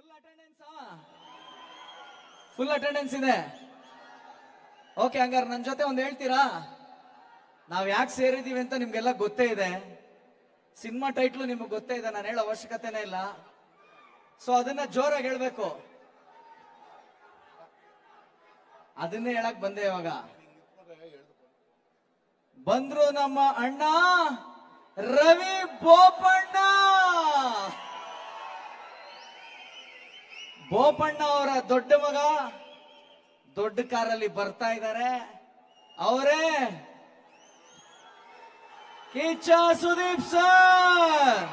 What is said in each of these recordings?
Full attendance full attendance ಇದೆ okay ಹಂಗಾರೆ ನನ್ನ ಜೊತೆ ಒಂದು ಹೇಳ್ತೀರಾ ನಾವ್ ಯಾಕೆ ಸೇರಿದೀವಿ ಅಂತ ನಿಮ್ಗೆಲ್ಲ ಗೊತ್ತೇ ಇದೆ ಸಿನಿಮಾ ಟೈಟ್ಲು ನಿಮ್ಗೆ ಗೊತ್ತೇ ಇದೆ ನಾನು ಹೇಳೋ ಅವಶ್ಯಕತೆನೇ ಇಲ್ಲ ಸೊ ಅದನ್ನ ಜೋರಾಗಿ ಹೇಳ್ಬೇಕು ಅದನ್ನೇ ಹೇಳಕ್ ಬಂದೆ ಇವಾಗ ಬಂದ್ರು ನಮ್ಮ ಅಣ್ಣ ರವಿ ಬೋಪಣ್ಣ ಬೋಪಣ್ಣ ಅವರ ದೊಡ್ಡ ಮಗ ದೊಡ್ಡ ಕಾರಲ್ಲಿ ಬರ್ತಾ ಇದ್ದಾರೆ ಅವರೇ ಕಿಚ್ಚ ಸುದೀಪ್ ಸರ್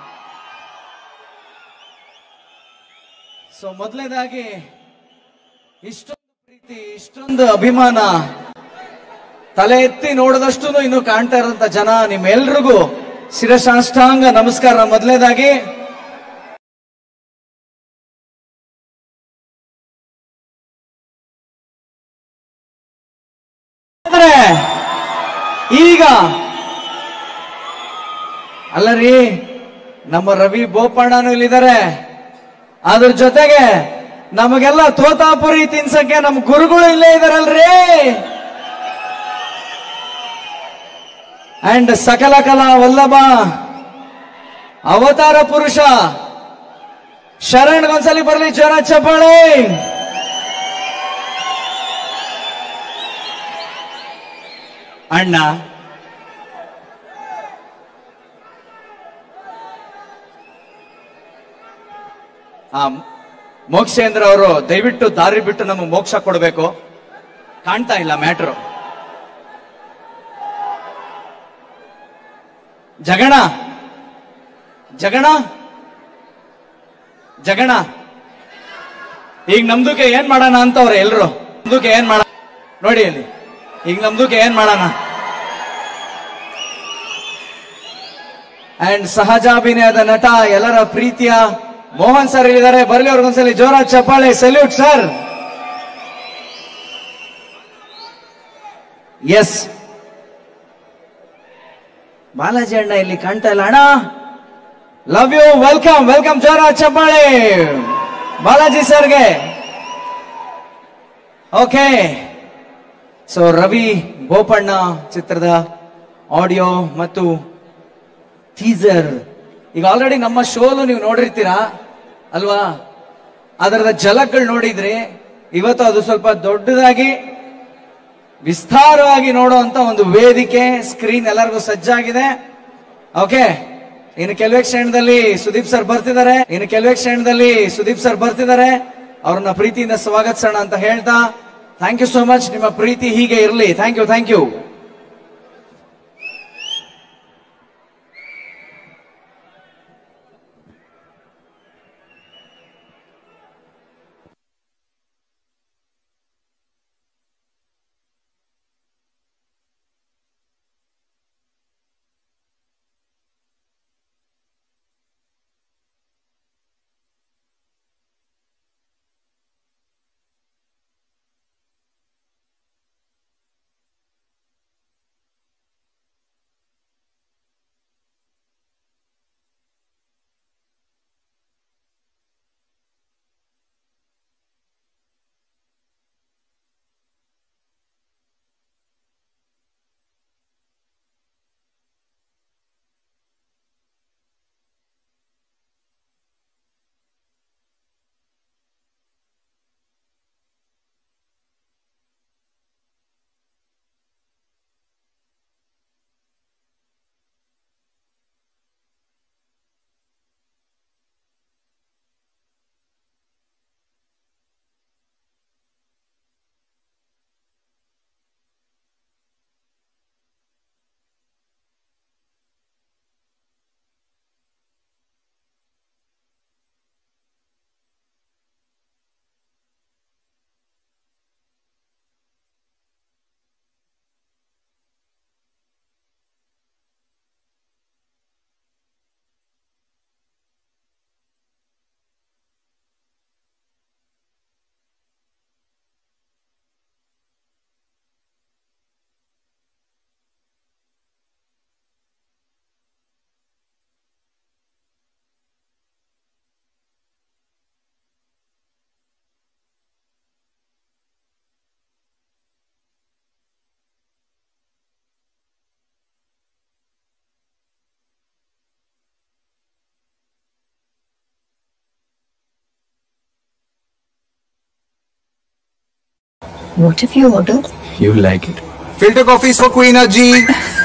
ಸೊ ಮೊದಲನೇದಾಗಿ ಇಷ್ಟೊಂದು ಪ್ರೀತಿ ಇಷ್ಟೊಂದು ಅಭಿಮಾನ ತಲೆ ಎತ್ತಿ ನೋಡಿದಷ್ಟು ಇನ್ನು ಕಾಣ್ತಾ ಇರೋಂತ ಜನ ನಿಮ್ಮೆಲ್ರಿಗೂ ಶಿರಸಾಷ್ಟಾಂಗ ನಮಸ್ಕಾರ ಮೊದಲನೇದಾಗಿ ಆದ್ರೆ ಈಗ ಅಲ್ಲ ರೀ ನಮ್ಮ ರವಿ ಬೋಪಣ್ಣನು ಇಲ್ಲಿದ್ದಾರೆ ಅದ್ರ ಜೊತೆಗೆ ನಮಗೆಲ್ಲ ತೋತಾಪುರಿ ತಿನ್ಸಕ್ಕೆ ನಮ್ ಗುರುಗಳು ಇಲ್ಲೇ ಇದಾರಲ್ರಿ ಅಂಡ್ ಸಕಲ ಕಲಾ ವಲ್ಲಭ ಅವತಾರ ಪುರುಷ ಶರಣ್ಗೊಂದ್ಸಲಿ ಬರ್ಲಿ ಜ್ವರ ಚಪ್ಪಾಳೆ ಅಣ್ಣ ಆ ಮೋಕ್ಷೇಂದ್ರ ಅವರು ದಯವಿಟ್ಟು ದಾರಿ ಬಿಟ್ಟು ನಮಗೆ ಮೋಕ್ಷ ಕೊಡಬೇಕು ಕಾಣ್ತಾ ಇಲ್ಲ ಮ್ಯಾಟ್ರು ಜಗಣ ಜಗಣ ಜಗಣ ಈಗ ನಮ್ದುಕ್ಕೆ ಏನ್ ಮಾಡೋಣ ಅಂತವ್ರೆ ಎಲ್ರು ನಮ್ದುಕ್ಕೆ ಏನ್ ಮಾಡ ನೋಡಿ ಅಲ್ಲಿ ಈಗ ನಮ್ದುಕ್ಕೆ ಏನ್ ಮಾಡೋಣ ಅಂಡ್ ಸಹಜಾಭಿನಯದ ನಟ ಎಲ್ಲರ ಪ್ರೀತಿಯ ಮೋಹನ್ ಸರ್ ಇಲ್ಲಿದ್ದಾರೆ ಬರ್ಲಿ ಅವ್ರಿಗೊಂದ್ಸಲಿ ಜೋರ ಚಪ್ಪಾಳೆ ಸಲ್ಯೂಟ್ ಸರ್ ಎಸ್ ಬಾಲಾಜಿ ಅಣ್ಣ ಇಲ್ಲಿ ಕಾಣ್ತಾ ಇಲ್ಲ ಅಣ್ಣ ಲವ್ ಯು ವೆಲ್ಕಮ್ ವೆಲ್ಕಮ್ ಜೋರ ಚಪ್ಪಾಳೆ ಬಾಲಾಜಿ ಸರ್ಗೆ ಓಕೆ ಸೊ ರವಿ ಬೋಪಣ್ಣ ಚಿತ್ರದ ಆಡಿಯೋ ಮತ್ತು ಟೀಸರ್ ಈಗ ಆಲ್ರೆಡಿ ನಮ್ಮ ಶೋಲು ನೀವು ನೋಡಿರ್ತೀರಾ ಅಲ್ವಾ ಅದರದ ಝಲಕ್ಗಳು ನೋಡಿದ್ರಿ ಇವತ್ತು ಅದು ಸ್ವಲ್ಪ ದೊಡ್ಡದಾಗಿ ವಿಸ್ತಾರವಾಗಿ ನೋಡುವಂತ ಒಂದು ವೇದಿಕೆ ಸ್ಕ್ರೀನ್ ಎಲ್ಲರಿಗೂ ಸಜ್ಜಾಗಿದೆ ಓಕೆ ಇನ್ನು ಕೆಲವೇ ಕ್ಷಣದಲ್ಲಿ ಸುದೀಪ್ ಸರ್ ಬರ್ತಿದ್ದಾರೆ ಇನ್ನು ಕೆಲವೇ ಕ್ಷಣದಲ್ಲಿ ಸುದೀಪ್ ಸರ್ ಬರ್ತಿದ್ದಾರೆ ಅವ್ರನ್ನ ಪ್ರೀತಿಯಿಂದ ಸ್ವಾಗತಿಸೋಣ ಅಂತ ಹೇಳ್ತಾ ಥ್ಯಾಂಕ್ ಯು ಸೋ ಮಚ್ ನಿಮ್ಮ ಪ್ರೀತಿ ಹೀಗೆ ಇರಲಿ thank you thank you What have you ordered? You like it. Filter coffees for Queen Aji.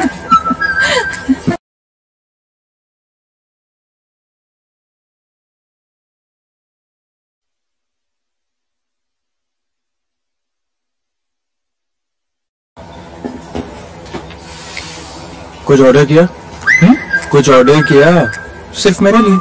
कुछ ऑर्डर किया हुँ? कुछ ऑर्डर किया सिर्फ मेरे लिए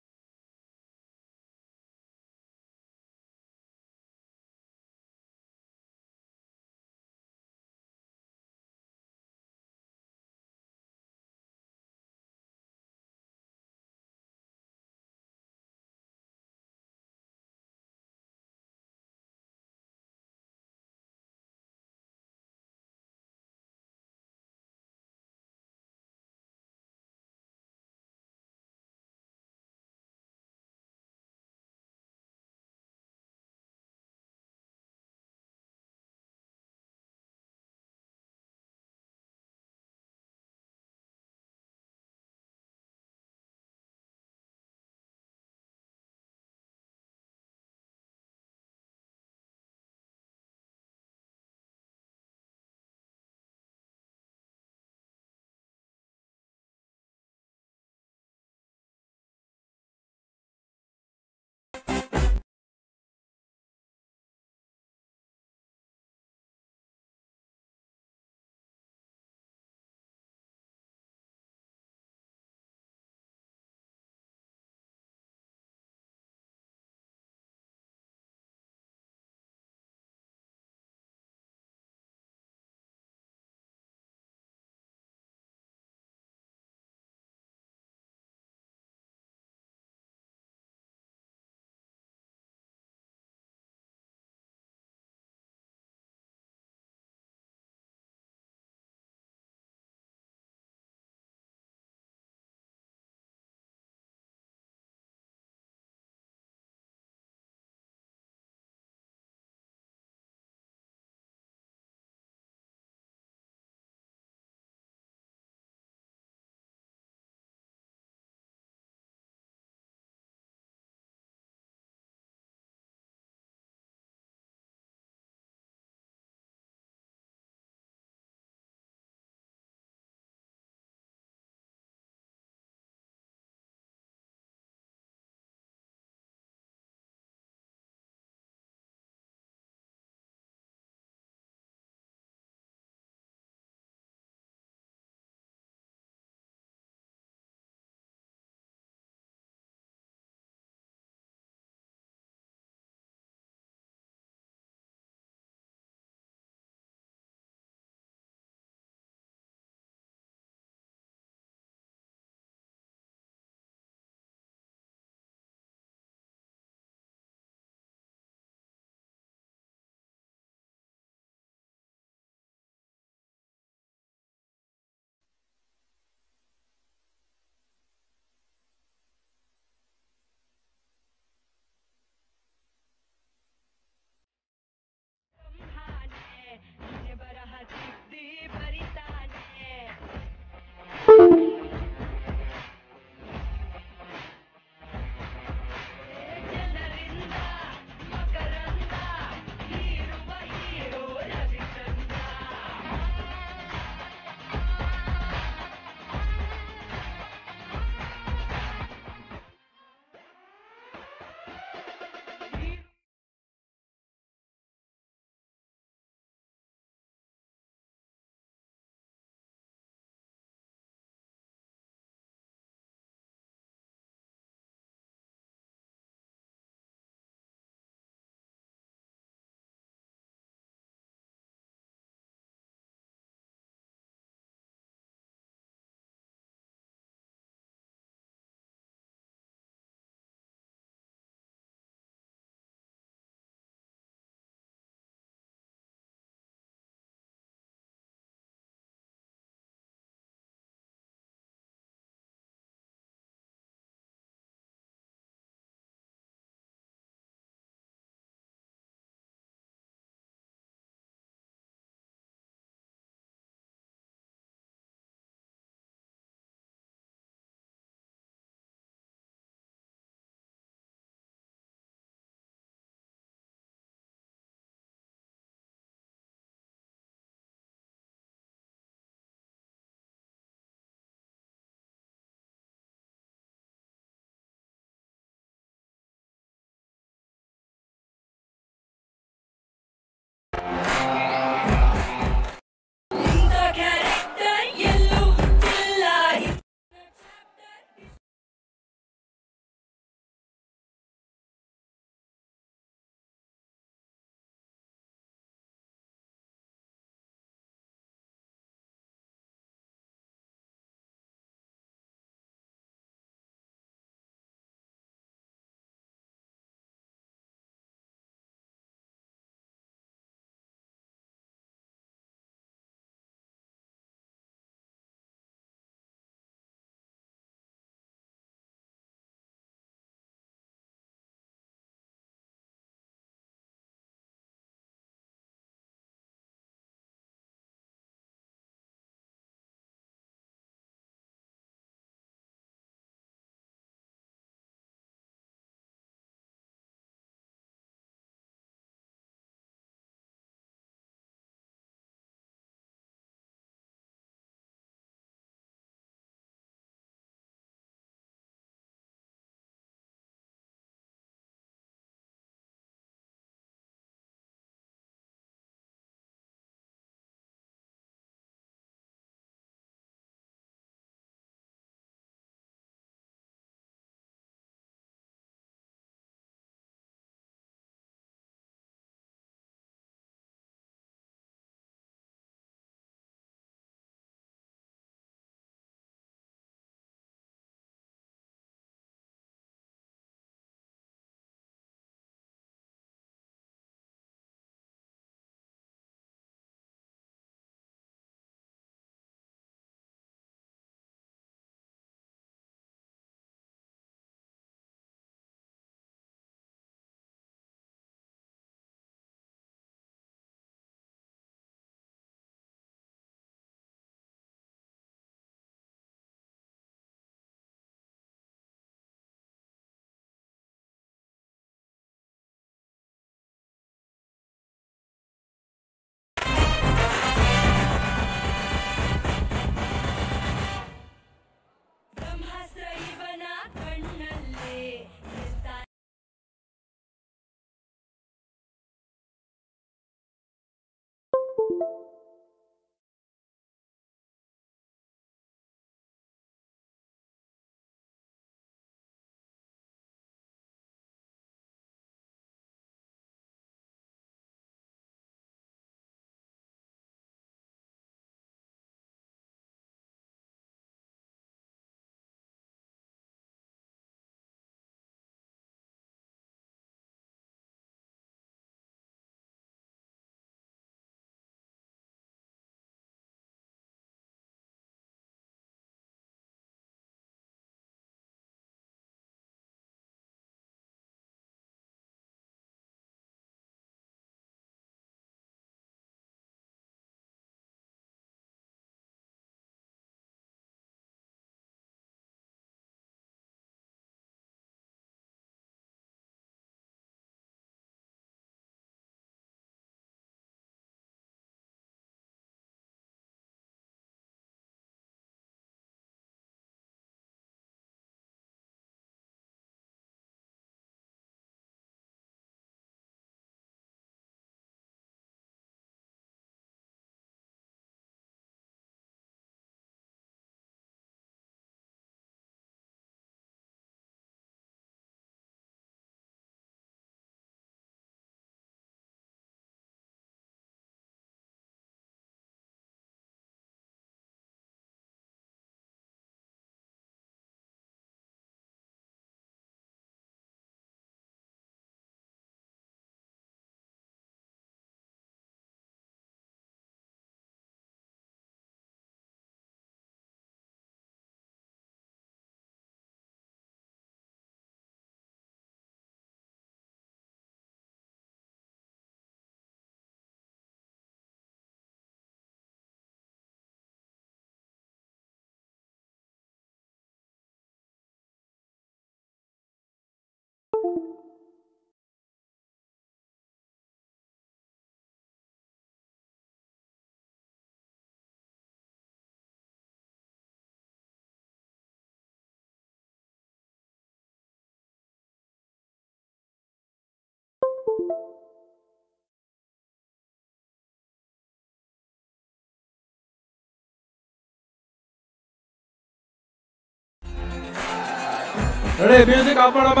ರೆಡಿ ಮ್ಯೂಸಿಕ್ ಆಫ್ ಮಾಡಮ್ಮ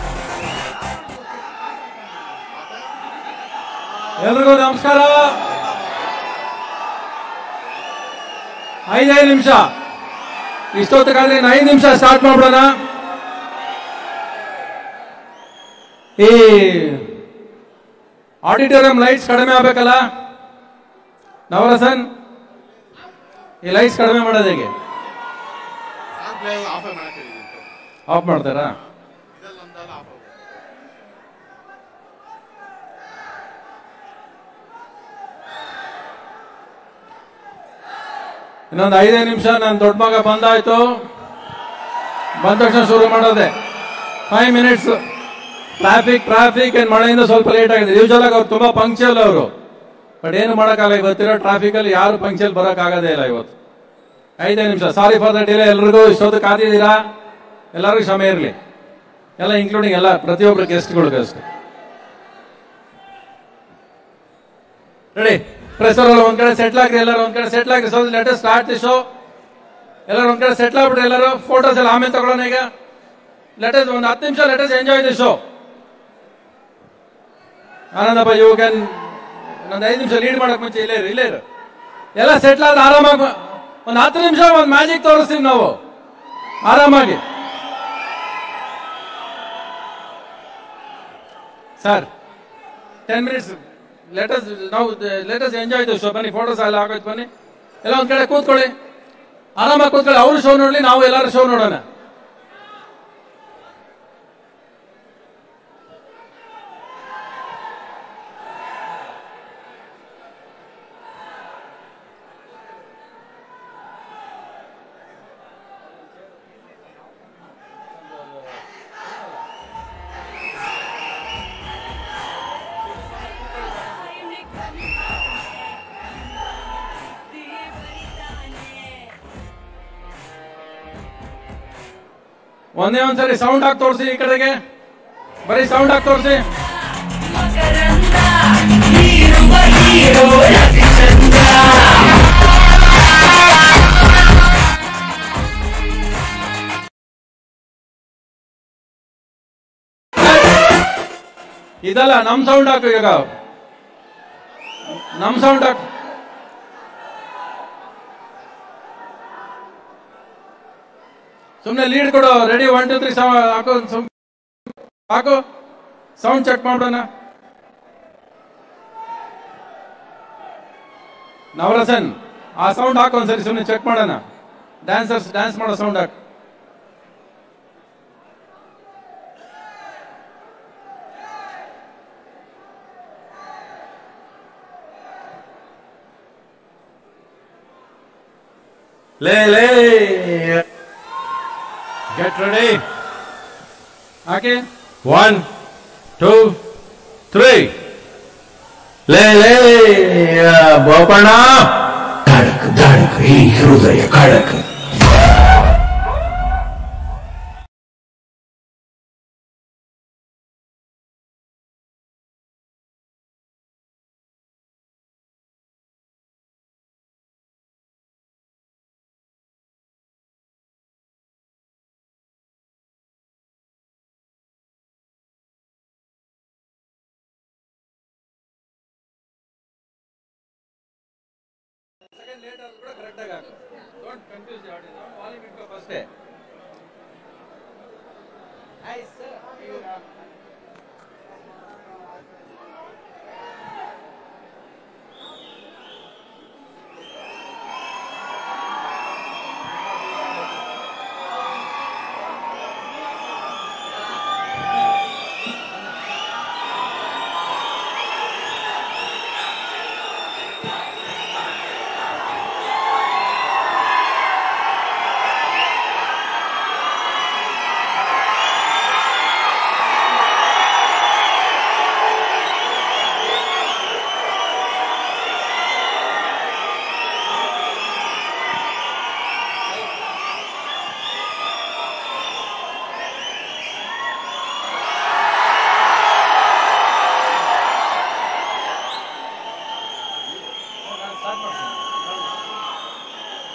ಎಲ್ರಿಗೂ ನಮಸ್ಕಾರ ಐದೈದು ನಿಮಿಷ ಇಷ್ಟೊತ್ತಿಗಾದ್ರೆ ಇನ್ನು ಐದು ನಿಮಿಷ ಸ್ಟಾರ್ಟ್ ಮಾಡ್ಬಿಡೋಣ ಈ ಆಡಿಟೋರಿಯಂ ಲೈಟ್ಸ್ ಕಡಿಮೆ ಆಗ್ಬೇಕಲ್ಲ ನವರಸನ್ ಈ ಲೈಟ್ಸ್ ಕಡಿಮೆ ಮಾಡೋದು ಹೇಗೆ ಆಫ್ ಮಾಡ್ತಾರಾ ಇನ್ನೊಂದು ಐದೇ ನಿಮಿಷ ನನ್ನ ದೊಡ್ಡ ಮಗ ಬಂದಾಯ್ತು ಬಂದ ತಕ್ಷಣ ಶುರು ಮಾಡೋದೆ ಫೈವ್ ಮಿನಿಟ್ಸ್ ಟ್ರಾಫಿಕ್ ಟ್ರಾಫಿಕ್ ಏನ್ ಮಳೆಯಿಂದ ಸ್ವಲ್ಪ ಲೇಟ್ ಆಗಿದೆ ಯೂಶಲ್ ಆಗಿ ಅವ್ರು ತುಂಬಾ ಪಂಕ್ಚುಯಲ್ ಅವರು ಬಟ್ ಏನು ಮಾಡೋಕ್ಕಾಗಲ್ಲ ಇವತ್ತಿರೋ ಟ್ರಾಫಿಕ್ ಅಲ್ಲಿ ಯಾರು ಪಂಕ್ಚುಯಲ್ ಬರೋಕ್ಕಾಗದೇ ಇಲ್ಲ ಇವತ್ತು ಐದೇ ನಿಮಿಷ ಸಾರಿ ಫಾರ್ ದ ಡಿಲೇ ಎಲ್ರಿಗೂ ಇಷ್ಟೊತ್ತು ಕಾದಿದ್ದೀರಾ ಎಲ್ಲರಿಗೂ ಕ್ಷಮೆ ಇರಲಿ ಎಲ್ಲ ಇನ್ಕ್ಲೂಡಿಂಗ್ ಎಲ್ಲ ಪ್ರತಿಯೊಬ್ಬರು ಗೆಸ್ಟ್ಗಳಿಗೂ ಅಷ್ಟೇ ರೆಡಿ ಪ್ರೆಸರ್ ಒಂದ್ ಕಡೆ ಸೆಟ್ಲ್ ಆಗ್ರಿ ಎಲ್ಲರೂ ಒಂದ್ ಕಡೆ ಸೆಟ್ಲ್ ಆಗ್ರಿ so let start the show ಎಲ್ಲರೂ ಒಂದ್ ಕಡೆ ಸೆಟ್ಲ್ ಆಗ್ಬಿಟ್ರಿ ಎಲ್ಲರೂ ಫೋಟೋಸ್ ಎಲ್ಲ ಆಮೇಲೆ ತಗೊಳ್ಳೋಣ ಈಗ ಲೆಟಸ್ ಒಂದು ಹತ್ತು ನಿಮಿಷ let's enjoy the show Anandappa you can ಒಂದು ಐದು ನಿಮಿಷ ಲೀಡ್ ಮಾಡಕ್ ಮುಂಚೆ ಇಲ್ಲೇ ಇರು ಇಲ್ಲೇ ಇರು ಎಲ್ಲ ಸೆಟ್ಲ್ ಆದ್ರೆ ಆರಾಮಾಗಿ ಒಂದು ಹತ್ತು ನಿಮಿಷ ಒಂದು ಮ್ಯಾಜಿಕ್ ತೋರಿಸ್ತೀವಿ ನಾವು ಆರಾಮಾಗಿ ಸರ್ ಟೆನ್ ಮಿನಿಟ್ಸ್ ಲೆಟಸ್ ನಾವು ಲೆಟಸ್ ಎಂಜಾಯ್ ಶೋ ಬನ್ನಿ ಫೋಟೋಸ್ ಎಲ್ಲ ಹಾಕೋಯ್ತು ಬನ್ನಿ ಎಲ್ಲ ಒಂದ್ ಕಡೆ ಕೂತ್ಕೊಳ್ಳಿ ಆರಾಮಾಗಿ ಕೂತ್ಕೊಳ್ಳಿ ಅವರು ಶೋ ನೋಡ್ಲಿ ನಾವು ಎಲ್ಲರೂ ಶೋ ನೋಡೋಣ ಒಂದೇ ಒಂದ್ಸರಿ ಸೌಂಡ್ ಹಾಕಿ ತೋರಿಸಿ ಈ ಕಡೆಗೆ ಬರೀ ಸೌಂಡ್ ಹಾಕಿ ತೋರಿಸಿ ಮಕರಂದ ಹೀರುವ ಹೀರೋ ರವಿಚಂದ್ರ ಇದಲ್ಲ ನಮ್ ಸೌಂಡ್ ಹಾಕು ಈಗ ನಮ್ ಸೌಂಡ್ ಹಾಕು ಸುಮ್ನೆ ಲೀಡ್ ಕೊಡು ರೆಡಿ ಒನ್ ಟು ತ್ರೀ ಹಾಕು ಸುಮ್- ಹಾಕು ಸೌಂಡ್ ಚೆಕ್ ಮಾಡೋಣ ನವರಸನ್ ಆ ಸೌಂಡ್ ಹಾಕು ಒಂದ್ಸರಿ ಸುಮ್ನೆ ಚೆಕ್ ಮಾಡೋಣ ಡ್ಯಾನ್ಸರ್ಸ್ ಡ್ಯಾನ್ಸ್ ಮಾಡೋ ಸೌಂಡ್ ಹಾಕು ಲೇ ಲೇ ಗೆಟ್ ರೆಡಿ ಹಾಕಿ ಒನ್ ಟೂ ತ್ರೀ ಲೇ ಲೇ ಬೋಪಣ್ಣ धड़क धड़क ही हृदय खड़क Don't confuse the audience. Volume ಇಟ್ಕೋ first.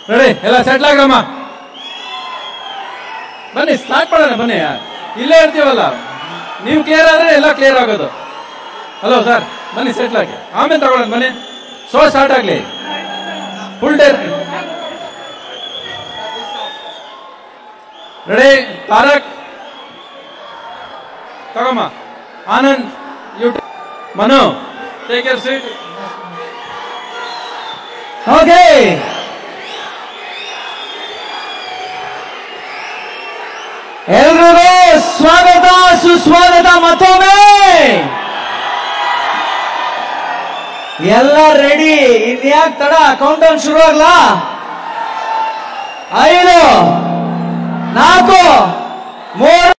ರೆಡಿ ಎಲ್ಲ ಸೆಟ್ಲ್ ಆಗ್ರಮ್ಮ ಬನ್ನಿ ಸ್ಟಾರ್ಟ್ ಮಾಡೋಣ ಬನ್ನಿ ಇಲ್ಲೇ ಇರ್ತೀವಲ್ಲ ನೀವು ಕ್ಲಿಯರ್ ಆದ್ರೆ ಎಲ್ಲ ಕ್ಲಿಯರ್ ಆಗೋದು ಹಲೋ ಸರ್ ಬನ್ನಿ ಸೆಟ್ಲ್ ಆಗಿ ಆಮೇಲೆ ತಗೊಳ್ಳೋಣ ಬನ್ನಿ ಶೋ ಸ್ಟಾರ್ಟ್ ಆಗ್ಲಿ ಫುಲ್ ಡೇ ರೆಡಿ ತಾರಕ್ ತಗೊಮ್ಮ Anand you Manu take your seat okay ಎಲ್ರಿಗೂ ಸ್ವಾಗತ ಸುಸ್ವಾಗತ ಮತ್ತೊಮ್ಮೆ ಎಲ್ಲ ರೆಡಿ ಇನ್ಯಾಕ್ ತಡ ಕೌಂಟ್ ಡೌನ್ ಶುರು ಆಗ್ಲಾ ಐದು ನಾಲ್ಕು ಮೂರು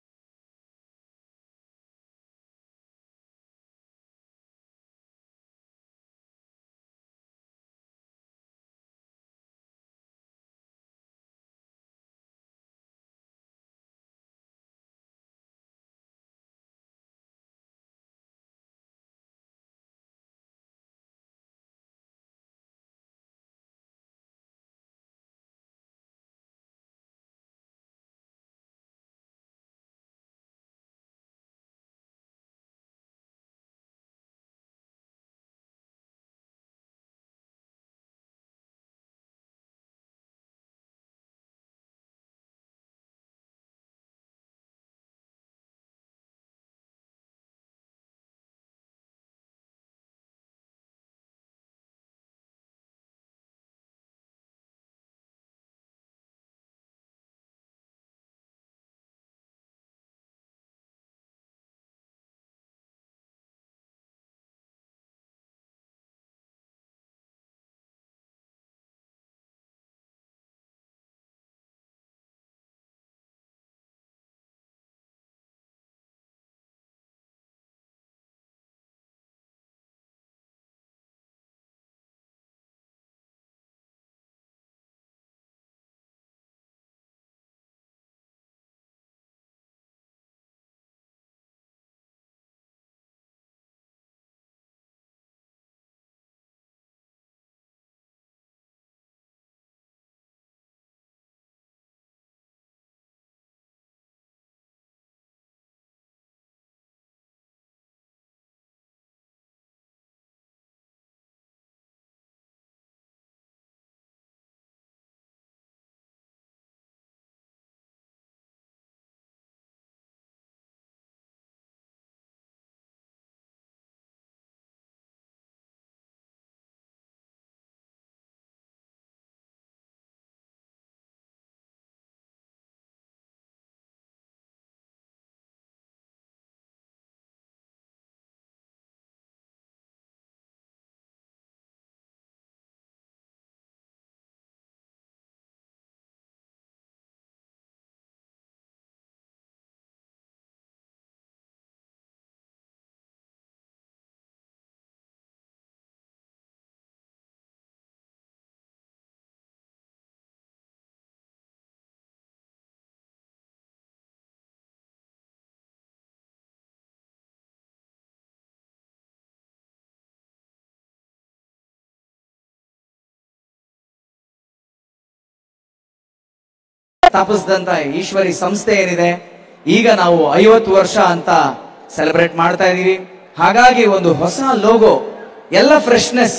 ಸ್ಥಾಪಿಸಿದಂತ ಈಶ್ವರಿ ಸಂಸ್ಥೆ ಏನಿದೆ ಈಗ ನಾವು ಐವತ್ತು ವರ್ಷ ಅಂತ ಸೆಲೆಬ್ರೇಟ್ ಮಾಡ್ತಾ ಇದೀವಿ ಹಾಗಾಗಿ ಒಂದು ಹೊಸ ಲೋಗೋ ಎಲ್ಲ ಫ್ರೆಶ್ನೆಸ್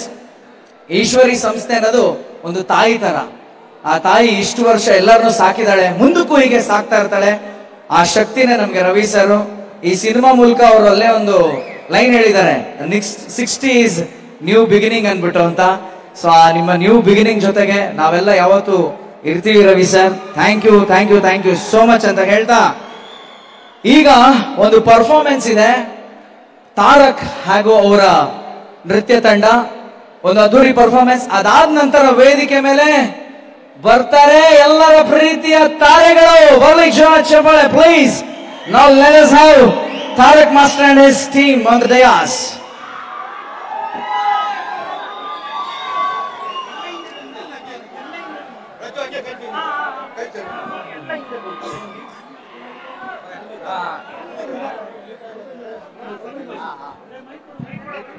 ಈಶ್ವರಿ ಸಂಸ್ಥೆ ಅನ್ನೋದು ಒಂದು ತಾಯಿ ತರ ಆ ತಾಯಿ ಇಷ್ಟು ವರ್ಷ ಎಲ್ಲರನ್ನೂ ಸಾಕಿದಾಳೆ ಮುಂದಕ್ಕೂ ಹೀಗೆ ಸಾಕ್ತಾ ಇರ್ತಾಳೆ ಆ ಶಕ್ತಿನೇ ನಮ್ಗೆ ರವಿ ಸರ್ ಈ ಸಿನಿಮಾ ಮೂಲಕ ಅವರು ಅಲ್ಲೇ ಒಂದು ಲೈನ್ ಹೇಳಿದ್ದಾರೆ ಸಿಕ್ಸ್ಟಿ ಇಸ್ ನ್ಯೂ ಬಿಗಿನಿಂಗ್ ಅನ್ಬಿಟ್ಟು ಅಂತ ಸೊ ಆ ನಿಮ್ಮ ನ್ಯೂ ಬಿಗಿನಿಂಗ್ ಜೊತೆಗೆ ನಾವೆಲ್ಲ ಯಾವತ್ತು ಇರ್ತೀವಿ Ravi sir thank you thank you thank you so much ಅಂತ ಹೇಳ್ತಾ ಈಗ ಒಂದು ಪರ್ಫಾರ್ಮೆನ್ಸ್ ಇದೆ ತಾರಕ್ ಹಾಗೂ ಅವರ ನೃತ್ಯ ತಂಡ ಒಂದು ಅದ್ದೂರಿ ಪರ್ಫಾರ್ಮೆನ್ಸ್ ಅದಾದ ನಂತರ ವೇದಿಕೆ ಮೇಲೆ ಬರ್ತಾರೆ ಎಲ್ಲರ ಪ್ರೀತಿಯ ತಾರೆಗಳು ಬರ್ಲಿ ಜೋರ ಚಪ್ಪಾಳೆ ಪ್ಲೀಸ್ ನಾವು let have Tarak master and his team on the dais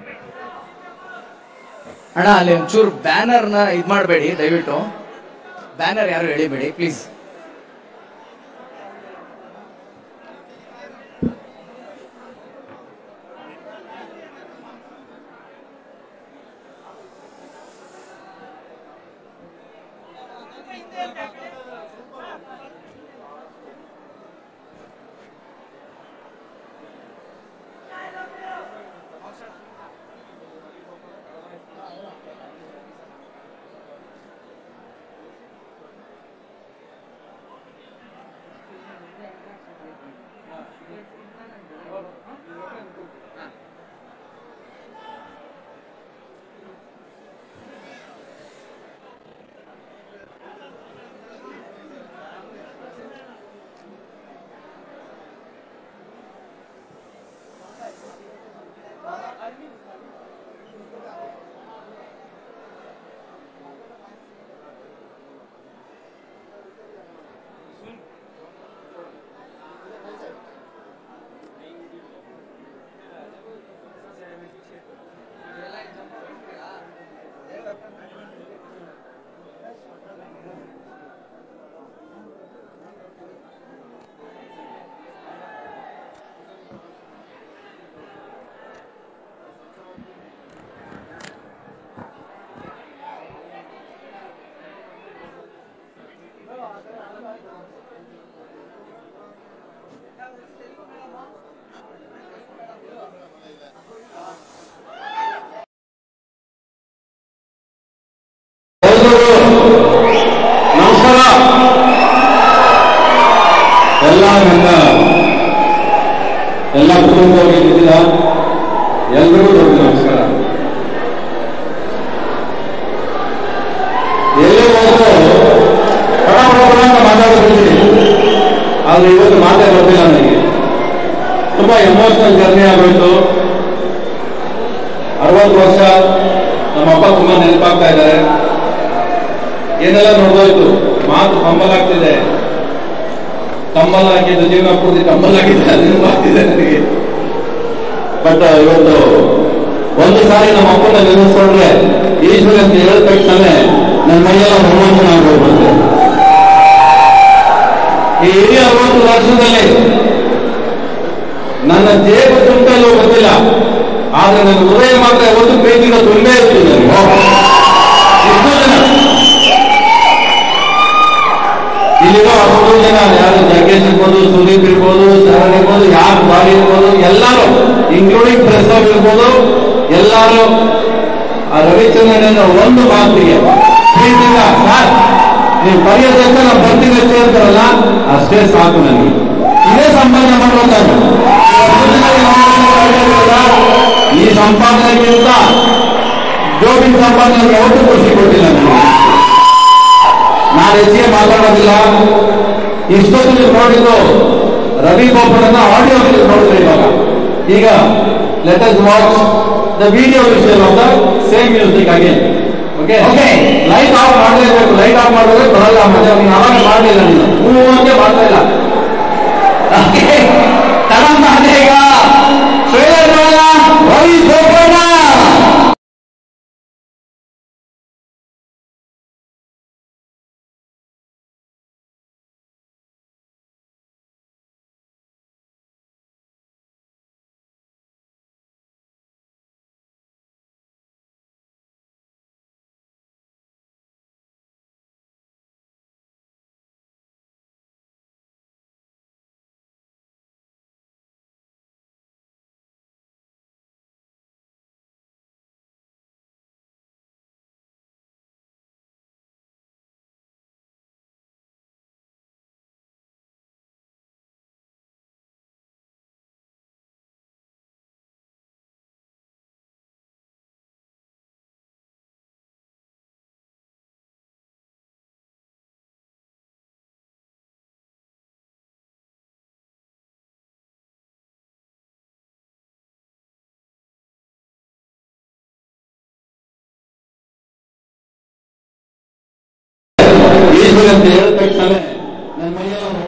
ಅಣ್ಣ ಅಲ್ಲಿ ಒಂಚೂರು ಬ್ಯಾನರ್ ನ ಇದ್ ಮಾಡಬೇಡಿ ದಯವಿಟ್ಟು ಬ್ಯಾನರ್ ಯಾರು ಎಳಿಬೇಡಿ ಪ್ಲೀಸ್ ನಮಸ್ಕಾರ ಎಲ್ಲ ನನ್ನ ಎಲ್ಲ ಕುಟುಂಬದವರಿಗೆ ಇದ್ದೀರಾ ಎಲ್ರಿಗೂ ದೊಡ್ಡ ನಮಸ್ಕಾರ ಎಲ್ಲೇ ಹೋದ್ರು ಪಡ ಪಡ ಪಡ ಅಂತ ಮಾತಾಡ್ತಿದ್ದೀನಿ ಆದ್ರೆ ಇವತ್ತು ಮಾತೇ ಬರ್ತಿಲ್ಲ ನನಗೆ ತುಂಬಾ ಎಮೋಷನಲ್ ಜರ್ನಿ ಆಗೋಯ್ತು ಅರವತ್ತು ವರ್ಷ ನಮ್ಮ ಅಪ್ಪ ತುಂಬಾ ನೆನಪಾಗ್ತಾ ಇದ್ದಾರೆ ಏನೆಲ್ಲ ನೋಡ್ದೋಯ್ತು ಮಾತು ಕಂಬಲಾಗ್ತಿದೆ ಕಂಬಲ್ ಹಾಕಿದ್ದು ಜೀವನ ಪೂರ್ತಿ ಕಂಬಲ್ ಹಾಕಿದ್ದೆ ಅದು ಆಗ್ತಿದೆ ನನಗೆ ಬಟ್ ಇವತ್ತು ಒಂದು ಸಾರಿ ನಮ್ಮ ಅಪ್ಪನ ನೆನೆಸ್ಕೊಂಡ್ರೆ ಈಶ್ವರ ಅಂತ ಹೇಳಿದ ತಕ್ಷಣ ನನ್ನ ಮೈಯೆಲ್ಲ ರೋಮಾಂಚನ ಆಗೋಗ್ಬಂತೆ ಈ ಇಡೀ ಅರವತ್ತು ವರ್ಷದಲ್ಲಿ ನನ್ನ ಜೇಬು ತುಂಟಲು ಗೊತ್ತಿಲ್ಲ ಆದ್ರೆ ನನ್ನ ಹೃದಯ ಮಾತ್ರ ಯಾವತ್ತು ಪ್ರೀತಿಯಿಂದ ತುಂಬೇ ಇರ್ತದೆ ನನಗೆ ಎಷ್ಟೋ ಜನ ಇಲ್ಲಿರೋ ಅಷ್ಟು ಜನ ಯಾರು ಜಗ್ಗೇಶ್ ಇರ್ಬೋದು ಸುದೀಪ್ ಇರ್ಬೋದು ಶರಣ್ ಇರ್ಬೋದು ಯಾರು ಬಾರಿ ಇರ್ಬೋದು ಎಲ್ಲರೂ ಇನ್ಕ್ಲೂಡಿಂಗ್ ಪ್ರೆಸ್ ಇರ್ಬೋದು ಎಲ್ಲರೂ ಆ ರವಿಚಂದ್ರನ ಒಂದು ಮಾತಿಗೆ ಪ್ರೀತಿಯಿಂದ ಸರ್ ನೀವು ಕರೆಯೋದಕ್ಕೆ ನಾವು ಬರ್ತೀವಿ ಅಷ್ಟೇ ಅಂತಾರಲ್ಲ ಅಷ್ಟೇ ಸಾಕು ನನಗೆ ಇದೇ ಸಂಪಾದನೆ ಮಾಡುವಂತದ್ದು ಈ ಸಂಪಾದನೆಗಿಂತ ಜೋಬಿನ ಸಂಪಾದನೆ ಯಾವತ್ತೂ ಖುಷಿ ಕೊಟ್ಟಿಲ್ಲ ನನಗೆ ನಾನು ಹೆಚ್ಚಿಗೆ ಮಾತಾಡೋದಿಲ್ಲ ಇಷ್ಟೊತ್ತು ನೀವು ನೋಡಿದ್ದು ರವಿ ಗೋಪನನ್ನ ಆಡಿಯೋ ನೋಡಿದ್ರೆ ಇವಾಗ ಈಗ let us watch the video ವಿಷಯ of the same music again okay okay light off ಮಾಡಲೇಬೇಕು ಲೈಟ್ ಆಫ್ ಮಾಡಿದ್ರೆ ಬರಲ್ಲ ಮತ್ತೆ ನೀನು ಅವಾಗ ಮಾಡಲಿಲ್ಲ ನೀನು ಹೂ ಅಂತ ಮಾಡ್ತಾ ಇಲ್ಲ ತಡ ಈಗ ರವಿ ಗೋಪಣ್ಣ ಈಶ್ವರ ಅಂತ ಹೇಳಿದ ತಕ್ಷಣ ನನ್ನ ಮೈಯೆಲ್ಲ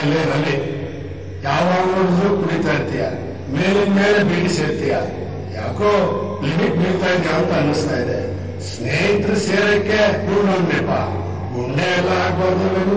ಎಲ್ಲೇ ರವಿ ಯಾವಾಗ ನೋಡಿದ್ರು ಕುಡಿತಾ ಇರ್ತೀಯ ಮೇಲಿನ ಮೇಲೆ ಬೀಡಿ ಸೇರ್ತೀಯ ಯಾಕೋ ಲಿಮಿಟ್ ಮೀರ್ತಾ ಇದೆಯಾ ಅಂತ ಅನ್ನಿಸ್ತಾ ಇದೆ ಸ್ನೇಹಿತರು ಸೇರಕ್ಕೆ ಪೂರ್ಣ ಅನ್ಬೇಕ ಗುಂಡೆ ಎಲ್ಲ ಆಗ್ಬಾರ್ದು ನಾನು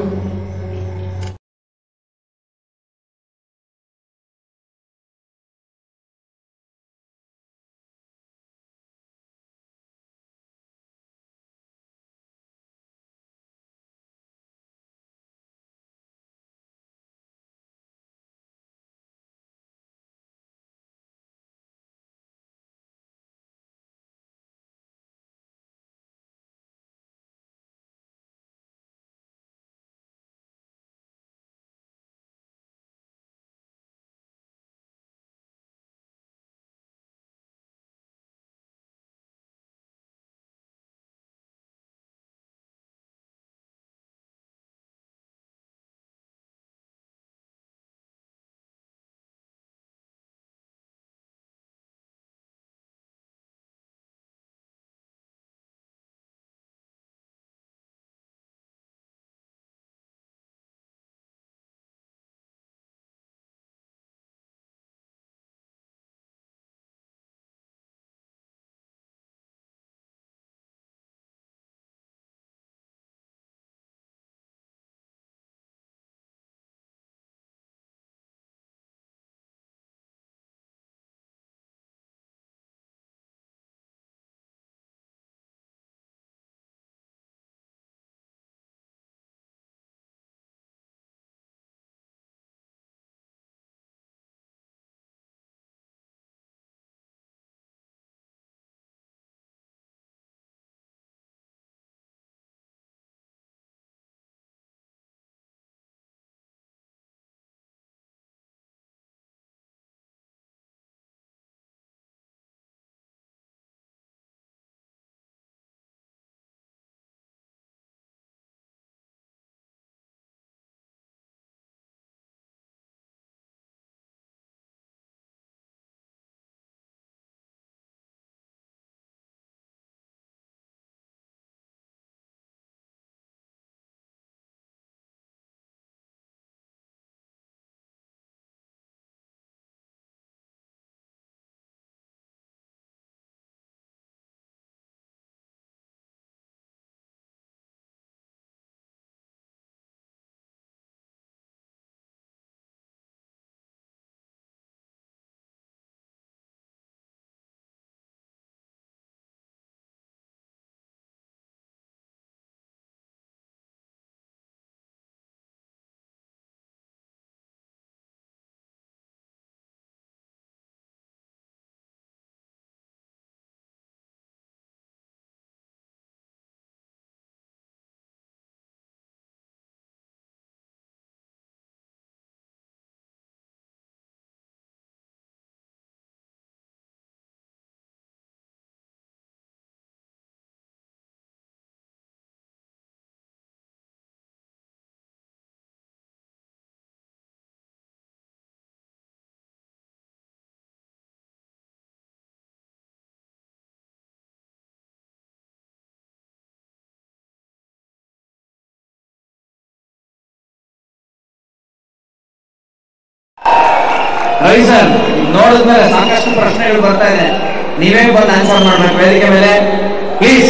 ರವಿ ಸರ್ ನೋಡಿದ್ಮೇಲೆ ಸಾಕಷ್ಟು ಪ್ರಶ್ನೆಗಳು ಬರ್ತಾ ಇದೆ ನೀವೇ ಬಂದು ಆನ್ಸರ್ ಮಾಡ್ಬೇಕು ವೇದಿಕೆ ಮೇಲೆ ಪ್ಲೀಸ್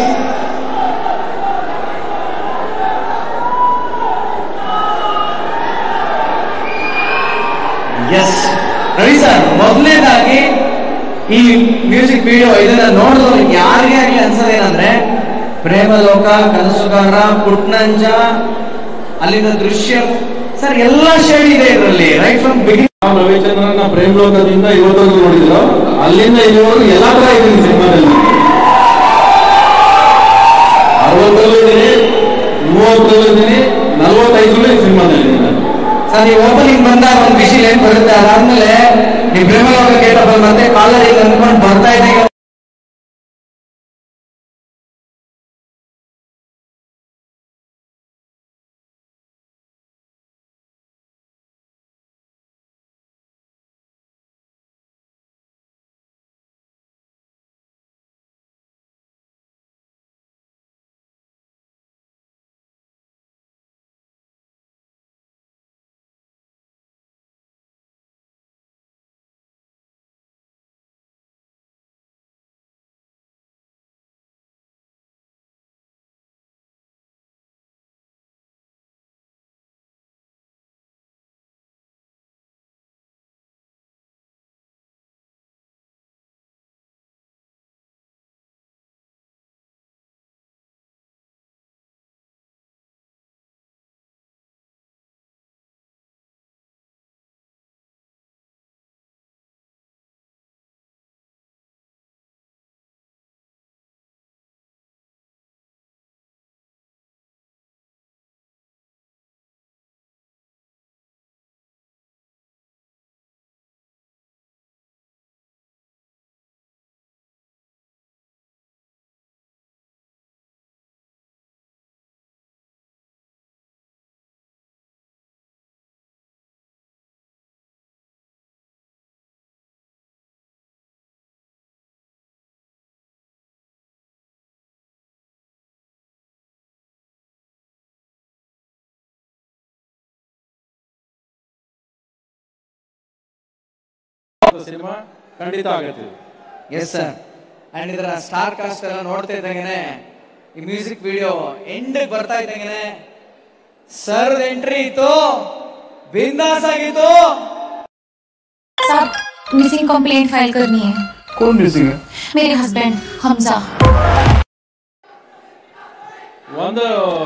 ಎಸ್ ರವಿ ಸರ್ ಮೊದಲನೇದಾಗಿ ಈ ಮ್ಯೂಸಿಕ್ ವಿಡಿಯೋ ಇದನ್ನ ನೋಡಿದವ್ರು ಯಾರಿಗೆ ಆಗ್ಲಿ ಅನ್ಸೋದೇನಂದ್ರೆ ಪ್ರೇಮಲೋಕ ಕನಸುಗಾರ ಪುಟ್ನಂಜ ಅಲ್ಲಿನ ದೃಶ್ಯ ಸರ್ ಎಲ್ಲ ಶೇಡ್ ಇದೆ ಇದರಲ್ಲಿ ರೈಟ್ ಫ್ರಮ್ ಬಿಗಿನಿಂಗ್ ನಾವು ರವಿಚಂದ್ರನ ಪ್ರೇಮ್ ಲೋಕದಿಂದ ಇವತ್ತೊಂದು ನೋಡಿದ್ರು ಅಲ್ಲಿಂದ ಇಲ್ಲಿವರೆಗೂ ಎಲ್ಲಾ ತರ ಇದ್ದೀನಿ ಸಿನಿಮಾದಲ್ಲಿ ಅರವತ್ತರಲ್ಲೂ ಇದ್ದೀನಿ ಮೂವತ್ತರಲ್ಲೂ ಇದ್ದೀನಿ ನಲವತ್ತೈದರಲ್ಲೂ ಈ ಸಿನಿಮಾದಲ್ಲಿ ಇದ್ದೀನಿ ಸರ್ ಈ ಓಪನಿಂಗ್ ಬಂದಾಗ ಒಂದು ವಿಷಯ ಏನ್ ಬರುತ್ತೆ ಅದಾದ್ಮೇಲೆ ನೀವು ಪ್ರೇಮಲೋಕ ಗೇಟಪ್ ಮತ್ತೆ ಕಾಲರ್ ಈಗ ಅಂದ್ಕೊಂಡು ಬರ್ತಾ ಇದೆ ಸಿನಿಮಾ ಖಂಡಿತ ಆಗತ್ತೆ ಎಸ್ ಸರ್ ಅಂಡ್ ಇದರ ಸ್ಟಾರ್ ಕಾಸ್ಟ್ ಎಲ್ಲ ನೋಡ್ತಾ ಇದ್ದಂಗೆನೆ ಈ ಮ್ಯೂಸಿಕ್ ವಿಡಿಯೋ ಎಂಡ್ ಬರ್ತಾ ಇದ್ದಂಗೆನೆ ಸರ್ ಎಂಟ್ರಿ ಇತ್ತು ಬಿಂದಾಸ್ ಆಗಿತ್ತು साहब मिसिंग कंप्लेंट फाइल करनी है कौन मिसिंग है मेरे हस्बैंड हमजा ಒಂದು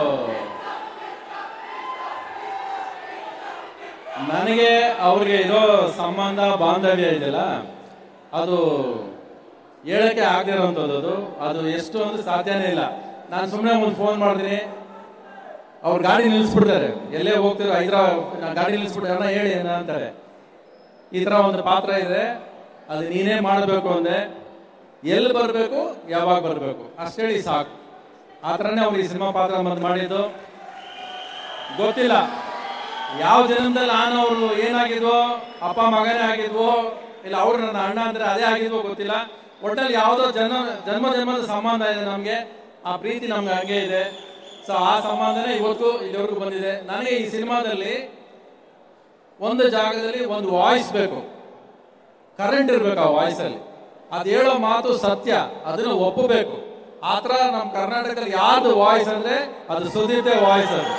ನನಗೆ ಅವ್ರಿಗೆ ಇರೋ ಸಂಬಂಧ ಬಾಂಧವ್ಯ ಇದೆಯಲ್ಲ ಅದು ಹೇಳಕ್ಕೆ ಆಗದಿರೋಂಥದ್ದು ಅದು ಅದು ಎಷ್ಟು ಅಂದ್ರೆ ಸಾಧ್ಯನೇ ಇಲ್ಲ ನಾನು ಸುಮ್ಮನೆ ಒಂದು ಫೋನ್ ಮಾಡ್ತೀನಿ ಅವ್ರು ಗಾಡಿ ನಿಲ್ಲಿಸ್ಬಿಡ್ತಾರೆ ಎಲ್ಲೇ ಹೋಗ್ತಿರೋ ಹೈದ್ರಾಬಾದ್ ನಾನು ಗಾಡಿ ನಿಲ್ಲಿಸ್ಬಿಟ್ಟು ಅಣ್ಣ ಹೇಳಿ ಅಣ್ಣ ಅಂತಾರೆ ಈ ಥರ ಒಂದು ಪಾತ್ರ ಇದೆ ಅದು ನೀನೇ ಮಾಡಬೇಕು ಅಂದೆ ಎಲ್ಲಿ ಬರಬೇಕು ಯಾವಾಗ ಬರಬೇಕು ಅಷ್ಟೇಳಿ ಸಾಕು ಆ ಥರನೇ ಅವ್ರು ಈ ಸಿನಿಮಾ ಪಾತ್ರ ಬಂದು ಮಾಡಿದ್ದು ಗೊತ್ತಿಲ್ಲ ಯಾವ ಜನ್ಮದಲ್ಲಿ ನಾನು ಅವರು ಏನಾಗಿದ್ವೋ ಅಪ್ಪ ಮಗನೇ ಆಗಿದ್ವೋ ಇಲ್ಲ ಅವ್ರು ನನ್ನ ಅಣ್ಣ ಅಂದ್ರೆ ಅದೇ ಆಗಿದ್ವೋ ಗೊತ್ತಿಲ್ಲ ಒಟ್ಟಲ್ಲಿ ಯಾವುದೋ ಜನ್ಮ ಜನ್ಮ ಜನ್ಮದ ಸಂಬಂಧ ಇದೆ ನಮಗೆ ಆ ಪ್ರೀತಿ ನಮ್ಗೆ ಹಂಗೆ ಇದೆ ಸೊ ಆ ಸಂಬಂಧನೇ ಇವತ್ತು ಇಲ್ಲಿವರೆಗೂ ಬಂದಿದೆ ನನಗೆ ಈ ಸಿನಿಮಾದಲ್ಲಿ ಒಂದು ಜಾಗದಲ್ಲಿ ಒಂದು ವಾಯ್ಸ್ ಬೇಕು ಕರೆಂಟ್ ಇರ್ಬೇಕು ಆ ವಾಯ್ಸ್ ಅಲ್ಲಿ ಅದ್ ಹೇಳೋ ಮಾತು ಸತ್ಯ ಅದನ್ನ ಒಪ್ಪಬೇಕು ಆತರ ನಮ್ಮ ಕರ್ನಾಟಕದಲ್ಲಿ ಯಾರ್ದು ವಾಯ್ಸ್ ಅಂದ್ರೆ ಅದು ಸುದೀತೆ ವಾಯ್ಸ್ ಅದು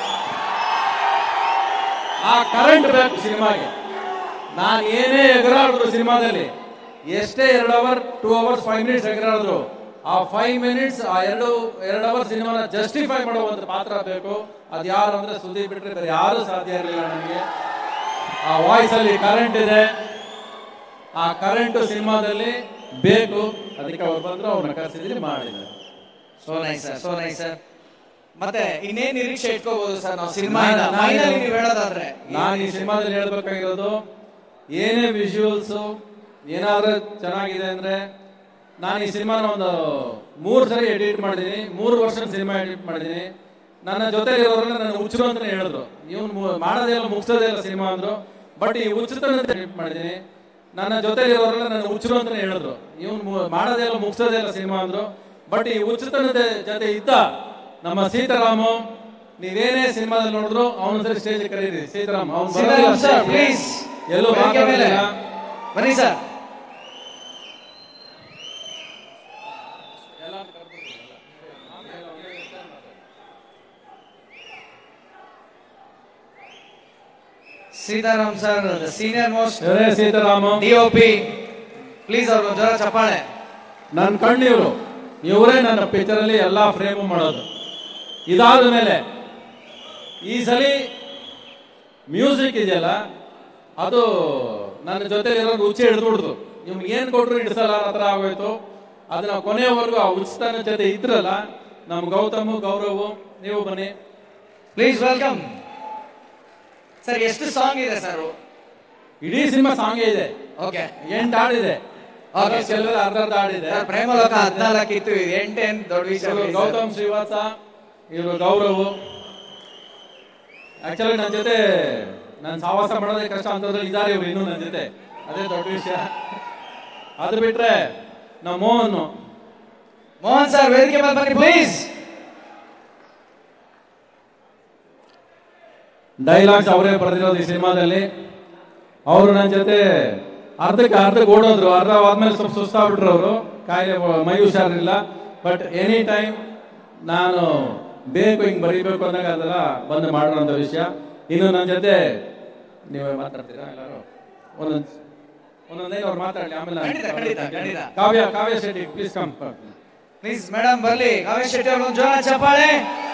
ಆ ಕರೆಂಟ್ ಬೇಕು ಸಿನಿಮಾಗೆ ನಾನು ಏನೇ ಎಗರಾಡಿದ್ರು ಸಿನಿಮಾದಲ್ಲಿ ಎಷ್ಟೇ ಎರಡು hour two hours five minutes ಎಗರಾಡಿದ್ರು ಆ ಫೈವ್ ಮಿನಿಟ್ಸ್ ಆ ಎರಡು ಎರಡು ಅವರ್ ಸಿನಿಮಾನ ಜಸ್ಟಿಫೈ ಮಾಡೋ ಒಂದು ಪಾತ್ರ ಬೇಕು ಅದು ಯಾರು ಅಂದ್ರೆ ಸುದೀಪ್ ಬಿಟ್ರೆ ಬೇರೆ ಯಾರು ಸಾಧ್ಯ ಇರಲಿಲ್ಲ ನನಗೆ ಆ ವಾಯ್ಸ್ ಅಲ್ಲಿ ಕರೆಂಟ್ ಇದೆ ಆ ಕರೆಂಟ್ ಸಿನಿಮಾದಲ್ಲಿ ಬೇಕು ಅದಕ್ಕೆ ಅವ್ರು ಬಂದ್ರು ಅವ್ರನ್ನ ಕರೆಸಿದ್ರೆ ಮಾಡಿದ್ದಾರೆ so nice sir so nice sir ಮತ್ತೆ ಇನ್ನೇನ್ ನಿರೀಕ್ಷೆ ಇಟ್ಕೋಬಹುದು ಸರ್ ನಾವು ಸಿನಿಮಾ ನಾನು- ಫೈನಲಿ ನೀವು ಹೇಳೋದಾದ್ರೆ ನಾನು ಈ ಸಿನಿಮಾದಲ್ಲಿ ಹೇಳ್ಬೇಕಾಗಿರೋದು ಏನೇ ವಿಜುವಲ್ಸ್ ಏನಾದ್ರೂ ಚೆನ್ನಾಗಿದೆ ಅಂದ್ರೆ ನಾನು ಈ ಸಿನಿಮಾನ ಒಂದು ಮೂರು ಸರಿ ಎಡಿಟ್ ಮಾಡಿದ್ದೀನಿ ಮೂರು ವರ್ಷ ಸಿನಿಮಾ ಎಡಿಟ್ ಮಾಡಿದ್ದೀನಿ ನನ್ನ ಜೊತೆ ಇರೋರೆಲ್ಲ ನನ್ನ ಹುಚ್ಚರು ಅಂತ ಹೇಳಿದ್ರು ಇವನು ಮಾಡೋದೇ ಇಲ್ಲ ಮುಗಿಸೋದೇ ಇಲ್ಲ ಸಿನಿಮಾ ಅಂದ್ರು ಬಟ್ ಈ ಹುಚ್ಚತನ ಎಡಿಟ್ ಮಾಡಿದ್ದೀನಿ ನನ್ನ ಜೊತೆ ಇರೋರೆಲ್ಲ ನನ್ನ ಹುಚ್ಚರು ಅಂತ ಹೇಳಿದ್ರು ಇವನು ಮಾಡೋದೇ ಇಲ್ಲ ಮುಗಿಸೋದೇ ಇಲ್ಲ ಸಿನಿಮಾ ಅಂದ್ರು ಬಟ್ ಈ ಹುಚ್ಚತನದ ಜೊತೆ ಇದ್ದ ನಮ್ಮ ಸೀತಾರಾಮು ನೀವೇನೇ ಸಿನಿಮಾದಲ್ಲಿ ನೋಡಿದ್ರು ಅವನ ಸರಿ ಸ್ಟೇಜ್ ಕರೀರಿ ಸೀತಾರಾಮ್ ಅವ್ನು ಸೀತಾರಾಮ್ ಸರ್ ಪ್ಲೀಸ್ ಎಲ್ಲೂ ಮಾತಾಡಲಿಲ್ಲ ಬನ್ನಿ sir Sitaram sir senior most ಇವರೇ ಸೀತಾರಾಮು ಡಿಒಪಿ ಪ್ಲೀಸ್ ಅವ್ರು ಜೋರ ಚಪ್ಪಾಳೆ ನನ್ನ ಕಣ್ಣೀರು ಇವರೇ ನನ್ನ ಪಿಕ್ಚರ್ ಅಲ್ಲಿ ಎಲ್ಲಾ ಫ್ರೇಮು ಮಾಡೋದು ಇದಾದ ಮೇಲೆ ಈ ಸಲ ಮ್ಯೂಸಿಕ್ ಇದೆಯಲ್ಲ ಅದು ನನ್ನ ಜೊತೆ ಇರೋ ರುಚಿ ಹಿಡಿದ್ಬಿಡ್ತು ನಿಮ್ಗೆ ಏನ್ ಕೊಟ್ರು ಹಿಡಿಸಲ್ಲ ಆ ಥರ ಆಗೋಯ್ತು ಅದನ್ನ ಕೊನೆಯವರೆಗೂ ಆ ಉಚಿತನ ಜೊತೆ ಇದ್ರಲ್ಲ ನಮ್ ಗೌತಮು ಗೌರವ್ ನೀವು ಬನ್ನಿ ಪ್ಲೀಸ್ ವೆಲ್ಕಮ್ ಸರ್ ಎಷ್ಟು ಸಾಂಗ್ ಇದೆ ಸರ್ ಇಡೀ ಸಿನಿಮಾ ಸಾಂಗೇ ಇದೆ ಓಕೆ ಎಂಟು ಹಾಡಿದೆ Okay. ಕೆಲವೆಲ್ಲ ಅರ್ಧ ಅರ್ಧ ಹಾಡಿದೆ ಸರ್ ಪ್ರೇಮಲೋಕ ಹದಿನಾಲ್ಕು ಇತ್ತು ಇದು ಎಂಟೇನ್ ದೊಡ್ಡ ವಿಷಯ ಇವ್ರು ಬಿಡಿ ಸರ್. ಗೌತಮ್ ಶ್ರೀವಾಸ ಇವರು ಗೌರವ್ ಆಕ್ಚುಲಿ ನನ್ನ ಜೊತೆ ನಾನು ಸಾವಾಸ ಮಾಡೋದೇ ಕಷ್ಟ ಅಂತಂದ್ರೆ ಇದಾರೆ ಇವ್ರು ಇನ್ನೂ ನನ್ನ ಜೊತೆ ಅದೇ ದೊಡ್ಡ ವಿಷಯ ಅದು ಬಿಟ್ರೆ ನಮ್ಮ ಮೋಹನ್ ಮೋಹನ್ ಸರ್ ವೇದಿಕೆ ಮೇಲೆ ಬನ್ನಿ ಪ್ಲೀಸ್ ಡೈಲಾಗ್ಸ್ ಅವರೇ ಬರೆದಿರೋದು ಈ ಸಿನಿಮಾದಲ್ಲಿ ಅವರು ನನ್ನ ಜೊತೆ ಅರ್ಧಕ್ಕೆ ಅರ್ಧಕ್ಕೆ ಓಡೋದ್ರು ಅರ್ಧ ಆದ್ಮೇಲೆ ಸ್ವಲ್ಪ ಸುಸ್ತಾಗ್ಬಿಟ್ರು ಅವರು ಕಾಯಿಲೆ ಮೈ ಹುಷಾರಿಲ್ಲ ಬಟ್ ಎನಿ ಟೈಮ್ ನಾನು ಬೇಕು ಹಿಂಗ್ ಬರೀಬೇಕು ಅಂದಾಗ ಅದೆಲ್ಲ ಬಂದು ಮಾಡೋಂಥ ವಿಷಯ ಇನ್ನು ನನ್ನ ಜೊತೆ ನೀವೇ ಮಾತಾಡ್ತೀರಾ ಎಲ್ಲರೂ ಒಂದೊಂದು ಒಂದೊಂದೇನು ಅವ್ರು ಮಾತಾಡಲಿ ಆಮೇಲೆ ನಾನು ಖಂಡಿತ, ಖಂಡಿತ, ಖಂಡಿತ. Kavya Kavya Shetty please come please madam ಬರ್ಲಿ ಕಾವ್ಯ ಶೆಟ್ಟಿ ಅವ್ರ ಜೋರ ಚಪ್ಪಾಳೆ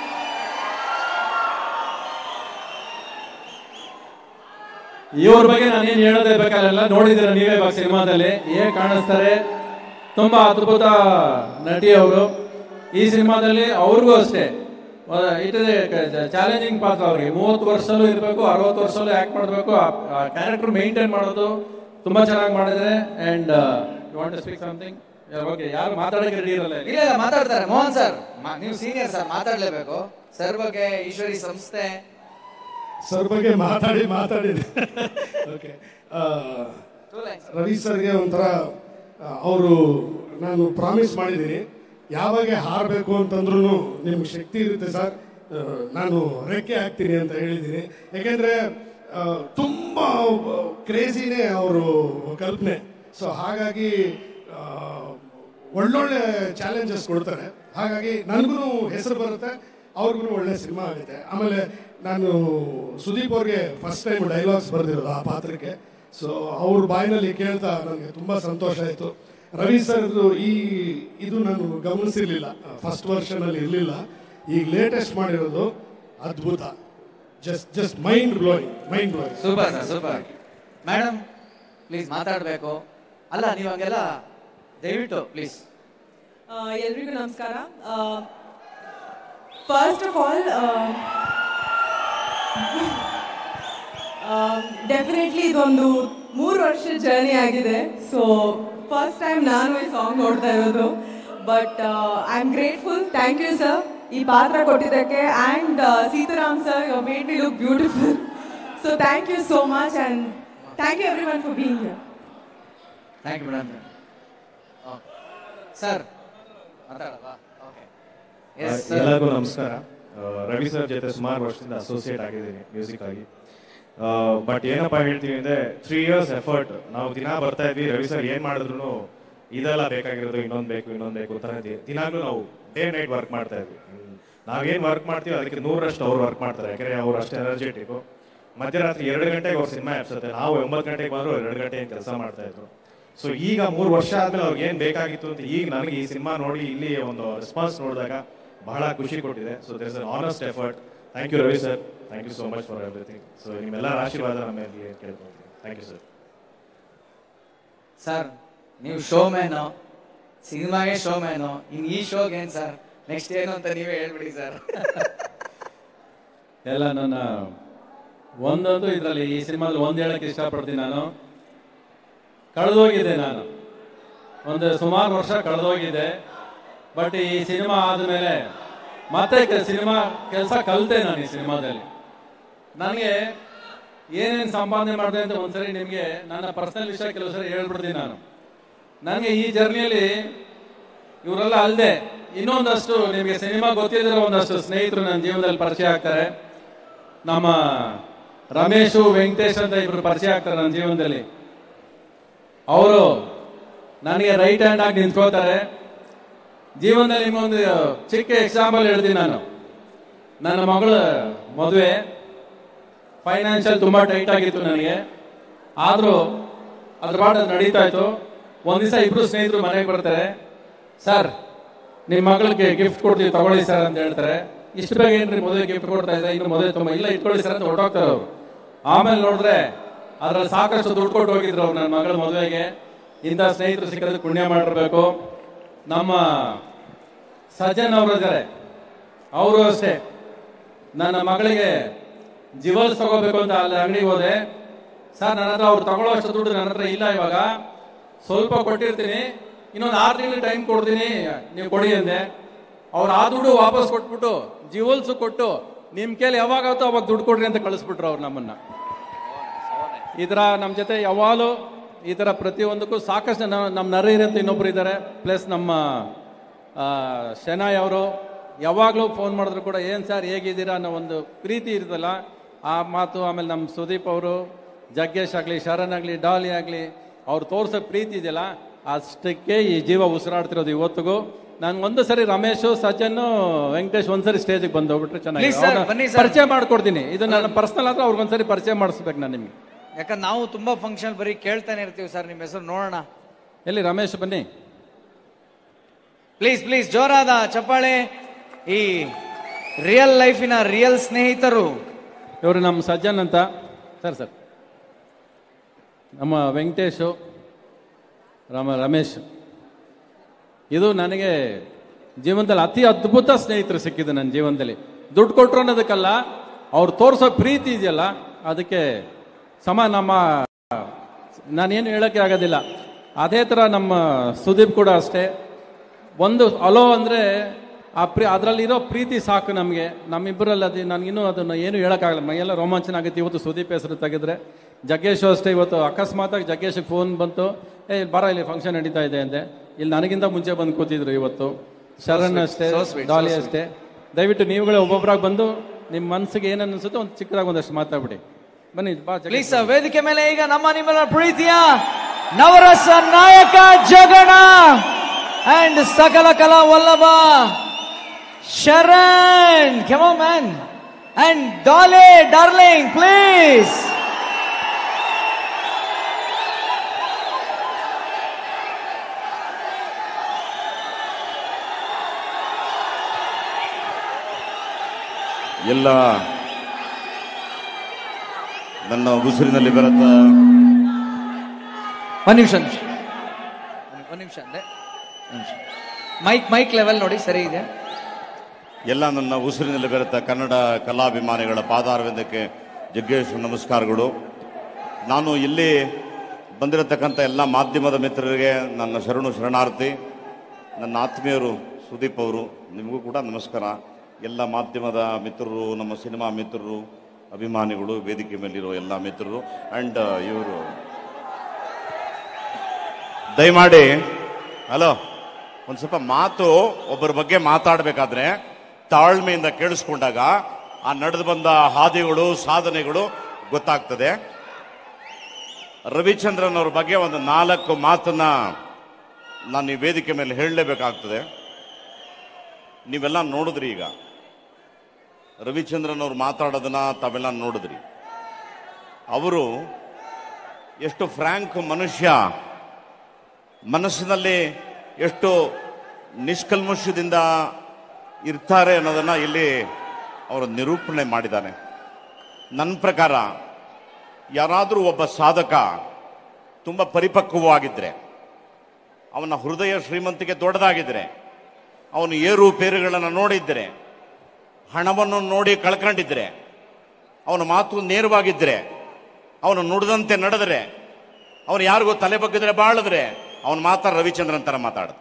ಇವ್ರ ಬಗ್ಗೆ ನಾನೇನು ಹೇಳೋದೇ ಬೇಕಾಗಲ್ಲ ನೋಡಿದಿರ ನೀವೇ ಇವಾಗ ಸಿನಿಮಾದಲ್ಲಿ ಹೇಗೆ ಕಾಣಿಸ್ತಾರೆ ತುಂಬಾ ಅದ್ಭುತ ನಟಿ ಅವರು ಈ ಸಿನಿಮಾದಲ್ಲಿ ಅವ್ರಿಗೂ ಅಷ್ಟೇ ಇಟ್ ಚಾಲೆಂಜಿಂಗ್ ಪಾತ್ರ ಅವ್ರಿಗೆ ಮೂವತ್ತು ವರ್ಷದಲ್ಲೂ ಇರಬೇಕು ಅರವತ್ತು ವರ್ಷದಲ್ಲೂ ಆಕ್ಟ್ ಮಾಡಬೇಕು ಆ ಕ್ಯಾರೆಕ್ಟರ್ ಮೇಂಟೈನ್ ಮಾಡೋದು ತುಂಬಾ ಚೆನ್ನಾಗಿ ಮಾಡಿದ್ರೆ and you want to speak something okay ಯಾರು ಮಾತಾಡಕ್ಕೆ ರೆಡಿ ಇರಲ್ಲ ಇಲ್ಲಿ. ಇಲ್ಲ ಇಲ್ಲ ಮಾತಾಡ್ತಾರೆ ಮೋಹನ್ ಸರ್ ಮಾ- ನೀವು ಸೀನಿಯರ್ ಸರ್ ಮಾತಾಡ್ಲೇಬೇಕು ಸರ್ ಬಗ್ಗೆ ಈಶ್ವರಿ ಸಂಸ್ಥೆ ಸರ್ ಬಗ್ಗೆ ಮಾತಾಡಿ ಮಾತಾಡಿದೆ okay Two lines, sir. Ravi ಸರ್ಗೆ ಒಂಥರ ಅವರು ನಾನು ಪ್ರಾಮಿಸ್ ಮಾಡಿದ್ದೀನಿ ಯಾವಾಗ ಹಾರಬೇಕು ಅಂತಂದ್ರೂ ನಿಮ್ಗೆ ಶಕ್ತಿ ಇರುತ್ತೆ ಸರ್ ಆ, ನಾನು ರೆಕ್ಕೆ ಹಾಕ್ತೀನಿ ಅಂತ ಹೇಳಿದ್ದೀನಿ ಯಾಕೆಂದ್ರೆ ಆ, ತುಂಬ ಕ್ರೇಜಿನೇ ಅವರು ಕಲ್ಪನೆ ಸೊ ಹಾಗಾಗಿ ಆ, ಒಳ್ಳೊಳ್ಳೆ ಚಾಲೆಂಜಸ್ ಕೊಡ್ತಾರೆ ಹಾಗಾಗಿ ನನಗೂ ಹೆಸರು ಬರುತ್ತೆ ಅವ್ರಿಗೂ ಒಳ್ಳೆ ಸಿನಿಮಾ ಆಗುತ್ತೆ ಆಮೇಲೆ ನಾನು ಸುದೀಪ್ ಅವ್ರಿಗೆ ಫಸ್ಟ್ ಟೈಮ್ ಡೈಲಾಗ್ಸ್ ಬರೆದಿರೋದು ಆ ಪಾತ್ರಕ್ಕೆ ಸೊ ಅವ್ರ ಬಾಯಿನಲ್ಲಿ ಕೇಳ್ತಾ ನನಗೆ ತುಂಬ ಸಂತೋಷ ಆಯಿತು ರವಿ ಸರ್ ಈ ಇದು ನಾನು ಗಮನಿಸಿರ್ಲಿಲ್ಲ ಫಸ್ಟ್ ವರ್ಷನಲ್ಲಿ ಇರಲಿಲ್ಲ ಈಗ ಲೇಟೆಸ್ಟ್ ಮಾಡಿರೋದು ಅದ್ಭುತ just just mind blowing mind blowing super sir super madam please ಮಾತಾಡಬೇಕು ಅಲ್ಲ ನೀವು ಹಂಗೆಲ್ಲ ದಯವಿಟ್ಟು ಪ್ಲೀಸ್ ಆ, ಎಲ್ರಿಗೂ ನಮಸ್ಕಾರ ಫಸ್ಟ್ ಆಫ್ ಆಲ್ ಡೆಫಿನೆಟ್ಲಿ ಇದೊಂದು ಮೂರು ವರ್ಷ ಜರ್ನಿ ಆಗಿದೆ ಸೊ ಫಸ್ಟ್ ಟೈಮ್ ನಾನು ಈ ಸಾಂಗ್ ನೋಡ್ತಾ ಇರೋದು but I am grateful thank you sir ಈ ಪಾತ್ರ ಕೊಟ್ಟಿದ್ದಕ್ಕೆ and Sitaram sir you made me look beautiful so thank you so much and thank you everyone for being your thank you madam sir ಮಾತಾಡವಾ okay yes sir ಎಲ್ಲರಿಗೂ ನಮಸ್ಕಾರ ಆ, Ravi sir ಜೊತೆ ಸುಮಾರು ವರ್ಷದಿಂದ ಅಸೋಸಿಯೇಟ್ ಆಗಿದ್ದೀನಿ ಮ್ಯೂಸಿಕ್ ಆಗಿ ಬಟ್ ಏನಪ್ಪ ಹೇಳ್ತೀವಿ ಅಂದ್ರೆ ತ್ರೀ ಇಯರ್ಸ್ ಎಫರ್ಟ್ ನಾವು ದಿನ ಬರ್ತಾ ಇದ್ವಿ ರವಿ ಸರ್ ಏನ್ ಮಾಡಿದ್ರು ಇದೆಲ್ಲ ಬೇಕಾಗಿರೋದು ಇನ್ನೊಂದು ಬೇಕು ಇನ್ನೊಂದು ಬೇಕು ತರ ದಿನಾಗ್ಲೂ ನಾವು ಡೇ ನೈಟ್ ವರ್ಕ್ ಮಾಡ್ತಾ ಇದ್ವಿ ಹ್ಮ್. ನಾವೇನ್ ವರ್ಕ್ ಮಾಡ್ತೀವಿ ಅದಕ್ಕೆ ನೂರರಷ್ಟು ಅವ್ರು ವರ್ಕ್ ಮಾಡ್ತಾರೆ ಯಾಕಂದ್ರೆ ಅವ್ರು ಅಷ್ಟು ಎನರ್ಜೆಟಿಕ್ ಮಧ್ಯರಾತ್ರಿ ಎರಡು ಗಂಟೆಗೆ ಅವ್ರ ಸಿನಿಮಾ ಎಪ್ಸುತ್ತೆ ನಾವು ಒಂಬತ್ತು ಗಂಟೆಗೆ ಬಂದ್ರು ಎರಡು ಗಂಟೆ ಕೆಲಸ ಮಾಡ್ತಾ ಇದ್ರು ಸೊ ಈಗ ಮೂರು ವರ್ಷ ಆದ್ಮೇಲೆ ಅವ್ರಿಗೆ ಏನ್ ಬೇಕಾಗಿತ್ತು ಅಂತ ಈಗ ನನಗೆ ಈ ಸಿನಿಮಾ ನೋಡಿ ಇಲ್ಲಿ ಒಂದು ರೆಸ್ಪಾನ್ಸ್ ನೋಡಿದಾಗ ಬಹಳ ಖುಷಿ ಕೊಟ್ಟಿದೆ so there is an honest effort thank you Ravi sir thank you so much for everything so ನಿಮ್ಮೆಲ್ಲರ ಆಶೀರ್ವಾದ ನಮ್ಮ ಮೇಲೆ ಕೇಳ್ಕೊಳ್ತೀನಿ ಥ್ಯಾಂಕ್ ಯು ಸರ್ ಸರ್ ನೀವು ಶೋ ಮ್ಯಾನು ಸಿನಿಮಾಗೆ ಶೋ ಮ್ಯಾನು ಇನ್ ಈ ಶೋಗೆ ಏನ್ ಸರ್ ನೆಕ್ಸ್ಟ್ ಏನು ಅಂತ ನೀವೇ ಹೇಳ್ಬಿಡಿ ಸರ್ ಎಲ್ಲ ನನ್ನ ಒಂದೊಂದು ಇದರಲ್ಲಿ ಈ ಸಿನಿಮಾದಲ್ಲಿ ಒಂದು ಹೇಳಕ್ಕೆ ಇಷ್ಟಪಡ್ತೀನಿ ನಾನು ಕಳೆದೋಗಿದೆ ನಾನು ಒಂದು ಸುಮಾರು ವರ್ಷ ಕಳೆದೋಗಿದೆ ಬಟ್ ಈ ಸಿನಿಮಾ ಆದಮೇಲೆ ಮತ್ತೆ ಸಿನಿಮಾ ಕೆಲಸ ಕಲಿತೆ ನಾನು ಈ ಸಿನಿಮಾದಲ್ಲಿ ನನಗೆ ಏನೇನು ಸಂಪಾದನೆ ಮಾಡಿದೆ ಅಂತ ಒಂದ್ಸರಿ ನಿಮಗೆ ನನ್ನ ಪರ್ಸನಲ್ ವಿಷಯ ಕೆಲವು ಸರಿ ಹೇಳ್ಬಿಡ್ತೀನಿ ನಾನು ನನಗೆ ಈ ಜರ್ನಿಯಲ್ಲಿ ಇವರೆಲ್ಲ ಅಲ್ಲದೆ ಇನ್ನೊಂದಷ್ಟು ನಿಮಗೆ ಸಿನಿಮಾ ಗೊತ್ತಿದ್ರೆ ಒಂದಷ್ಟು ಸ್ನೇಹಿತರು ನನ್ನ ಜೀವನದಲ್ಲಿ ಪರಿಚಯ ಆಗ್ತಾರೆ ನಮ್ಮ ರಮೇಶು ವೆಂಕಟೇಶ್ ಅಂತ ಇಬ್ರು ಪರಿಚಯ ಆಗ್ತಾರೆ ನನ್ನ ಜೀವನದಲ್ಲಿ ಅವರು ನನಗೆ ರೈಟ್ ಹ್ಯಾಂಡ್ ಆಗಿ ನಿಂತ್ಕೋತಾರೆ ಜೀವನದಲ್ಲಿ ನಿಮ್ಗೊಂದು ಚಿಕ್ಕ ಎಕ್ಸಾಂಪಲ್ ಹೇಳ್ತೀನಿ ನಾನು ನನ್ನ ಮಗಳ ಮದುವೆ ಫೈನಾನ್ಷಿಯಲ್ ತುಂಬಾ ಟೈಟ್ ಆಗಿತ್ತು ನನಗೆ ಆದರೂ ಅದ್ರ ಪಾಠ ನಡೀತಾ ಇತ್ತು ಒಂದ್ ದಿವಸ ಇಬ್ರು ಸ್ನೇಹಿತರು ಮನೆಗೆ ಬರ್ತಾರೆ ಸರ್ ನಿಮ್ಮ ಮಗಳಿಗೆ ಗಿಫ್ಟ್ ಕೊಡ್ತೀವಿ ತಗೊಳ್ಳಿ ಸರ್ ಅಂತ ಹೇಳ್ತಾರೆ ಇಷ್ಟು ಬೇಗ ಏನ್ರಿ ಮದುವೆ ಗಿಫ್ಟ್ ಕೊಡ್ತಾ ಇದ್ದಾರೆ ಇನ್ನು ಮದುವೆ ತುಂಬ ಇಲ್ಲ ಇಟ್ಕೊಳ್ಳಿ ಸರ್ ಅಂತ ಹೊರಟೋಗ್ತಾರೆ ಅವರು ಆಮೇಲೆ ನೋಡಿದ್ರೆ ಅದ್ರಲ್ಲಿ ಸಾಕಷ್ಟು ದುಡ್ಡು ಕೊಟ್ಟು ಹೋಗಿದ್ರು ಅವ್ರು ನನ್ನ ಮಗಳ ಮದುವೆಗೆ ಇಂಥ ಸ್ನೇಹಿತರು ಸಿಕ್ಕಿದ್ರೆ ಪುಣ್ಯ ಮಾಡಿರ್ಬೇಕು ನಮ್ಮ ಸಜ್ಜನ್ ಅವರು ಇದ್ದಾರೆ ಅವರು ಅಷ್ಟೇ ನನ್ನ ಮಗಳಿಗೆ ಜಿವಲ್ಸ್ ತಗೋಬೇಕು ಅಂತ ಅಲ್ಲಿ ಅಂಗಡಿಗೆ ಹೋದೆ ಸರ್ ನನ್ನ ಹತ್ರ ಅವ್ರು ತಗೊಳ್ಳೋ ಅಷ್ಟು ದುಡ್ಡು ನನ್ನ ಹತ್ರ ಇಲ್ಲ ಇವಾಗ ಸ್ವಲ್ಪ ಕೊಟ್ಟಿರ್ತೀನಿ ಇನ್ನೊಂದು ಆರು ತಿಂಗಳು ಟೈಮ್ ಕೊಡ್ತೀನಿ ನೀವು ಕೊಡಿ ಅಂದೆ ಅವ್ರು ಆ ದುಡ್ಡು ವಾಪಸ್ ಕೊಟ್ಬಿಟ್ಟು ಜಿವಲ್ಸ್ ಕೊಟ್ಟು ನಿಮ್ ಕೇಳಿ ಯಾವಾಗಾಗುತ್ತೋ ಅವಾಗ ದುಡ್ಡು ಕೊಡ್ರಿ ಅಂತ ಕಳಿಸ್ಬಿಟ್ರು ಅವ್ರು ನಮ್ಮನ್ನ ಈ ಥರ ನಮ್ಮ ಜೊತೆ ಯಾವಾಗಲೂ ಈ ಥರ ಪ್ರತಿಯೊಂದಕ್ಕೂ ಸಾಕಷ್ಟು ಜನ ನಮ್ಮ ನರೇರ್ ಅಂತ ಇನ್ನೊಬ್ರು ಇದ್ದಾರೆ ಪ್ಲಸ್ ನಮ್ಮ ಆ, ಶೆನಾಯ್ ಅವರು ಯಾವಾಗಲೂ ಫೋನ್ ಮಾಡಿದ್ರು ಕೂಡ ಏನು ಸರ್ ಹೇಗಿದ್ದೀರಾ ಅನ್ನೋ ಒಂದು ಪ್ರೀತಿ ಇರ್ತಲ್ಲ ಆ ಮಾತು ಆಮೇಲೆ ನಮ್ಮ ಸುದೀಪ್ ಅವರು ಜಗ್ಗೇಶ್ ಆಗಲಿ ಶರಣ್ ಆಗಲಿ ಡಾಲಿ ಆಗಲಿ ಅವ್ರು ತೋರಿಸೋ ಪ್ರೀತಿ ಇದೆಯಲ್ಲ ಅಷ್ಟಕ್ಕೆ ಈ ಜೀವ ಉಸಿರಾಡ್ತಿರೋದು ಇವತ್ತಿಗೂ ನಾನು ಒಂದು ಸರಿ ರಮೇಶು ಸಜ್ಜನ್ ವೆಂಕಟೇಶ್ ಒಂದ್ಸರಿ ಸ್ಟೇಜಿಗೆ ಬಂದು ಹೋಗ್ಬಿಟ್ರೆ ಚೆನ್ನಾಗಿ Please sir, ಅವ್ರನ್ನ ಬನ್ನಿ sir. ಪರಿಚಯ ಮಾಡ್ಕೊಡ್ತೀನಿ ಇದು ನನ್ನ ಪರ್ಸನಲ್ ಆದ್ರೆ ಅವ್ರಿಗೊಂದ್ಸರಿ ಪರಿಚಯ ಮಾಡಿಸ್ಬೇಕು ನಾನು ನಿಮಗೆ ಯಾಕಂದ್ರೆ ನಾವು ತುಂಬಾ ಫಂಕ್ಷನ್ ಬರೀ ಕೇಳ್ತಾನೆ ಇರ್ತೀವಿ ಸರ್ ನಿಮ್ಮ ಹೆಸರು ನೋಡೋಣ ಎಲ್ಲಿ ರಮೇಶ್ ಬನ್ನಿ ಪ್ಲೀಸ್ ಪ್ಲೀಸ್ ಜೋರಾದ ಚಪ್ಪಾಳೆ ಈ ರಿಯಲ್ ಲೈಫಿನ ರಿಯಲ್ ಸ್ನೇಹಿತರು ಇವರು ನಮ್ಮ ಸಜ್ಜನ್ ಅಂತ ಸರ್ ಸರ್ ನಮ್ಮ ವೆಂಕಟೇಶು ರಾಮ ರಮೇಶ್ ಇದು ನನಗೆ ಜೀವನದಲ್ಲಿ ಅತಿ ಅದ್ಭುತ ಸ್ನೇಹಿತರು ಸಿಕ್ಕಿದ್ದು ನನ್ನ ಜೀವನದಲ್ಲಿ ದುಡ್ಡು ಕೊಟ್ಟರು ಅನ್ನೋದಕ್ಕಲ್ಲ ಅವ್ರು ತೋರಿಸೋ ಪ್ರೀತಿ ಇದೆಯಲ್ಲ ಅದಕ್ಕೆ ಸಮ ನಮ್ಮ ನಾನೇನು ಹೇಳೋಕ್ಕೆ ಆಗೋದಿಲ್ಲ ಅದೇ ಥರ ನಮ್ಮ ಸುದೀಪ್ ಕೂಡ ಅಷ್ಟೇ ಒಂದು ಅಲೋ ಅಂದರೆ ಆ ಪ್ರೀ ಅದರಲ್ಲಿರೋ ಪ್ರೀತಿ ಸಾಕು ನಮಗೆ ನಮ್ಮಿಬ್ಬರಲ್ಲಿ ಅದು ನನಗಿನ್ನೂ ಅದನ್ನು ಏನು ಹೇಳೋಕ್ಕಾಗಲ್ಲ ಮೈಯೆಲ್ಲ ರೋಮಾಂಚನ ಆಗುತ್ತೆ ಇವತ್ತು ಸುದೀಪ್ ಹೆಸರು ತೆಗೆದ್ರೆ ಜಗ್ಗೇಶ್ ಅಷ್ಟೇ ಇವತ್ತು ಅಕಸ್ಮಾತಾಗಿ ಜಗ್ಗೇಶ್ ಫೋನ್ ಬಂತು ಏ ಬರ ಇಲ್ಲಿ ಫಂಕ್ಷನ್ ನಡೀತಾ ಇದೆ ಅಂದೆ ಇಲ್ಲಿ ನನಗಿಂತ ಮುಂಚೆ ಬಂದು ಕೂತಿದ್ರು ಇವತ್ತು ಶರಣ್ ಅಷ್ಟೇ so sweet, so Daali sweet. ಅಷ್ಟೇ ದಯವಿಟ್ಟು ನೀವುಗಳೇ ಒಬ್ಬೊಬ್ಬರಾಗಿ ಬಂದು ನಿಮ್ಮ ಮನಸ್ಸಿಗೆ ಏನು ಅನಿಸುತ್ತೋ ಒಂದು ಚಿಕ್ಕದಾಗಿ ಒಂದಷ್ಟು ಮಾತಾಡ್ಬಿಡಿ ಬನ್ನಿ ಬಾ ಪ್ಲೀಸ್ ಜಗ್ಗೇಶ್ ವೇದಿಕೆ ಮೇಲೆ ಈಗ ನಮ್ಮ ನಿಮ್ಮೆಲ್ಲ ಪ್ರೀತಿಯ ನವರಸ ನಾಯಕ ಜಗಣ ಅಂಡ್ ಸಕಲ ಕಲಾ ವಲ್ಲಭ ಶರಣ್ ಕೆಮೋ ಮ್ಯಾನ್ ಅಂಡ್ ಡಾಲೆ ಡಾರ್ಲಿಂಗ್ ಪ್ಲೀಸ್ ಎಲ್ಲ ನನ್ನ ಉಸಿರಿನಲ್ಲಿ ಬರುತ್ತ ಒಂದ್ ನಿಮಿಷ ಒಂದ್ ನಿಮಿಷ ಒಂದ್ ನಿಮಿಷ ಅಂದೆ ನಿಮಿಷ ಮೈಕ್ ಮೈಕ್ ಲೆವೆಲ್ ನೋಡಿ ಸರಿ ಇದೆ ಎಲ್ಲ ನನ್ನ ಉಸಿರಿನಲ್ಲಿ ಬೆರೆತ ಕನ್ನಡ ಕಲಾಭಿಮಾನಿಗಳ ಪಾದಾರವಿಂದಕ್ಕೆ ಜಗ್ಗೇಶ್ ನಮಸ್ಕಾರಗಳು ನಾನು ಇಲ್ಲಿ ಬಂದಿರತಕ್ಕಂಥ ಎಲ್ಲ ಮಾಧ್ಯಮದ ಮಿತ್ರರಿಗೆ ನನ್ನ ಶರಣು ಶರಣಾರ್ಥಿ ನನ್ನ ಆತ್ಮೀಯರು ಸುದೀಪ್ ಅವರು ನಿಮಗೂ ಕೂಡ ನಮಸ್ಕಾರ ಎಲ್ಲ ಮಾಧ್ಯಮದ ಮಿತ್ರರು ನಮ್ಮ ಸಿನಿಮಾ ಮಿತ್ರರು ಅಭಿಮಾನಿಗಳು ವೇದಿಕೆ ಮೇಲಿರೋ ಎಲ್ಲ ಮಿತ್ರರು ಆ್ಯಂಡ್ ಇವರು ದಯಮಾಡಿ ಹಲೋ ಒಂದು ಸ್ವಲ್ಪ ಮಾತು ಒಬ್ಬರ ಬಗ್ಗೆ ಮಾತಾಡಬೇಕಾದ್ರೆ ತಾಳ್ಮೆಯಿಂದ ಕೇಳಿಸ್ಕೊಂಡಾಗ ಆ ನಡೆದು ಬಂದ ಹಾದಿಗಳು ಸಾಧನೆಗಳು ಗೊತ್ತಾಗ್ತದೆ ರವಿಚಂದ್ರನ್ ಅವ್ರ ಬಗ್ಗೆ ಒಂದು ನಾಲ್ಕು ಮಾತನ್ನ ನಾನು ಈ ವೇದಿಕೆ ಮೇಲೆ ಹೇಳಲೇಬೇಕಾಗ್ತದೆ ನೀವೆಲ್ಲ ನೋಡಿದ್ರಿ ಈಗ ರವಿಚಂದ್ರನ್ ಅವ್ರು ಮಾತಾಡೋದನ್ನ ತಾವೆಲ್ಲ ನೋಡಿದ್ರಿ ಅವರು ಎಷ್ಟು ಫ್ರ್ಯಾಂಕ್ ಮನುಷ್ಯ ಮನಸ್ಸಿನಲ್ಲಿ ಎಷ್ಟು ನಿಷ್ಕಲ್ಮಶದಿಂದ ಇರ್ತಾರೆ ಅನ್ನೋದನ್ನ ಇಲ್ಲಿ ಅವರು ನಿರೂಪಣೆ ಮಾಡಿದ್ದಾನೆ ನನ್ನ ಪ್ರಕಾರ ಯಾರಾದರೂ ಒಬ್ಬ ಸಾಧಕ ತುಂಬ ಪರಿಪಕ್ವವಾಗಿದ್ದರೆ ಅವನ ಹೃದಯ ಶ್ರೀಮಂತಿಕೆ ದೊಡ್ಡದಾಗಿದ್ದರೆ ಅವನು ಏರುಪೇರುಗಳನ್ನು ನೋಡಿದ್ದರೆ ಹಣವನ್ನು ನೋಡಿ ಕಳ್ಕೊಂಡಿದ್ರೆ ಅವನ ಮಾತು ನೇರವಾಗಿದ್ದರೆ ಅವನು ನುಡಿದಂತೆ ನಡೆದರೆ ಅವನು ಯಾರಿಗೂ ತಲೆ ಬಗ್ಗಿದ್ರೆ ಬಾಳಿದ್ರೆ ಅವನು ಮಾತ್ರ ರವಿಚಂದ್ರನ್ ಥರ ಮಾತಾಡೋದು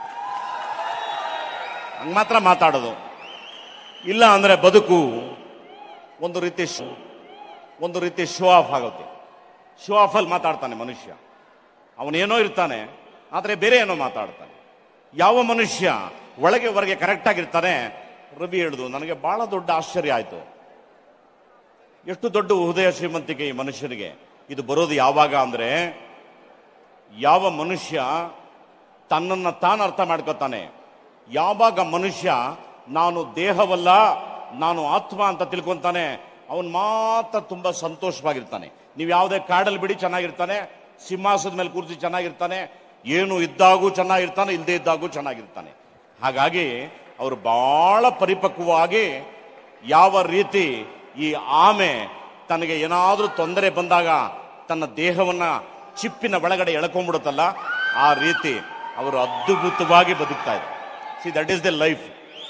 ಹಂಗೆ ಮಾತ್ರ ಮಾತಾಡೋದು ಇಲ್ಲ ಅಂದರೆ ಬದುಕು ಒಂದು ರೀತಿ ಶೋ ಒಂದು ರೀತಿ ಶೋ ಆಫ್ ಆಗುತ್ತೆ ಶೋ ಆಫಲ್ಲಿ ಮಾತಾಡ್ತಾನೆ ಮನುಷ್ಯ ಅವನೇನೋ ಇರ್ತಾನೆ ಆದರೆ ಬೇರೆ ಏನೋ ಮಾತಾಡ್ತಾನೆ ಯಾವ ಮನುಷ್ಯ ಒಳಗೆ ಹೊರಗೆ ಕರೆಕ್ಟಾಗಿರ್ತಾನೆ ರವಿ ಹೇಳಿದು ನನಗೆ ಬಹಳ ದೊಡ್ಡ ಆಶ್ಚರ್ಯ ಆಯಿತು ಎಷ್ಟು ದೊಡ್ಡ ಹೃದಯ ಶ್ರೀಮಂತಿಕೆ ಈ ಮನುಷ್ಯನಿಗೆ ಇದು ಬರೋದು ಯಾವಾಗ ಅಂದರೆ ಯಾವ ಮನುಷ್ಯ ತನ್ನನ್ನು ತಾನು ಅರ್ಥ ಮಾಡ್ಕೊತಾನೆ ಯಾವಾಗ ಮನುಷ್ಯ ನಾನು ದೇಹವಲ್ಲ ನಾನು ಆತ್ಮ ಅಂತ ತಿಳ್ಕೊಂತಾನೆ ಅವನು ಮಾತ್ರ ತುಂಬ ಸಂತೋಷವಾಗಿರ್ತಾನೆ ನೀವು ಯಾವುದೇ ಕಾಡಲ್ಲಿ ಬಿಡಿ ಚೆನ್ನಾಗಿರ್ತಾನೆ ಸಿಂಹಾಸದ ಮೇಲೆ ಕೂರಿಸಿ ಚೆನ್ನಾಗಿರ್ತಾನೆ ಏನು ಇದ್ದಾಗೂ ಚೆನ್ನಾಗಿರ್ತಾನೆ ಇಲ್ಲದೆ ಇದ್ದಾಗೂ ಚೆನ್ನಾಗಿರ್ತಾನೆ ಹಾಗಾಗಿ ಅವರು ಬಹಳ ಪರಿಪಕ್ವವಾಗಿ ಯಾವ ರೀತಿ ಈ ಆಮೆ ತನಗೆ ಏನಾದರೂ ತೊಂದರೆ ಬಂದಾಗ ತನ್ನ ದೇಹವನ್ನ ಚಿಪ್ಪಿನ ಒಳಗಡೆ ಎಳ್ಕೊಂಡ್ಬಿಡುತ್ತಲ್ಲ ಆ ರೀತಿ ಅವರು ಅದ್ಭುತವಾಗಿ ಬದುಕ್ತಾ ಇದ್ದಾರೆ see that is the life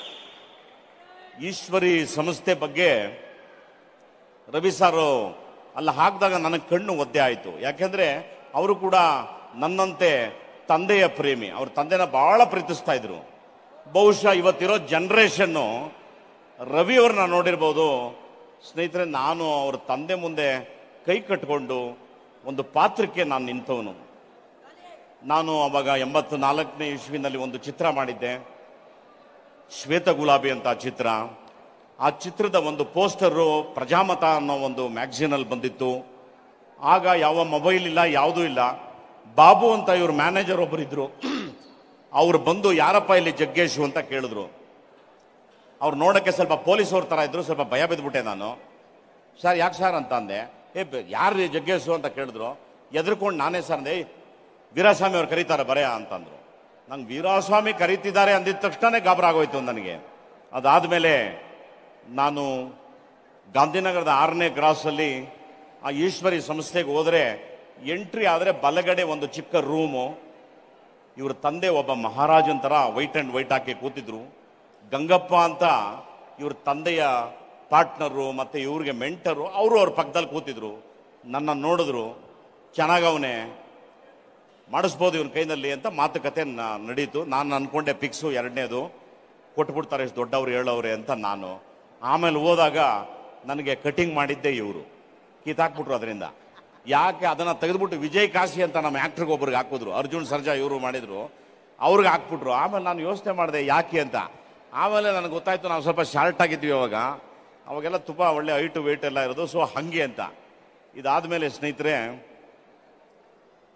Eshwari ಸಂಸ್ಥೆ ಬಗ್ಗೆ ರವಿ ಸಾರು ಅಲ್ಲಿ ಹಾಕಿದಾಗ ನನಗೆ ಕಣ್ಣು ಒದ್ದೆ ಆಯಿತು ಯಾಕೆಂದ್ರೆ ಅವರು ಕೂಡ ನನ್ನಂತೆ ತಂದೆಯ ಪ್ರೇಮಿ ಅವ್ರ ತಂದೆನ ಬಹಳ ಪ್ರೀತಿಸ್ತಾ ಇದ್ರು ಬಹುಶಃ ಇವತ್ತಿರೋ ಜನ್ರೇಷನ್ನು ರವಿ ಅವ್ರನ್ನ ನೋಡಿರ್ಬೋದು ಸ್ನೇಹಿತರೆ ನಾನು ಅವ್ರ ತಂದೆ ಮುಂದೆ ಕೈ ಕಟ್ಕೊಂಡು ಒಂದು ಪಾತ್ರಕ್ಕೆ ನಾನು ನಿಂತವನು ನಾನು ಅವಾಗ ಎಂಬತ್ತು ನಾಲ್ಕನೇ ಇಸ್ವಿನಲ್ಲಿ ಒಂದು ಚಿತ್ರ ಮಾಡಿದ್ದೆ ಶ್ವೇತ ಗುಲಾಬಿ ಅಂತ ಚಿತ್ರ ಆ ಚಿತ್ರದ ಒಂದು ಪೋಸ್ಟರು ಪ್ರಜಾಮತ ಅನ್ನೋ ಒಂದು ಮ್ಯಾಗ್ಝಿನಲ್ಲಿ ಬಂದಿತ್ತು ಆಗ ಯಾವ ಮೊಬೈಲ್ ಇಲ್ಲ ಯಾವುದೂ ಇಲ್ಲ ಬಾಬು ಅಂತ ಇವ್ರ ಮ್ಯಾನೇಜರ್ ಒಬ್ಬರಿದ್ರು ಅವ್ರು ಬಂದು ಯಾರಪ್ಪ ಇಲ್ಲಿ ಜಗ್ಗೇಶು ಅಂತ ಕೇಳಿದ್ರು ಅವ್ರು ನೋಡಕ್ಕೆ ಸ್ವಲ್ಪ ಪೊಲೀಸ್ ಅವ್ರ ಥರ ಇದ್ರು ಸ್ವಲ್ಪ ಭಯ ಬಿದ್ದುಬಿಟ್ಟೆ ನಾನು ಸರ್ ಯಾಕೆ ಸರ್ ಅಂತ ಅಂದೆ ಏ ಯಾರು ಜಗ್ಗೇಶು ಅಂತ ಕೇಳಿದ್ರು ಎದ್ರುಕೊಂಡು ನಾನೇ ಸರ್ ಅಂದೆ "ಏಯ್, ವೀರಾಸ್ವಾಮಿ ಅವ್ರು ಕರೀತಾರೆ ಬರೆಯ ಅಂತಂದ್ರು ನಂಗೆ ವೀರಾಸ್ವಾಮಿ ಕರೀತಿದ್ದಾರೆ ಅಂದಿದ ತಕ್ಷಣ ಗಾಬರ ಆಗೋಯ್ತು ನನಗೆ ಅದಾದಮೇಲೆ ನಾನು ಗಾಂಧಿನಗರದ ಆರನೇ ಕ್ರಾಸಲ್ಲಿ ಆ ಈಶ್ವರಿ ಸಂಸ್ಥೆಗೆ ಹೋದರೆ ಎಂಟ್ರಿ ಆದರೆ ಬಲಗಡೆ ಒಂದು ಚಿಕ್ಕ ರೂಮು ಇವ್ರ ತಂದೆ ಒಬ್ಬ ಮಹಾರಾಜನ್ ಥರ ವೈಟ್ ಆ್ಯಂಡ್ ವೈಟ್ ಹಾಕಿ ಕೂತಿದ್ರು ಗಂಗಪ್ಪ ಅಂತ ಇವ್ರ ತಂದೆಯ ಪಾರ್ಟ್ನರು ಮತ್ತು ಇವ್ರಿಗೆ ಮೆಂಟರು ಅವರು ಅವ್ರ ಪಕ್ಕದಲ್ಲಿ ಕೂತಿದ್ರು ನನ್ನ ನೋಡಿದ್ರು ಚೆನ್ನಾಗವನೆ ಮಾಡಿಸ್ಬೋದು ಇವನ ಕೈನಲ್ಲಿ ಅಂತ ಮಾತುಕತೆ ನ- ನಡೀತು ನಾನು ಅನ್ಕೊಂಡೆ ಫಿಕ್ಸು ಎರಡನೇದು ಕೊಟ್ಬಿಡ್ತಾರೆ ಇಷ್ಟು ದೊಡ್ಡವ್ರು ಹೇಳೋರೆ ಅಂತ ನಾನು ಆಮೇಲೆ ಹೋದಾಗ ನನಗೆ ಕಟಿಂಗ್ ಮಾಡಿದ್ದೆ ಇವರು ಕಿತ್ತಾಕ್ಬಿಟ್ರು ಅದರಿಂದ ಯಾಕೆ ಅದನ್ನ ತೆಗೆದ್ಬಿಟ್ಟು ವಿಜಯ್ ಕಾಶಿ ಅಂತ ನಮ್ಮ ಆಕ್ಟ್ರಿಗೆ ಒಬ್ರಿಗೆ ಹಾಕಿದ್ರು ಅರ್ಜುನ್ ಸರ್ಜಾ ಇವರು ಮಾಡಿದ್ರು ಅವ್ರಿಗೆ ಹಾಕ್ಬಿಟ್ರು ಆಮೇಲೆ ನಾನು ಯೋಚನೆ ಮಾಡಿದೆ ಯಾಕೆ ಅಂತ ಆಮೇಲೆ ನನಗೆ ಗೊತ್ತಾಯ್ತು ನಾವು ಸ್ವಲ್ಪ ಶಾರ್ಟ್ ಆಗಿದ್ವಿ ಅವಾಗ ಅವಾಗೆಲ್ಲ ತುಂಬ ಒಳ್ಳೆ ಹೈಟು ವೆಯ್ಟ್ ಎಲ್ಲ ಇರೋದು ಸೊ ಹಂಗೆ ಅಂತ ಇದಾದ್ಮೇಲೆ ಸ್ನೇಹಿತರೆ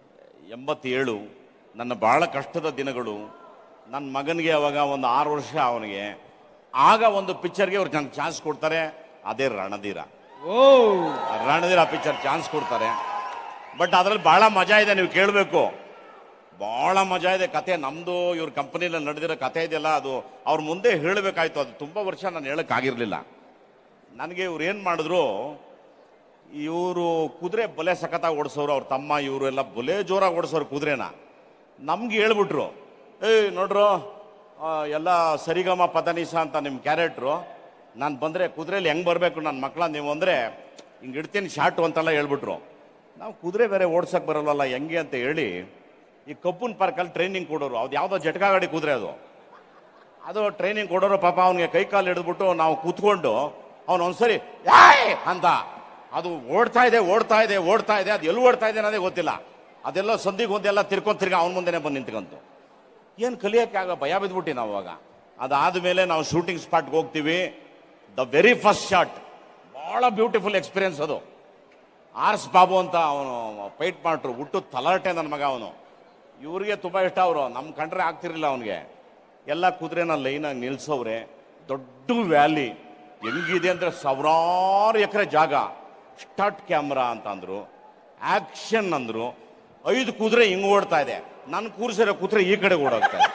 ಎಂಬತ್ತೇಳು ನನ್ನ ಬಹಳ ಕಷ್ಟದ ದಿನಗಳು ನನ್ನ ಮಗನಿಗೆ ಅವಾಗ ಒಂದು ಆರು ವರ್ಷ ಅವನಿಗೆ ಆಗ ಒಂದು ಪಿಕ್ಚರ್ಗೆ ಅವ್ರು ನಂಗೆ ಚಾನ್ಸ್ ಕೊಡ್ತಾರೆ ಅದೇ ರಣಧೀರ ರಣಧೀರ ಪಿಕ್ಚರ್ ಚಾನ್ಸ್ ಕೊಡ್ತಾರೆ ಬಟ್ ಅದ್ರಲ್ಲಿ ಬಹಳ ಮಜಾ ಇದೆ ನೀವು ಕೇಳಬೇಕು ಬಹಳ ಮಜಾ ಇದೆ ಕತೆ ನಮ್ದು ಇವ್ರ ಕಂಪನಿಲಿ ನಡೆದಿರೋ ಕತೆ ಇದೆಯಲ್ಲ ಅದು ಅವ್ರ ಮುಂದೆ ಹೇಳಬೇಕಾಯ್ತು ಅದು ತುಂಬ ವರ್ಷ ನಾನು ಹೇಳಕ್ಕಾಗಿರ್ಲಿಲ್ಲ ನನಗೆ ಇವ್ರು ಏನು ಮಾಡಿದ್ರು ಇವರು ಕುದುರೆ ಬಲೆ ಸಖತ್ತಾಗಿ ಓಡಿಸೋರು ಅವ್ರ ತಮ್ಮ ಇವರು ಎಲ್ಲ ಬಲೆ ಜೋರಾಗಿ ಓಡಿಸೋರು ಕುದುರೆನ ನಮ್ಗೆ ಹೇಳ್ಬಿಟ್ರು ಏಯ್ ನೋಡ್ರು ಆ, ಎಲ್ಲ ಸರಿಗಮ ಪದನಿಸ ಅಂತ ನಿಮ್ಮ ಕ್ಯಾರೆಕ್ಟ್ರು ನಾನು ಬಂದರೆ ಕುದುರೆಲಿ ಹೆಂಗೆ ಬರಬೇಕು ನನ್ನ ಮಕ್ಕಳ ನೀವು ಅಂದರೆ ಹಿಂಗೆ ಇಡ್ತೀನಿ ಶಾರ್ಟು ಅಂತೆಲ್ಲ ಹೇಳ್ಬಿಟ್ರು ನಾವು ಕುದುರೆ ಬೇರೆ ಓಡ್ಸಕ್ಕೆ ಬರಲ್ವಲ್ಲ ಹೆಂಗೆ ಅಂತ ಹೇಳಿ ಈ ಕಬ್ಬನ್ ಪಾರ್ಕಲ್ಲಿ ಟ್ರೈನಿಂಗ್ ಕೊಡೋರು ಅದು ಯಾವುದೋ ಜಟ್ಕಾ ಗಾಡಿ ಕುದುರೆ ಅದು ಅದು ಟ್ರೈನಿಂಗ್ ಕೊಡೋರು ಪಾಪ ಅವನಿಗೆ ಕೈ ಕಾಲು ಹಿಡಿದ್ಬಿಟ್ಟು ನಾವು ಕೂತ್ಕೊಂಡು ಅವನು ಒಂದ್ಸರಿ ಯಾಯ್ ಅಂತ ಅದು ಓಡ್ತಾ ಇದೆ ಓಡ್ತಾ ಇದೆ ಓಡ್ತಾ ಇದೆ ಅದು ಎಲ್ಲಿ ಓಡ್ತಾ ಇದೆ ಅನ್ನೋದೇ ಗೊತ್ತಿಲ್ಲ ಅದೆಲ್ಲ ಸಂದಿಗೆ ಒಂದೆಲ್ಲ ತಿರ್ಕೊಂಡ್ ತಿರ್ಗ ಅವನ ಮುಂದೆನೆ ಬಂದು ನಿಂತ್ಕೊಂತು ಏನು ಕಲಿಯೋಕ್ಕೆ ಆಗ ಭಯ ಬಿದ್ಬಿಟ್ಟು ನಾವು ಅವಾಗ ಅದಾದ್ಮೇಲೆ ನಾವು ಶೂಟಿಂಗ್ ಸ್ಪಾಟ್ಗೆ ಹೋಗ್ತೀವಿ ದ ವೆರಿ ಫಸ್ಟ್ ಶಾಟ್ ಬಹಳ ಬ್ಯೂಟಿಫುಲ್ ಎಕ್ಸ್ಪೀರಿಯನ್ಸ್ ಅದು ಆರ್ಸ್ ಬಾಬು ಅಂತ ಅವನು ಫೈಟ್ ಮಾಡ್ರು ಹುಟ್ಟು ತಲಾಟೆ ನನ್ನ ಮಗ ಅವನು ಇವ್ರಿಗೆ ತುಂಬ ಇಷ್ಟ ಅವರು ನಮ್ಮ ಕಂಡ್ರೆ ಆಗ್ತಿರ್ಲಿಲ್ಲ ಅವನಿಗೆ ಎಲ್ಲ ಕುದುರೆನ ಲೈನಾಗಿ ನಿಲ್ಸವ್ರೆ ದೊಡ್ಡ ವ್ಯಾಲಿ ಹೆಂಗಿದೆ ಅಂದ್ರೆ ಸಾವಿರಾರು ಎಕರೆ ಜಾಗ ಸ್ಟಾರ್ಟ್ ಕ್ಯಾಮ್ರಾ ಅಂತ ಅಂದ್ರು ಆಕ್ಷನ್ ಅಂದ್ರು ಐದು ಕುದುರೆ ಹಿಂಗ್ ಓಡ್ತಾ ಇದೆ ನನ್ನ ಕೂರಿಸಿರೋ ಕುದುರೆ ಈ ಕಡೆ ಓಡೋಗ್ತಾ ಇದೆ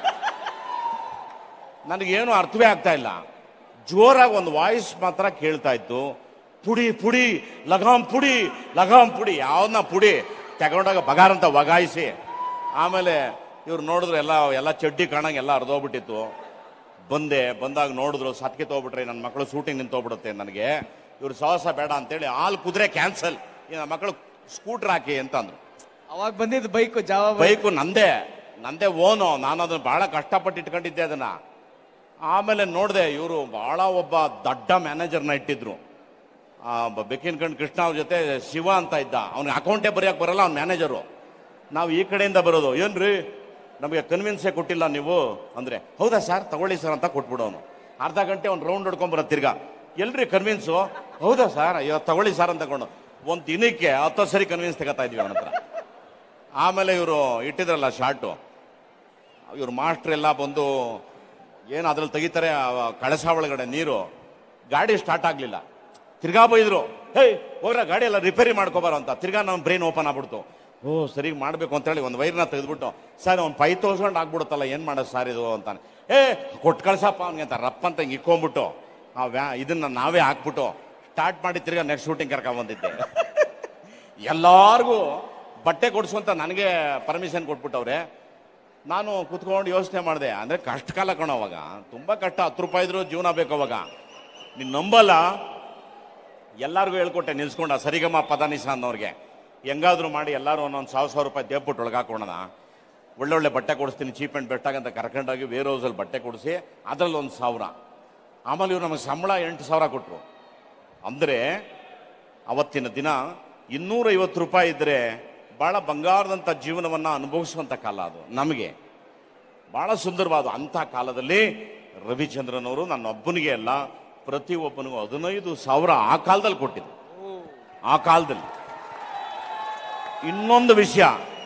ನನಗೇನು ಅರ್ಥವೇ ಆಗ್ತಾ ಇಲ್ಲ ಜೋರಾಗಿ ಒಂದು ವಾಯ್ಸ್ ಮಾತ್ರ ಕೇಳ್ತಾ ಇತ್ತು ಪುಡಿ ಪುಡಿ ಲಗಾಮ್ ಪುಡಿ ಲಗಾಮ್ ಪುಡಿ ಯಾವನ್ನ ಪುಡಿ ತಗೊಂಡಾಗ ಬಗಾರ್ ಅಂತ ವಗಾಯಿಸಿ ಆಮೇಲೆ ಇವ್ರು ನೋಡಿದ್ರು ಎಲ್ಲ ಎಲ್ಲ ಚಡ್ಡಿ ಕಾಣಂಗೆ ಎಲ್ಲ ಅರ್ಧೋಗ್ಬಿಟ್ಟಿತ್ತು ಬಂದೆ ಬಂದಾಗ ನೋಡಿದ್ರು ಸತ್ಕೆ ತಗೋಬಿಟ್ರೆ ನನ್ನ ಮಕ್ಕಳು ಶೂಟಿಂಗ್ ನಿಂತೋಗ್ಬಿಡುತ್ತೆ ನನಗೆ ಇವ್ರು ಸಹಸ ಬೇಡ ಅಂತೇಳಿ ಹಾಲ್ ಕುದುರೆ ಕ್ಯಾನ್ಸಲ್ ನನ್ನ ಮಕ್ಕಳು ಸ್ಕೂಟರ್ ಹಾಕಿ ಅಂತ ಅಂದ್ರು ಅವಾಗ ಬಂದಿದ್ದು ಬೈಕು ಜಾವ ಬೈಕು ನಂದೇ ನಂದೇ ಓನು ನಾನು ಅದನ್ನ ಬಹಳ ಕಷ್ಟಪಟ್ಟು ಇಟ್ಕೊಂಡಿದ್ದೆ ಅದನ್ನ ಆಮೇಲೆ ನೋಡಿದೆ ಇವರು ಬಹಳ ಒಬ್ಬ ದೊಡ್ಡ ಮ್ಯಾನೇಜರ್ನ ಇಟ್ಟಿದ್ರು ಆ, ಬ- ಬೆಕ್ಕಿನಕಂಡ್ ಕೃಷ್ಣ ಅವ್ರ ಜೊತೆ ಶಿವ ಅಂತ ಇದ್ದ ಅವ್ನಿಗೆ ಅಕೌಂಟೇ ಬರೆಯಕ್ಕೆ ಬರಲ್ಲ ಅವ್ನ ಮ್ಯಾನೇಜರು ನಾವು ಈ ಕಡೆಯಿಂದ ಬರೋದು ಏನ್ರಿ ನಮಗೆ ಕನ್ವಿನ್ಸೇ ಕೊಟ್ಟಿಲ್ಲ ನೀವು ಅಂದ್ರೆ ಹೌದಾ ಸರ್ ತಗೊಳ್ಳಿ ಸರ್ ಅಂತ ಕೊಟ್ಬಿಡೋನು ಅರ್ಧ ಗಂಟೆ ಒಂದು ರೌಂಡ್ ಹೊಡ್ಕೊಂಬರೋ ತಿರ್ಗಾ ಎಲ್ರಿ ಕನ್ವಿನ್ಸು ಹೌದಾ ಸರ್ ಅಯ್ಯೋ ತಗೊಳ್ಳಿ ಸರ್ ಅಂತ ತಗೊಂಡು ಒಂದು ದಿನಕ್ಕೆ ಹತ್ತು ಸರಿ ಕನ್ವಿನ್ಸ್ ತಗೋತಾ ಇದ್ವಿ ಅವನ ಹತ್ರ ಆಮೇಲೆ ಇವರು ಇಟ್ಟಿದ್ರಲ್ಲ ಶಾರ್ಟು ಇವ್ರು ಮಾಸ್ಟ್ರ್ ಎಲ್ಲ ಬಂದು ಏನು ಅದ್ರಲ್ಲಿ ತೆಗಿತಾರೆ ಆ ಕಳಸ ಒಳಗಡೆ ನೀರು ಗಾಡಿ ಸ್ಟಾರ್ಟ್ ಆಗಲಿಲ್ಲ ತಿರ್ಗಾ ಬೈದ್ರು ಹೇಯ್ ಹೋಗ್ರ ಗಾಡಿ ಎಲ್ಲ ರಿಪೇರಿ ಮಾಡ್ಕೋಬಾರೋ ಅಂತ ತಿರ್ಗಾ ನಮ್ಮ ಬ್ರೈನ್ ಓಪನ್ ಆಗ್ಬಿಡ್ತು ಓ ಸರಿ ಮಾಡಬೇಕು ಅಂತೇಳಿ ಒಂದು ವೈರ್ನ ತೆಗೆದ್ಬಿಟ್ಟು ಸರ್ ಅವ್ನು ಫೈವ್ ತೌಸಂಡ್ ಆಗ್ಬಿಡುತ್ತಲ್ಲ ಏನು ಮಾಡೋದು ಸರ್ ಇದು ಅಂತಾನೆ ಏ ಕೊಟ್ಟು ಕಳ್ಸಪ್ಪ ಅವ್ನಿಗೆ ಅಂತ ರಪ್ಪ ಅಂತ ಹಿಂಗೆ ಇಕ್ಕೊಂಬಿಟ್ಟು ಆ ವ್ಯಾ ಇದನ್ನ ನಾವೇ ಹಾಕ್ಬಿಟ್ಟು ಸ್ಟಾರ್ಟ್ ಮಾಡಿ ತಿರ್ಗಾ ನೆಕ್ಸ್ಟ್ ಶೂಟಿಂಗ್ ಕರ್ಕೊಂಡ್ ಬಂದಿದ್ದೆ ಎಲ್ಲಾರ್ಗೂ ಬಟ್ಟೆ ಕೊಡಿಸುವಂತ ನನಗೆ ಪರ್ಮಿಷನ್ ಕೊಟ್ಬಿಟ್ಟವ್ರೆ ನಾನು ಕುತ್ಕೊಂಡು ಯೋಚನೆ ಮಾಡಿದೆ ಅಂದ್ರೆ ಕಷ್ಟ ಕಾಲ ಕಣೋ ಅವಾಗ ತುಂಬಾ ಕಷ್ಟ ಹತ್ತು ರೂಪಾಯಿ ಇದ್ರು ಜೀವನ ಬೇಕು ಅವಾಗ ನೀನ್ ನಂಬಲ್ಲ ಎಲ್ಲಾರ್ಗೂ ಹೇಳ್ಕೊಟ್ಟೆ ನಿಲ್ಸ್ಕೊಂಡ ಸರಿಗಮ ಪದಾನಿಸ ಅನ್ನೋರ್ಗೆ ಹೆಂಗಾದ್ರೂ ಮಾಡಿ ಎಲ್ಲರೂ ಒಂದೊಂದು ಸಾವಿರ ಸಾವಿರ ರೂಪಾಯಿ ದೇವ್ಬಿಟ್ಟು ಒಳಗಾಕೋಣ ಒಳ್ಳೊಳ್ಳೆ ಬಟ್ಟೆ ಕೊಡಿಸ್ತೀನಿ ಚೀಪ್ ಆ್ಯಂಡ್ ಬೆಸ್ಟ್ ಅಂತ ಕರ್ಕೊಂಡೋಗಿ ವೇರ್ ಹೌಸಲ್ಲಿ ಬಟ್ಟೆ ಕೊಡಿಸಿ ಅದ್ರಲ್ಲಿ ಒಂದು ಸಾವಿರ ಆಮೇಲೆ ಇವ್ರು ನಮಗೆ ಸಂಬಳ ಎಂಟು ಸಾವಿರ ಕೊಟ್ಟರು ಅಂದರೆ ಅವತ್ತಿನ ದಿನ ಇನ್ನೂರೈವತ್ತು ರೂಪಾಯಿ ಇದ್ದರೆ ಭಾಳ ಬಂಗಾರದಂಥ ಜೀವನವನ್ನು ಅನುಭವಿಸುವಂಥ ಕಾಲ ಅದು ನಮಗೆ ಭಾಳ ಸುಂದರವಾದ ಅಂಥ ಕಾಲದಲ್ಲಿ ರವಿಚಂದ್ರನ್ ಅವರು ನನ್ನ ಒಬ್ಬನಿಗೆ ಅಲ್ಲ ಪ್ರತಿಯೊಬ್ಬನಿಗೂ ಹದಿನೈದು ಸಾವಿರ ಆ ಕಾಲದಲ್ಲಿ ಕೊಟ್ಟಿದ್ದು ಆ ಕಾಲದಲ್ಲಿ ಇನ್ನೊಂದು ವಿಷಯ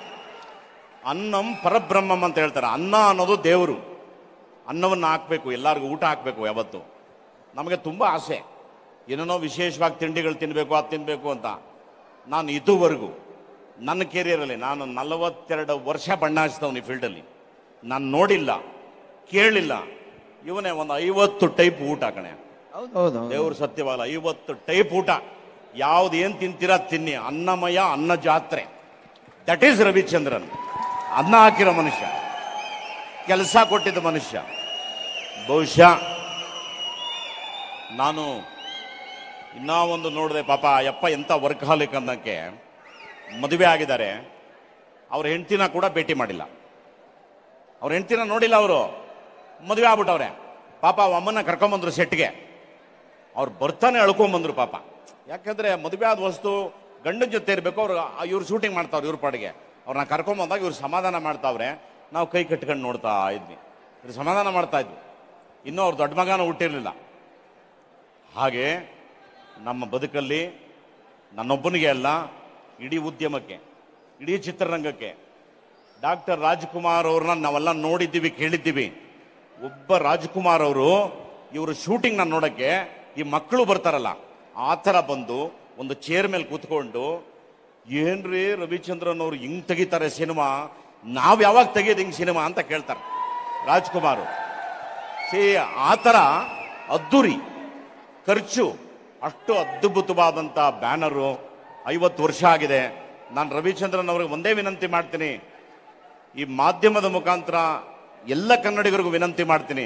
ಅನ್ನಂ ಪರಬ್ರಹ್ಮಂ ಅಂತ ಹೇಳ್ತಾರೆ ಅನ್ನ ಅನ್ನೋದು ದೇವರು ಅನ್ನವನ್ನು ಹಾಕಬೇಕು ಎಲ್ಲರಿಗೂ ಊಟ ಹಾಕಬೇಕು ಯಾವತ್ತು ನಮಗೆ ತುಂಬ ಆಸೆ ಏನೇನೋ ವಿಶೇಷವಾಗಿ ತಿಂಡಿಗಳು ತಿನ್ನಬೇಕು ಅದು ತಿನ್ನಬೇಕು ಅಂತ ನಾನು ಇದುವರೆಗೂ ನನ್ನ ಕೆರಿಯರಲ್ಲಿ ನಾನು ನಲವತ್ತೆರಡು ವರ್ಷ ಬಣ್ಣ ಹಚ್ಚಿದವನು ಈ ಫೀಲ್ಡಲ್ಲಿ ನಾನು ನೋಡಿಲ್ಲ ಕೇಳಿಲ್ಲ ಇವನೇ ಒಂದು ಐವತ್ತು ಟೈಪ್ ಊಟ ಕಣೆ ಹೌದು ದೇವ್ರ ಸತ್ಯವಾಗಲ್ಲ ಐವತ್ತು ಟೈಪ್ ಊಟ ಯಾವ್ದು ಏನ್ ತಿಂತೀರಾ ತಿನ್ನಿ ಅನ್ನಮಯ ಅನ್ನ ಜಾತ್ರೆ ದಟ್ ಈಸ್ ರವಿಚಂದ್ರನ್ ಅನ್ನ ಹಾಕಿರೋ ಮನುಷ್ಯ ಕೆಲಸ ಕೊಟ್ಟಿದ್ದ ಮನುಷ್ಯ ಬಹುಶಃ ನಾನು ಇನ್ನೂ ಒಂದು ನೋಡಿದೆ ಪಾಪ ಆ ಯಪ್ಪ ಎಂತ ವರ್ಕ್ಹಾಲಿಕ್ ಅನ್ನಕ್ಕೆ ಮದುವೆ ಆಗಿದ್ದಾರೆ ಅವ್ರ ಹೆಂಡ್ತಿನ ಕೂಡ ಭೇಟಿ ಮಾಡಿಲ್ಲ ಅವ್ರ ಹೆಂಡ್ತಿನ ನೋಡಿಲ್ಲ ಅವರು ಮದುವೆ ಆಗ್ಬಿಟ್ಟವ್ರೆ ಪಾಪ ಅವ ಅಮ್ಮನ ಕರ್ಕೊಂಬಂದ್ರು ಸೆಟ್ಗೆ ಅವ್ರು ಬರ್ತಾನೆ ಅಳ್ಕೊಂಬಂದ್ರು ಪಾಪ ಯಾಕಂದ್ರೆ ಮದುವೆ ಆದ ವಸ್ತು ಗಂಡನ ಜೊತೆ ಇರಬೇಕು ಅವ್ರು ಇವ್ರು ಶೂಟಿಂಗ್ ಮಾಡ್ತಾವ್ರು ಇವ್ರ ಪಾಡಿಗೆ ಅವ್ರನ್ನ ಕರ್ಕೊಂಬಂದಾಗ ಇವ್ರು ಸಮಾಧಾನ ಮಾಡ್ತಾವ್ರೆ ನಾವು ಕೈ ಕಟ್ಕೊಂಡು ನೋಡ್ತಾ ಇದ್ವಿ ಇವ್ರು ಸಮಾಧಾನ ಮಾಡ್ತಾ ಇದ್ವಿ ಇನ್ನೂ ಅವ್ರ ದೊಡ್ಡ ಮಗನ ಹುಟ್ಟಿರ್ಲಿಲ್ಲ ಹಾಗೆ ನಮ್ಮ ಬದುಕಲ್ಲಿ ನನ್ನೊಬ್ಬನಿಗೆ ಅಲ್ಲ ಇಡೀ ಉದ್ಯಮಕ್ಕೆ ಇಡೀ ಚಿತ್ರರಂಗಕ್ಕೆ ಡಾಕ್ಟರ್ ರಾಜ್ಕುಮಾರ್ ಅವ್ರನ್ನ ನಾವೆಲ್ಲ ನೋಡಿದ್ದೀವಿ ಕೇಳಿದ್ದೀವಿ ಒಬ್ಬ ರಾಜ್ಕುಮಾರ್ ಅವರು ಇವರು ಶೂಟಿಂಗ್ ನ ನೋಡಕ್ಕೆ ಈ ಮಕ್ಕಳು ಬರ್ತಾರಲ್ಲ ಆ ಥರ ಬಂದು ಒಂದು ಚೇರ್ ಮೇಲೆ ಕೂತ್ಕೊಂಡು ಏನ್ರಿ ರವಿಚಂದ್ರನ್ ಅವ್ರು ಹಿಂಗ್ ತೆಗಿತಾರೆ ಸಿನಿಮಾ ನಾವ್ ಯಾವಾಗ ತೆಗಿಯೋದು ಹಿಂಗ್ ಸಿನಿಮಾ ಅಂತ ಕೇಳ್ತಾರೆ ರಾಜ್ಕುಮಾರ್ ಸೇ ಆ ಥರ ಅದ್ದೂರಿ ಖರ್ಚು ಅಷ್ಟು ಅದ್ಭುತವಾದಂಥ ಬ್ಯಾನರು ಐವತ್ತು ವರ್ಷ ಆಗಿದೆ ನಾನು ರವಿಚಂದ್ರನ್ ಅವ್ರಿಗೆ ಒಂದೇ ವಿನಂತಿ ಮಾಡ್ತೀನಿ ಈ ಮಾಧ್ಯಮದ ಮುಖಾಂತರ ಎಲ್ಲ ಕನ್ನಡಿಗರಿಗೂ ವಿನಂತಿ ಮಾಡ್ತೀನಿ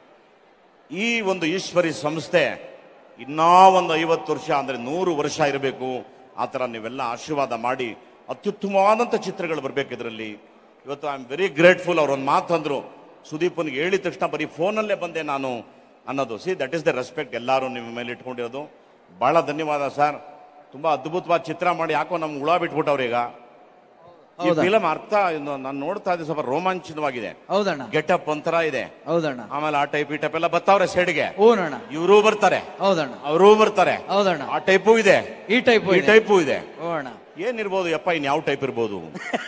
ಈ ಒಂದು ಈಶ್ವರಿ ಸಂಸ್ಥೆ ಇನ್ನೂ ಒಂದು ಐವತ್ತು ವರ್ಷ ಅಂದ್ರೆ ನೂರು ವರ್ಷ ಇರಬೇಕು ಆ ಥರ ನೀವೆಲ್ಲ ಆಶೀರ್ವಾದ ಮಾಡಿ ಅತ್ಯುತ್ತಮವಾದಂಥ ಚಿತ್ರಗಳು ಬರಬೇಕು ಇದರಲ್ಲಿ ಇವತ್ತು ಐ ಆಮ್ ವೆರಿ ಗ್ರೇಟ್ಫುಲ್ ಅವ್ರು ಒಂದು ಮಾತು ಅಂದ್ರು ಸುದೀಪನ್ಗೆ ಹೇಳಿದ ತಕ್ಷಣ ಬರೀ ಫೋನಲ್ಲೇ ಬಂದೆ ನಾನು ಅನ್ನೋದು see that is the respect ಎಲ್ಲರೂ ನಿಮ್ಮ ಮೇಲೆ ಇಟ್ಕೊಂಡಿರೋದು ಬಹಳ ಧನ್ಯವಾದ ಸರ್ ತುಂಬಾ ಅದ್ಭುತವಾದ ಚಿತ್ರ ಮಾಡಿ ಯಾಕೋ ನಮ್ಗೆ ಹುಳ ಬಿಟ್ಬಿಟ್ಟವ್ರು ಈಗ ಈ ಹೌದಾ? ಫಿಲಮ್ ಅರ್ಥ ನಾನು ನೋಡ್ತಾ ಇದ್ದೆ ಸ್ವಲ್ಪ ರೋಮಾಂಚನವಾಗಿದೆ ಹೌದಣ್ಣ ಗೆಟಪ್ ಒಂಥರ ಇದೆ ಹೌದಣ್ಣ ಆಮೇಲೆ ಆ ಟೈಪ್ ಈ ಟೈಪ್ ಎಲ್ಲ ಬರ್ತಾವ್ರೆ ಸೈಡ್ಗೆ ಹೂನಣ್ಣ ಇವರು ಬರ್ತಾರೆ ಹೌದಣ್ಣ ಅವರು ಬರ್ತಾರೆ ಹೌದಣ್ಣ ಆ ಟೈಪು ಇದೆ ಈ ಟೈಪ್ ಈ ಟೈಪು ಇದೆ ಓ ಅಣ್ಣ ಏನಿರ್ಬೋದು ಯಪ್ಪ ಇನ್ ಯಾವ ಟೈಪ್ ಇರ್ಬೋದು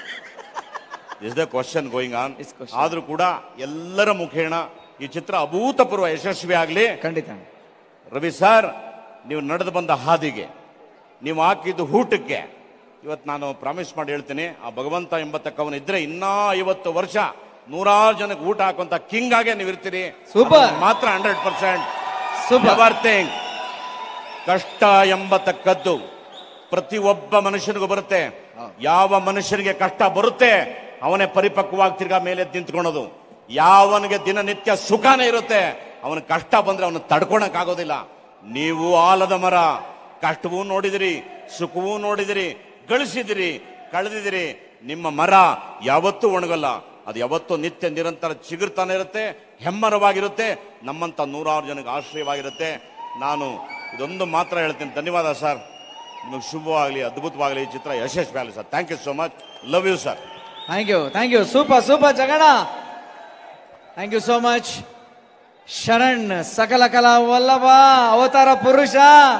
is the question going on Is question. ಆದ್ರೂ ಕೂಡ ಎಲ್ಲರ ಮುಖೇಣ ಈ ಚಿತ್ರ ಅಭೂತಪೂರ್ವ ಯಶಸ್ವಿ ಆಗ್ಲಿ ಖಂಡಿತ ರವಿ ಸರ್ ನೀವು ನಡೆದು ಬಂದ ಹಾದಿಗೆ ನೀವು ಹಾಕಿದ್ದು ಊಟಕ್ಕೆ ಇವತ್ತು ನಾನು ಪ್ರಾಮಿಸ್ ಮಾಡಿ ಹೇಳ್ತೀನಿ ಆ ಭಗವಂತ ಎಂಬತ್ತಕ್ಕವನು ಇದ್ರೆ ಇನ್ನೂ ಐವತ್ತು ವರ್ಷ ನೂರಾರು ಜನಕ್ಕೆ ಊಟ ಹಾಕುವಂತ ಕಿಂಗ್ ಆಗೇ ನೀವು ಇರ್ತೀರಿ Super. ಅದನ್ನ ಮಾತ್ರ ಹಂಡ್ರೆಡ್ ಪರ್ಸೆಂಟ್ Super. ಥಿಂಗ್ ಕಷ್ಟ ಎಂಬತಕ್ಕದ್ದು ಪ್ರತಿ ಒಬ್ಬ ಮನುಷ್ಯನಿಗೂ ಬರುತ್ತೆ ಯಾವ ಮನುಷ್ಯನಿಗೆ ಕಷ್ಟ ಬರುತ್ತೆ ಅವನೇ ಪರಿಪಕ್ವವಾಗಿ ತಿರ್ಗಾ ಮೇಲೆ ನಿಂತ್ಕೊಳೋದು ಯಾವನಿಗೆ ದಿನನಿತ್ಯ ಸುಖನೇ ಇರುತ್ತೆ ಅವನ ಕಷ್ಟ ಬಂದ್ರೆ ಅವನು ತಡ್ಕೊಳಕ್ ಆಗೋದಿಲ್ಲ ನೀವು ಆಲದ ಮರ ಕಷ್ಟವೂ ನೋಡಿದಿರಿ ಸುಖವೂ ನೋಡಿದಿರಿ ಗಳಿಸಿದಿರಿ ಕಳೆದಿದಿರಿ ನಿಮ್ಮ ಮರ ಯಾವತ್ತೂ ಒಣಗಲ್ಲ ಅದು ಯಾವತ್ತೂ ನಿತ್ಯ ನಿರಂತರ ಚಿಗುರ್ತಾನೆ ಇರುತ್ತೆ ಹೆಮ್ಮರವಾಗಿರುತ್ತೆ ನಮ್ಮಂತ ನೂರಾರು ಜನಕ್ಕೆ ಆಶ್ರಯವಾಗಿರುತ್ತೆ ನಾನು ಇದೊಂದು ಮಾತ್ರ ಹೇಳ್ತೀನಿ ಧನ್ಯವಾದ ಸರ್ ನಿಮಗೆ ಶುಭವಾಗಲಿ ಅದ್ಭುತವಾಗಲಿ ಈ ಚಿತ್ರ ಯಶಸ್ವಿ ಆಗಲಿ sir thank you so much love you sir thank you thank you super super ಜಗಣ thank you so much Sharan ಸಕಲ ಕಲಾ ವಲ್ಲಭ ಅವತಾರ ಪುರುಷ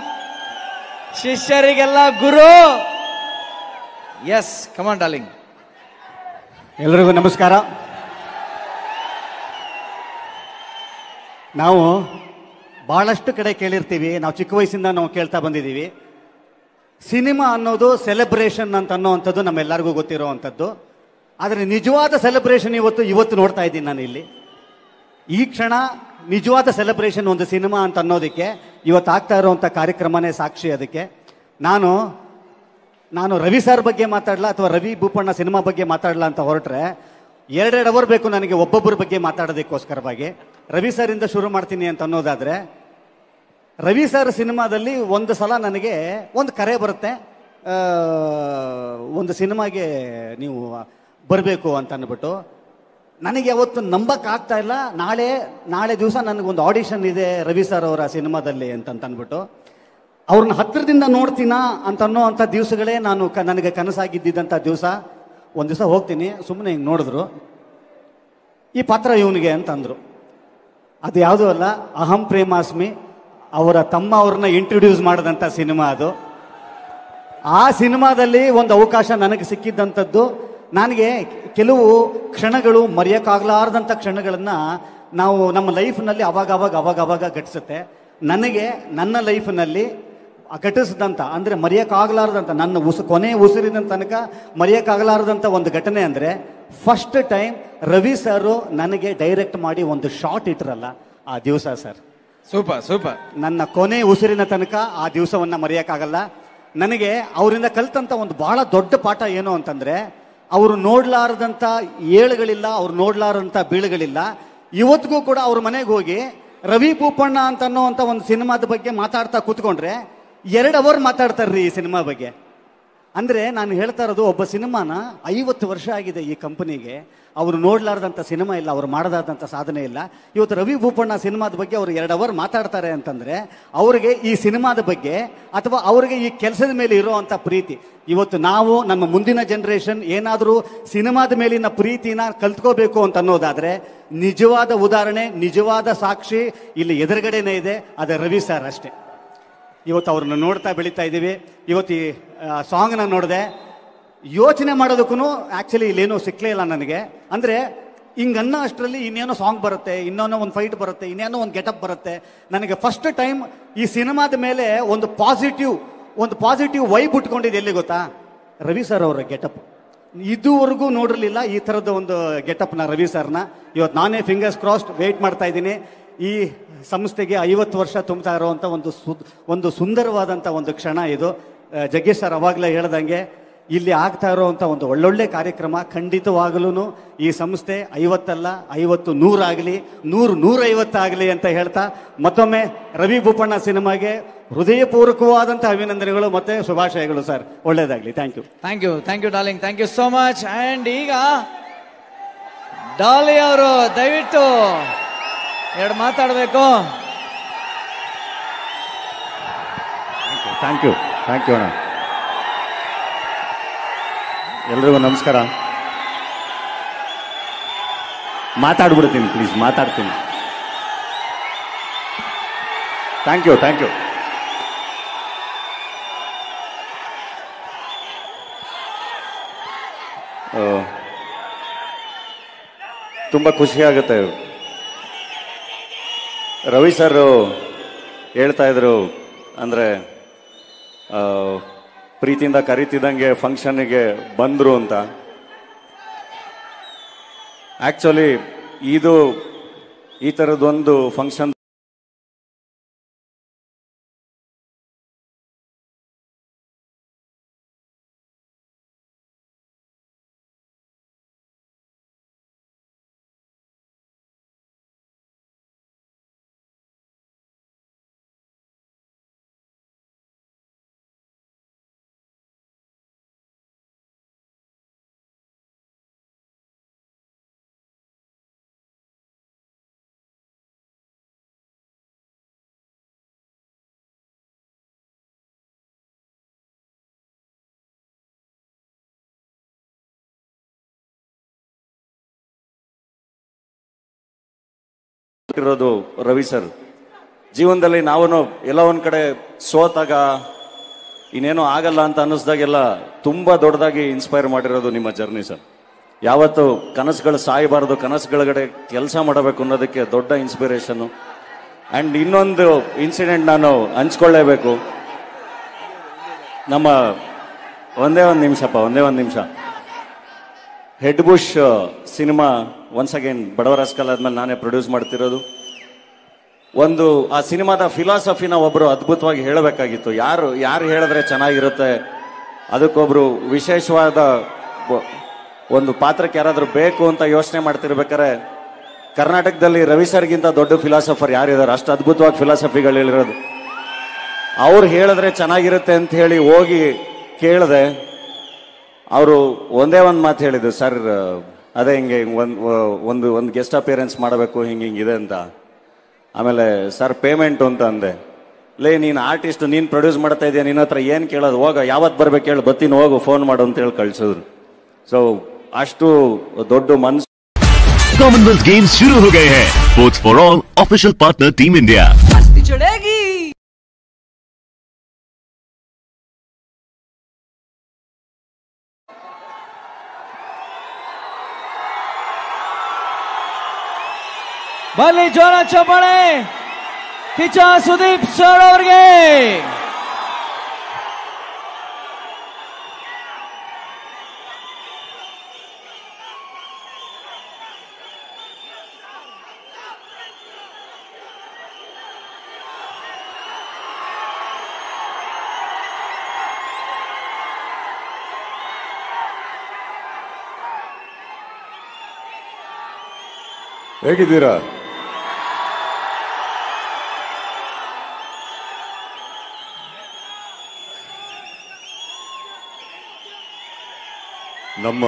ಶಿಷ್ಯರಿಗೆಲ್ಲ ಗುರು ಎಸ್ ಕಮಾನ್ ಡಾರ್ಲಿಂಗ್ ಎಲ್ರಿಗೂ ನಮಸ್ಕಾರ ನಾವು ಬಹಳಷ್ಟು ಕಡೆ ಕೇಳಿರ್ತೀವಿ ನಾವು ಚಿಕ್ಕ ವಯಸ್ಸಿಂದ ನಾವು ಕೇಳ್ತಾ ಬಂದಿದ್ದೀವಿ ಸಿನಿಮಾ ಅನ್ನೋದು ಸೆಲೆಬ್ರೇಷನ್ ಅಂತ ಅನ್ನೋವಂಥದ್ದು ನಮ್ಮೆಲ್ಲರಿಗೂ ಗೊತ್ತಿರೋವಂಥದ್ದು ಆದರೆ ನಿಜವಾದ ಸೆಲೆಬ್ರೇಷನ್ ಇವತ್ತು ಇವತ್ತು ನೋಡ್ತಾ ಇದ್ದೀನಿ ನಾನು ಇಲ್ಲಿ ಈ ಕ್ಷಣ ನಿಜವಾದ ಸೆಲೆಬ್ರೇಷನ್ ಒಂದು ಸಿನಿಮಾ ಅಂತ ಅನ್ನೋದಕ್ಕೆ ಇವತ್ತು ಆಗ್ತಾ ಇರುವಂಥ ಕಾರ್ಯಕ್ರಮನೇ ಸಾಕ್ಷಿ ಅದಕ್ಕೆ ನಾನು ನಾನು ರವಿ ಸರ್ ಬಗ್ಗೆ ಮಾತಾಡಲ್ಲ ಅಥವಾ ರವಿ ಭೂಪಣ್ಣ ಸಿನಿಮಾ ಬಗ್ಗೆ ಮಾತಾಡಲ್ಲ ಅಂತ ಹೊರಟ್ರೆ ಎರಡೆರಡು ಅವರ್ ಬೇಕು ನನಗೆ ಒಬ್ಬೊಬ್ಬರ ಬಗ್ಗೆ ಮಾತಾಡೋದಕ್ಕೋಸ್ಕರವಾಗಿ ರವಿ ಸರ್ ಇಂದ ಶುರು ಮಾಡ್ತೀನಿ ಅಂತ ಅನ್ನೋದಾದ್ರೆ ರವಿ ಸರ್ ಸಿನಿಮಾದಲ್ಲಿ ಒಂದು ಸಲ ನನಗೆ ಒಂದು ಕರೆ ಬರುತ್ತೆ ಆ, ಒಂದು ಸಿನಿಮಾಗೆ ನೀವು ಬರಬೇಕು ಅಂತ ಅಂದ್ಬಿಟ್ಟು ನನಗೆ ಯಾವತ್ತು ನಂಬಕ್ ಆಗ್ತಾ ಇಲ್ಲ ನಾಳೆ ನಾಳೆ ದಿವಸ ನನಗೊಂದು ಆಡಿಷನ್ ಇದೆ ರವಿ ಸರ್ ಅವರ ಸಿನಿಮಾದಲ್ಲಿ ಅಂತ ಅಂದ್ಬಿಟ್ಟು ಅವ್ರನ್ನ ಹತ್ತಿರದಿಂದ ನೋಡ್ತೀನಾ ಅಂತ ಅನ್ನೋ ಅಂಥ ದಿವಸಗಳೇ ನಾನು ಕ ನನಗೆ ಕನಸಾಗಿದ್ದಂಥ ದಿವಸ ಒಂದು ದಿವಸ ಹೋಗ್ತೀನಿ ಸುಮ್ಮನೆ ಹಿಂಗೆ ನೋಡಿದ್ರು ಈ ಪಾತ್ರ ಇವನಿಗೆ ಅಂತ ಅಂದರು ಅದು ಯಾವುದೂ ಅಲ್ಲ ಅಹಂ ಪ್ರೇಮಾಸ್ಮಿ ಅವರ ತಮ್ಮ ಅವ್ರನ್ನ ಇಂಟ್ರೊಡ್ಯೂಸ್ ಮಾಡಿದಂಥ ಸಿನಿಮಾ ಅದು ಆ ಸಿನಿಮಾದಲ್ಲಿ ಒಂದು ಅವಕಾಶ ನನಗೆ ಸಿಕ್ಕಿದ್ದಂಥದ್ದು ನನಗೆ ಕೆಲವು ಕ್ಷಣಗಳು ಮರೆಯೋಕ್ಕಾಗಲಾರ್ದಂಥ ಕ್ಷಣಗಳನ್ನು ನಾವು ನಮ್ಮ ಲೈಫ್ನಲ್ಲಿ ಅವಾಗ ಅವಾಗ ಅವಾಗ ಅವಾಗ ಘಟಿಸುತ್ತೆ ನನಗೆ ನನ್ನ ಲೈಫ್ನಲ್ಲಿ ಘಟಿಸಿದಂಥ ಅಂದರೆ ಮರೆಯೋಕ್ಕಾಗಲಾರ್ದಂಥ ನನ್ನ ಉಸು ಕೊನೆ ಉಸಿರಿನ ತನಕ ಮರೆಯೋಕ್ಕಾಗಲಾರ್ದಂಥ ಒಂದು ಘಟನೆ ಅಂದರೆ ಫಸ್ಟ್ ಟೈಮ್ ರವಿ ಸರು ನನಗೆ ಡೈರೆಕ್ಟ್ ಮಾಡಿ ಒಂದು ಶಾರ್ಟ್ ಇಟ್ರಲ್ಲ ಆ ದಿವಸ ಸರ್ ಸೂಪರ್ ಸೂಪರ್ ನನ್ನ ಕೊನೆ ಉಸಿರಿನ ತನಕ ಆ ದಿವಸವನ್ನ ಮರೆಯೋಕ್ಕಾಗಲ್ಲ ನನಗೆ ಅವರಿಂದ ಕಲ್ತಂತ ಒಂದು ಬಹಳ ದೊಡ್ಡ ಪಾಠ ಏನು ಅಂತಂದ್ರೆ ಅವರು ನೋಡ್ಲಾರದಂತ ಏಳುಗಳಿಲ್ಲ ಅವ್ರು ನೋಡ್ಲಾರಂತ ಬೀಳುಗಳಿಲ್ಲ ಇವತ್ತಿಗೂ ಕೂಡ ಅವ್ರ ಮನೆಗೆ ಹೋಗಿ ರವಿ ಭೂಪಣ್ಣ ಅಂತ ಅನ್ನೋವಂಥ ಒಂದು ಸಿನಿಮಾದ ಬಗ್ಗೆ ಮಾತಾಡ್ತಾ ಕೂತ್ಕೊಂಡ್ರೆ ಎರಡು ಅವರ್ ಮಾತಾಡ್ತಾರ್ರಿ ಈ ಸಿನಿಮಾ ಬಗ್ಗೆ ಅಂದ್ರೆ ನಾನು ಹೇಳ್ತಾ ಇರೋದು ಒಬ್ಬ ಸಿನಿಮಾನ ಐವತ್ತು ವರ್ಷ ಆಗಿದೆ ಈ ಕಂಪನಿಗೆ ಅವರು ನೋಡ್ಲಾರ್ದಂಥ ಸಿನಿಮಾ ಇಲ್ಲ ಅವ್ರು ಮಾಡದಾದಂಥ ಸಾಧನೆ ಇಲ್ಲ ಇವತ್ತು ರವಿ ಭೂಪಣ್ಣ ಸಿನಿಮಾದ ಬಗ್ಗೆ ಅವರು ಎರಡು ಅವರ್ ಮಾತಾಡ್ತಾರೆ ಅಂತಂದ್ರೆ ಅವರಿಗೆ ಈ ಸಿನಿಮಾದ ಬಗ್ಗೆ ಅಥವಾ ಅವರಿಗೆ ಈ ಕೆಲಸದ ಮೇಲೆ ಇರುವಂಥ ಪ್ರೀತಿ ಇವತ್ತು ನಾವು ನಮ್ಮ ಮುಂದಿನ ಜನರೇಷನ್ ಏನಾದರೂ ಸಿನಿಮಾದ ಮೇಲಿನ ಪ್ರೀತಿನ ಕಲ್ತ್ಕೋಬೇಕು ಅಂತ ಅನ್ನೋದಾದ್ರೆ ನಿಜವಾದ ಉದಾಹರಣೆ ನಿಜವಾದ ಸಾಕ್ಷಿ ಇಲ್ಲಿ ಎದುರುಗಡೆನೇ ಇದೆ ಅದೇ ರವಿ ಸರ್ ಅಷ್ಟೇ ಇವತ್ತು ಅವ್ರನ್ನ ನೋಡ್ತಾ ಬೆಳೀತಾ ಇದ್ದೀವಿ ಇವತ್ತು ಈ ಸಾಂಗ್ನ ನೋಡಿದೆ ಯೋಚನೆ ಮಾಡೋದಕ್ಕೂ ಆ್ಯಕ್ಚುಲಿ ಇಲ್ಲೇನೂ ಸಿಕ್ಕಲೇ ಇಲ್ಲ ನನಗೆ ಅಂದರೆ ಹಿಂಗನ್ನ ಅಷ್ಟರಲ್ಲಿ ಇನ್ನೇನೋ ಸಾಂಗ್ ಬರುತ್ತೆ ಇನ್ನೇನೋ ಒಂದು ಫೈಟ್ ಬರುತ್ತೆ ಇನ್ನೇನೋ ಒಂದು ಗೆಟಪ್ ಬರುತ್ತೆ ನನಗೆ ಫಸ್ಟ್ ಟೈಮ್ ಈ ಸಿನಿಮಾದ ಮೇಲೆ ಒಂದು ಪಾಸಿಟಿವ್ ಒಂದು ಪಾಸಿಟಿವ್ ವೈಬ್ ಉಟ್ಕೊಂಡಿದ್ದು ಎಲ್ಲಿ ಗೊತ್ತಾ ರವಿ ಸರ್ ಅವರ ಗೆಟಪ್ ಇದುವರೆಗೂ ನೋಡಿರಲಿಲ್ಲ ಈ ಥರದ ಒಂದು ಗೆಟಪ್ನ ರವಿ ಸರ್ನ ಇವತ್ತು ನಾನೇ ಫಿಂಗರ್ಸ್ ಕ್ರಾಸ್ಡ್ ವೆಯ್ಟ್ ಮಾಡ್ತಾ ಇದ್ದೀನಿ ಈ ಸಂಸ್ಥೆಗೆ ಐವತ್ತು ವರ್ಷ ತುಂಬ್ತಾ ಇರುವಂಥ ಒಂದು ಸುದ್ ಒಂದು ಸುಂದರವಾದಂಥ ಒಂದು ಕ್ಷಣ ಇದು ಆ, ಜಗ್ಗೇಶ್ ಸರ್ ಅವಾಗಲೇ ಹೇಳ್ದಂಗೆ ಇಲ್ಲಿ ಆಗ್ತಾ ಇರುವಂಥ ಒಂದು ಒಳ್ಳೊಳ್ಳೆ ಕಾರ್ಯಕ್ರಮ ಖಂಡಿತವಾಗಲೂ ಈ ಸಂಸ್ಥೆ ಐವತ್ತಲ್ಲ ಐವತ್ತು ನೂರಾಗಲಿ ನೂರು ನೂರೈವತ್ತಾಗಲಿ ಅಂತ ಹೇಳ್ತಾ ಮತ್ತೊಮ್ಮೆ ರವಿ ಭೂಪಣ್ಣ ಸಿನಿಮಾಗೆ ಹೃದಯಪೂರ್ವಕವಾದಂಥ ಅಭಿನಂದನೆಗಳು ಮತ್ತೆ ಶುಭಾಶಯಗಳು ಸರ್ ಒಳ್ಳೇದಾಗಲಿ thank you thank you thank you darling thank you so much and ಈಗ ಡಾಲಿ ಅವರು ದಯವಿಟ್ಟು ಎರಡು ಮಾತಾಡಬೇಕು ಥ್ಯಾಂಕ್ ಯು ಥ್ಯಾಂಕ್ ಯು ಅಣ್ಣ ಎಲ್ರಿಗೂ ನಮಸ್ಕಾರ ಮಾತಾಡ್ಬಿಡ್ತೀನಿ ಪ್ಲೀಸ್ ಮಾತಾಡ್ತೀನಿ ಥ್ಯಾಂಕ್ ಯು ಥ್ಯಾಂಕ್ ಯು ತುಂಬ ಖುಷಿ ಆಗುತ್ತೆ ರವಿ ಸರ್ ಹೇಳ್ತಾ ಇದ್ರು ಅಂದರೆ ಪ್ರೀತಿಯಿಂದ ಕರಿತಿದ್ದಂಗೆ ಫಂಕ್ಷನ್ಗೆ ಬಂದರು ಅಂತ ಆ್ಯಕ್ಚುಲಿ ಇದು ಈ ಥರದ್ದೊಂದು ಫಂಕ್ಷನ್ ಇರೋದು ರವಿ ಸರ್ ಜೀವನದಲ್ಲಿ ನಾವು ಎಲ್ಲ ಒಂದ್ ಕಡೆ ಸೋತಾಗ ಇನ್ನೇನೋ ಆಗಲ್ಲ ಅಂತ ಅನ್ನಿಸ್ದಾಗೆಲ್ಲ ತುಂಬಾ ದೊಡ್ಡದಾಗಿ ಇನ್ಸ್ಪೈರ್ ಮಾಡಿರೋದು ನಿಮ್ಮ ಜರ್ನಿ ಸರ್ ಯಾವತ್ತು ಕನಸುಗಳು ಸಾಯಬಾರದು ಕನಸುಗಳಗಡೆ ಕೆಲಸ ಮಾಡಬೇಕು ಅನ್ನೋದಕ್ಕೆ ದೊಡ್ಡ ಇನ್ಸ್ಪಿರೇಷನ್ ಅಂಡ್ ಇನ್ನೊಂದು ಇನ್ಸಿಡೆಂಟ್ ನಾನು ಹಂಚ್ಕೊಳ್ಳೇಬೇಕು ನಮ್ಮ ಒಂದೇ ಒಂದು ನಿಮಿಷಪ್ಪ ಒಂದೇ ಒಂದು ನಿಮಿಷ head bush cinema once again ಬಡವರ ಸ್ಕಲ್ ಆದ್ಮೇಲೆ ನಾನೇ ಪ್ರೊಡ್ಯೂಸ್ ಮಾಡ್ತಿರೋದು ಒಂದು ಆ ಸಿನಿಮಾದ ಫಿಲಾಸಫಿನ ಒಬ್ರು ಅದ್ಭುತವಾಗಿ ಹೇಳಬೇಕಾಗಿತ್ತು ಯಾರು ಯಾರು ಹೇಳಿದ್ರೆ ಚೆನ್ನಾಗಿರುತ್ತೆ ಅದಕ್ಕೊಬ್ರು ವಿಶೇಷವಾದ ಒ- ಒಂದು ಪಾತ್ರಕ್ಕೆ ಯಾರಾದ್ರೂ ಬೇಕು ಅಂತ ಯೋಚನೆ ಮಾಡ್ತಿರ್ಬೇಕಾರೆ ಕರ್ನಾಟಕದಲ್ಲಿ ರವಿ ಸರ್ಗಿಂತ ದೊಡ್ಡ ಫಿಲಾಸಫರ್ ಯಾರಿದ್ದಾರೆ ಅಷ್ಟು ಅದ್ಭುತವಾಗಿ ಫಿಲಾಸಫಿಗಳು ಹೇಳಿರೋದು ಅವ್ರು ಹೇಳಿದ್ರೆ ಚೆನ್ನಾಗಿರುತ್ತೆ ಅಂತ ಹೇಳಿ ಹೋಗಿ ಕೇಳಿದೆ ಅವರು ಒಂದೇ ಒಂದು ಮಾತು ಹೇಳಿದ್ರು ಸರ್ ಅದೇ ಹಿಂಗೆ ಒಂದು ಒಂದು ಒಂದು ಗೆಸ್ಟ್ ಅಪಿಯರೆನ್ಸ್ ಮಾಡಬೇಕು ಹಿಂಗೆ ಹಿಂಗಿದೆ ಅಂತ ಆಮೇಲೆ ಸರ್ ಪೇಮೆಂಟ್ ಅಂತ ಅಂದೆ ಲೇ ನೀನು ಆರ್ಟಿಸ್ಟ್ ನೀನು ಪ್ರೊಡ್ಯೂಸ್ ಮಾಡ್ತಾ ಇದೆಯಾ ನಿನ್ನ ಹತ್ರ ಏನು ಕೇಳೋದು ಹೋಗ ಯಾವತ್ತು ಬರ್ಬೇಕು ಹೇಳಿ ಬತ್ತೀನಿ ಹೋಗು ಫೋನ್ ಮಾಡು ಅಂತ ಹೇಳಿ ಕಳ್ಸಿದ್ರು ಸೊ ಅಷ್ಟು ದೊಡ್ಡ ಮನ್ಸು कॉमनवेल्थ गेम्स शुरू हो गए हैं sports for all official partner team India चढ़ेगी ಬನ್ನಿ ಜೋರ ಚಪ್ಪಾಳೆ ಕಿಚ್ಚ ಸುದೀಪ್ ಸರ್ ಅವ್ರಿಗೆ ಹೇಗಿದ್ದೀರಾ ನಮ್ಮ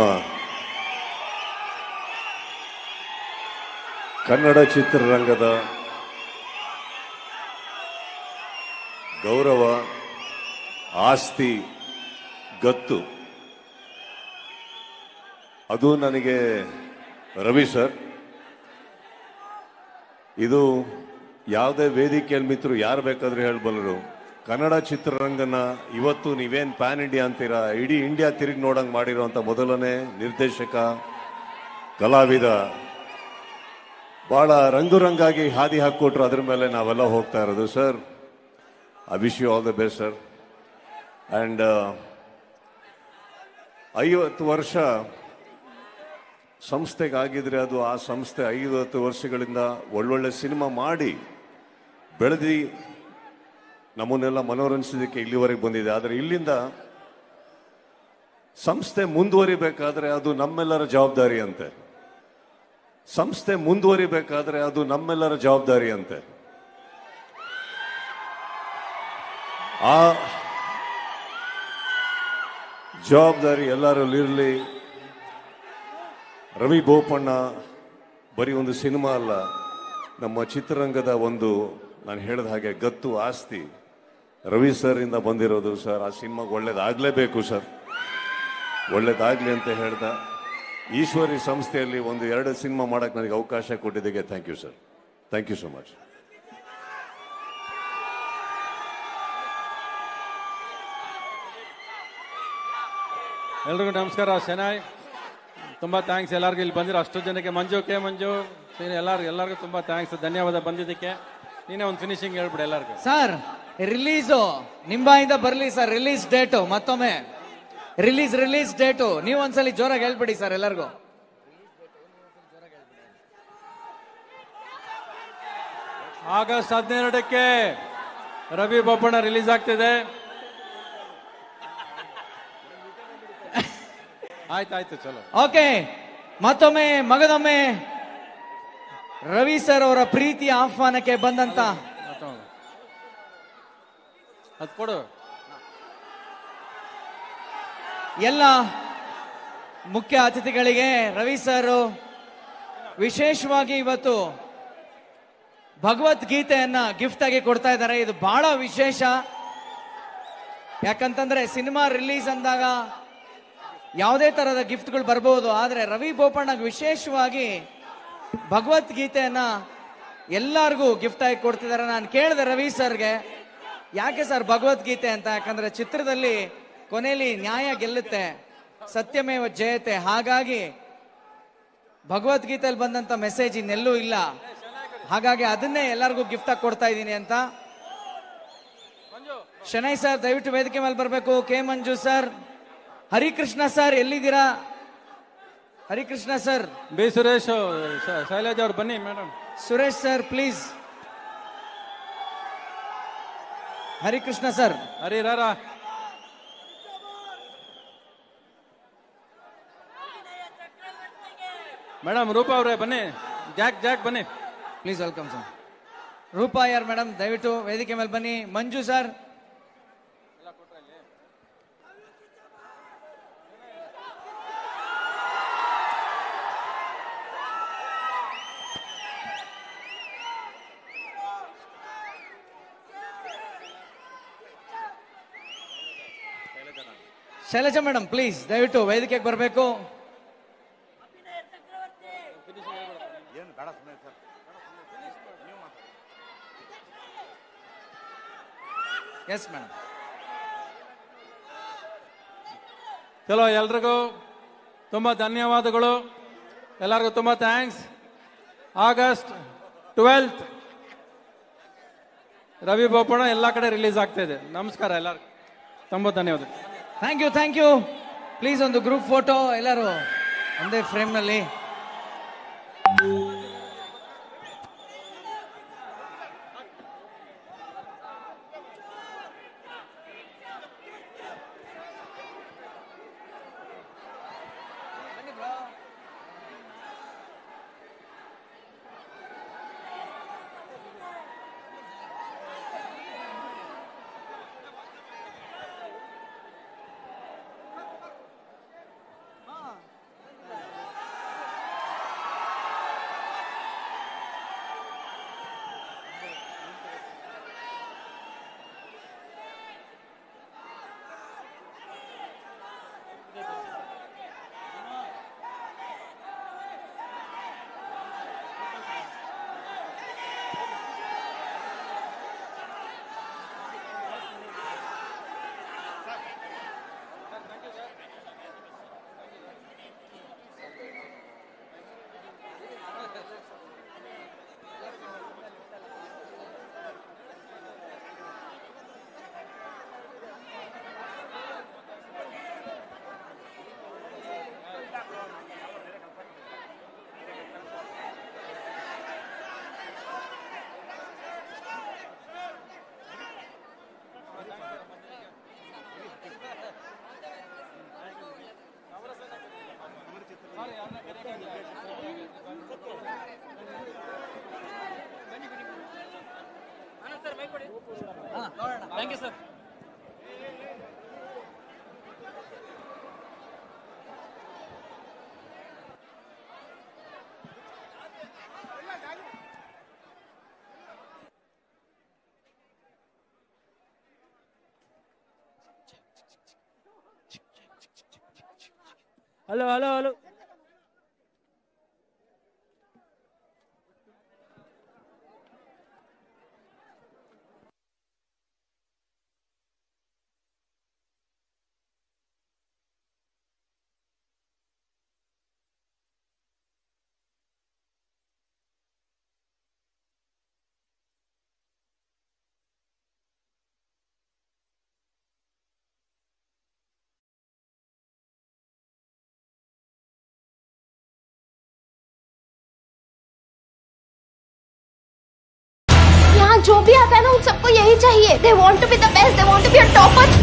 ಕನ್ನಡ ಚಿತ್ರರಂಗದ ಗೌರವ ಆಸ್ತಿ ಗತ್ತು ಅದು ನನಗೆ ರವಿ ಸರ್ ಇದು ಯಾವುದೇ ವೇದಿಕೆಯಲ್ಲಿ ಮಿತ್ರರು ಯಾರು ಬೇಕಾದ್ರೂ ಹೇಳಬಲ್ಲರು ಕನ್ನಡ ಚಿತ್ರರಂಗನ ಇವತ್ತು ನೀವೇನ್ ಪ್ಯಾನ್ ಇಂಡಿಯಾ ಅಂತೀರಾ ಇಡೀ ಇಂಡಿಯಾ ತಿರುಗಿ ನೋಡಂಗ್ ಮಾಡಿರೋಂಥ ಮೊದಲನೇ ನಿರ್ದೇಶಕ ಕಲಾವಿದ ಬಹಳ ರಂಗುರಂಗಾಗಿ ಹಾದಿ ಹಾಕೊಟ್ರು ಅದ್ರ ಮೇಲೆ ನಾವೆಲ್ಲ ಹೋಗ್ತಾ ಇರೋದು sir I wish you all the best sir and ಐವತ್ತು ವರ್ಷ ಸಂಸ್ಥೆಗಾಗಿದ್ರೆ ಅದು ಆ ಸಂಸ್ಥೆ ಐವತ್ತು ವರ್ಷಗಳಿಂದ ಒಳ್ಳೊಳ್ಳೆ ಸಿನಿಮಾ ಮಾಡಿ ಬೆಳೆದಿ ನಮ್ಮನ್ನೆಲ್ಲ ಮನೋರಂಜಿಸೋದಕ್ಕೆ ಇಲ್ಲಿವರೆಗೆ ಬಂದಿದೆ ಆದರೆ ಇಲ್ಲಿಂದ ಸಂಸ್ಥೆ ಮುಂದುವರಿಬೇಕಾದ್ರೆ ಅದು ನಮ್ಮೆಲ್ಲರ ಜವಾಬ್ದಾರಿ ಅಂತೆ ಸಂಸ್ಥೆ ಮುಂದುವರಿಬೇಕಾದ್ರೆ ಅದು ನಮ್ಮೆಲ್ಲರ ಜವಾಬ್ದಾರಿ ಅಂತೆ ಆ ಜವಾಬ್ದಾರಿ ಎಲ್ಲರಲ್ಲಿರಲಿ ರವಿ ಬೋಪಣ್ಣ ಬರೀ ಒಂದು ಸಿನಿಮಾ ಅಲ್ಲ ನಮ್ಮ ಚಿತ್ರರಂಗದ ಒಂದು ನಾನು ಹೇಳಿದ ಹಾಗೆ ಗತ್ತು ಆಸ್ತಿ ರವಿ ಸರ್ ಇಂದ ಬಂದಿರೋದು ಸರ್ ಆ ಸಿನಿಮಾಗೆ ಒಳ್ಳೇದಾಗಲೇಬೇಕು ಸರ್ ಒಳ್ಳೇದಾಗ್ಲಿ ಅಂತ ಹೇಳ್ದ ಈಶ್ವರಿ ಸಂಸ್ಥೆಯಲ್ಲಿ ಒಂದು ಎರಡು ಸಿನಿಮಾ ಮಾಡಕ್ಕೆ ನನಗೆ ಅವಕಾಶ ಕೊಟ್ಟಿದ್ದಕ್ಕೆ thank you sir thank you so much ಎಲ್ರಿಗೂ ನಮಸ್ಕಾರ ಶೆನಾಯ್ ತುಂಬ ಥ್ಯಾಂಕ್ಸ್ ಎಲ್ಲರಿಗೂ ಇಲ್ಲಿ ಬಂದಿರೋ ಅಷ್ಟು ಜನಕ್ಕೆ ಮಂಜು ಕೆ ಮಂಜು ಸೀನಿ ಎಲ್ಲರಿಗೂ ಎಲ್ಲರಿಗೂ ತುಂಬ ಥ್ಯಾಂಕ್ಸ್ ಧನ್ಯವಾದ ಬಂದಿದ್ದಕ್ಕೆ ನೀನೇ ಒಂದು ಫಿನಿಶಿಂಗ್ ಹೇಳ್ಬಿಡಿ ಎಲ್ಲರಿಗೂ ಸರ್ ರಿಲೀಸು ನಿಂಬಾಯಿಂದ ಬರಲಿ ಸರ್ ರಿಲೀಸ್ ಡೇಟು ಮತ್ತೊಮ್ಮೆ ರಿಲೀಸ್ ರಿಲೀಸ್ ಡೇಟು ನೀವು ಒಂದ್ಸಲಿ ಜೋರಾಗಿ ಹೇಳ್ಬಿಡಿ ಸರ್ ಎಲ್ಲರಿಗೂ ಆಗಸ್ಟ್ ಹದಿನೆರಡಕ್ಕೆ ರವಿ ಬೊಪ್ಪಣ್ಣ ರಿಲೀಸ್ ಆಗ್ತಿದೆ ಆಯ್ತಾಯ್ತು ಚಲೋ ಓಕೆ ಮತ್ತೊಮ್ಮೆ ಮಗದೊಮ್ಮೆ ರವಿ ಸರ್ ಅವರ ಪ್ರೀತಿಯ ಆಹ್ವಾನಕ್ಕೆ ಬಂದಂತ ಅದು ಕೊಡು ಎಲ್ಲ ಮುಖ್ಯ ಅತಿಥಿಗಳಿಗೆ ರವಿ ಸರ್ ವಿಶೇಷವಾಗಿ ಇವತ್ತು ಭಗವದ್ಗೀತೆಯನ್ನ ಗಿಫ್ಟ್ ಆಗಿ ಕೊಡ್ತಾ ಇದ್ದಾರೆ ಇದು ಬಹಳ ವಿಶೇಷ ಯಾಕಂತಂದ್ರೆ ಸಿನಿಮಾ ರಿಲೀಸ್ ಅಂದಾಗ ಯಾವುದೇ ತರಹದ ಗಿಫ್ಟ್ಗಳು ಬರ್ಬೋದು ಆದ್ರೆ ರವಿ ಬೋಪಣ್ಣಗೆ ವಿಶೇಷವಾಗಿ ಭಗವದ್ಗೀತೆಯನ್ನ ಎಲ್ಲರಿಗೂ ಗಿಫ್ಟ್ ಆಗಿ ಕೊಡ್ತಿದ್ದಾರೆ ನಾನು ಕೇಳಿದೆ ರವಿ ಸರ್ಗೆ ಯಾಕೆ ಸರ್ ಭಗವದ್ಗೀತೆ ಅಂತ ಯಾಕಂದ್ರೆ ಚಿತ್ರದಲ್ಲಿ ಕೊನೆಯಲ್ಲಿ ನ್ಯಾಯ ಗೆಲ್ಲುತ್ತೆ ಸತ್ಯಮೇವ ಜಯತೆ ಹಾಗಾಗಿ ಭಗವದ್ಗೀತೆಯಲ್ಲಿ ಬಂದಂತ ಮೆಸೇಜ್ ಇನ್ನೆಲ್ಲೂ ಇಲ್ಲ ಹಾಗಾಗಿ ಅದನ್ನೇ ಎಲ್ಲರಿಗೂ ಗಿಫ್ಟ್ ಆಗಿ ಕೊಡ್ತಾ ಇದ್ದೀನಿ ಅಂತ ಶನೈ ಸರ್ ದಯವಿಟ್ಟು ವೇದಿಕೆ ಮೇಲೆ ಬರಬೇಕು K Manju sir Harikrishna sir ಎಲ್ಲಿದ್ದೀರಾ ಹರಿಕೃಷ್ಣ ಸರ್ ಬಿ ಸುರೇಶ್ ಶ- ಶೈಲಜಾ ಅವ್ರು ಬನ್ನಿ madam Suresh sir please Harikrishna sir Hari ರಾರಾ ಮೇಡಮ್ ರೂಪಾ ಅವರೇ ಬನ್ನಿ ಜಾಕ್ ಜಾಕ್ ಬನ್ನಿ ಪ್ಲೀಸ್ ವೆಲ್ಕಮ್ ಸರ್ ರೂಪಾ ಯಾರ್ ಮೇಡಮ್ ದಯವಿಟ್ಟು ವೇದಿಕೆ ಮೇಲೆ ಬನ್ನಿ Manju sir Shailaja madam please ದಯವಿಟ್ಟು ವೇದಿಕೆಗೆ ಬರಬೇಕು ಎಸ್ ಮೇಡಮ್ ಚಲೋ ಎಲ್ರಿಗೂ ತುಂಬ ಧನ್ಯವಾದಗಳು ಎಲ್ಲರಿಗೂ ತುಂಬ thanks August twelfth Ravi Boppanna ಎಲ್ಲ ಕಡೆ ರಿಲೀಸ್ ಆಗ್ತಾ ಇದೆ ನಮಸ್ಕಾರ ಎಲ್ಲರಿಗೂ ತುಂಬ ಧನ್ಯವಾದ thank you thank you please ಒಂದು ಗ್ರೂಪ್ ಫೋಟೋ ಎಲ್ಲರೂ ಒಂದೇ ಫ್ರೇಮ್ನಲ್ಲಿ thank you sir hello hello hello यहाँ जो भी आता है ना उन सबको यही चाहिए they want to be the best they want to be a topper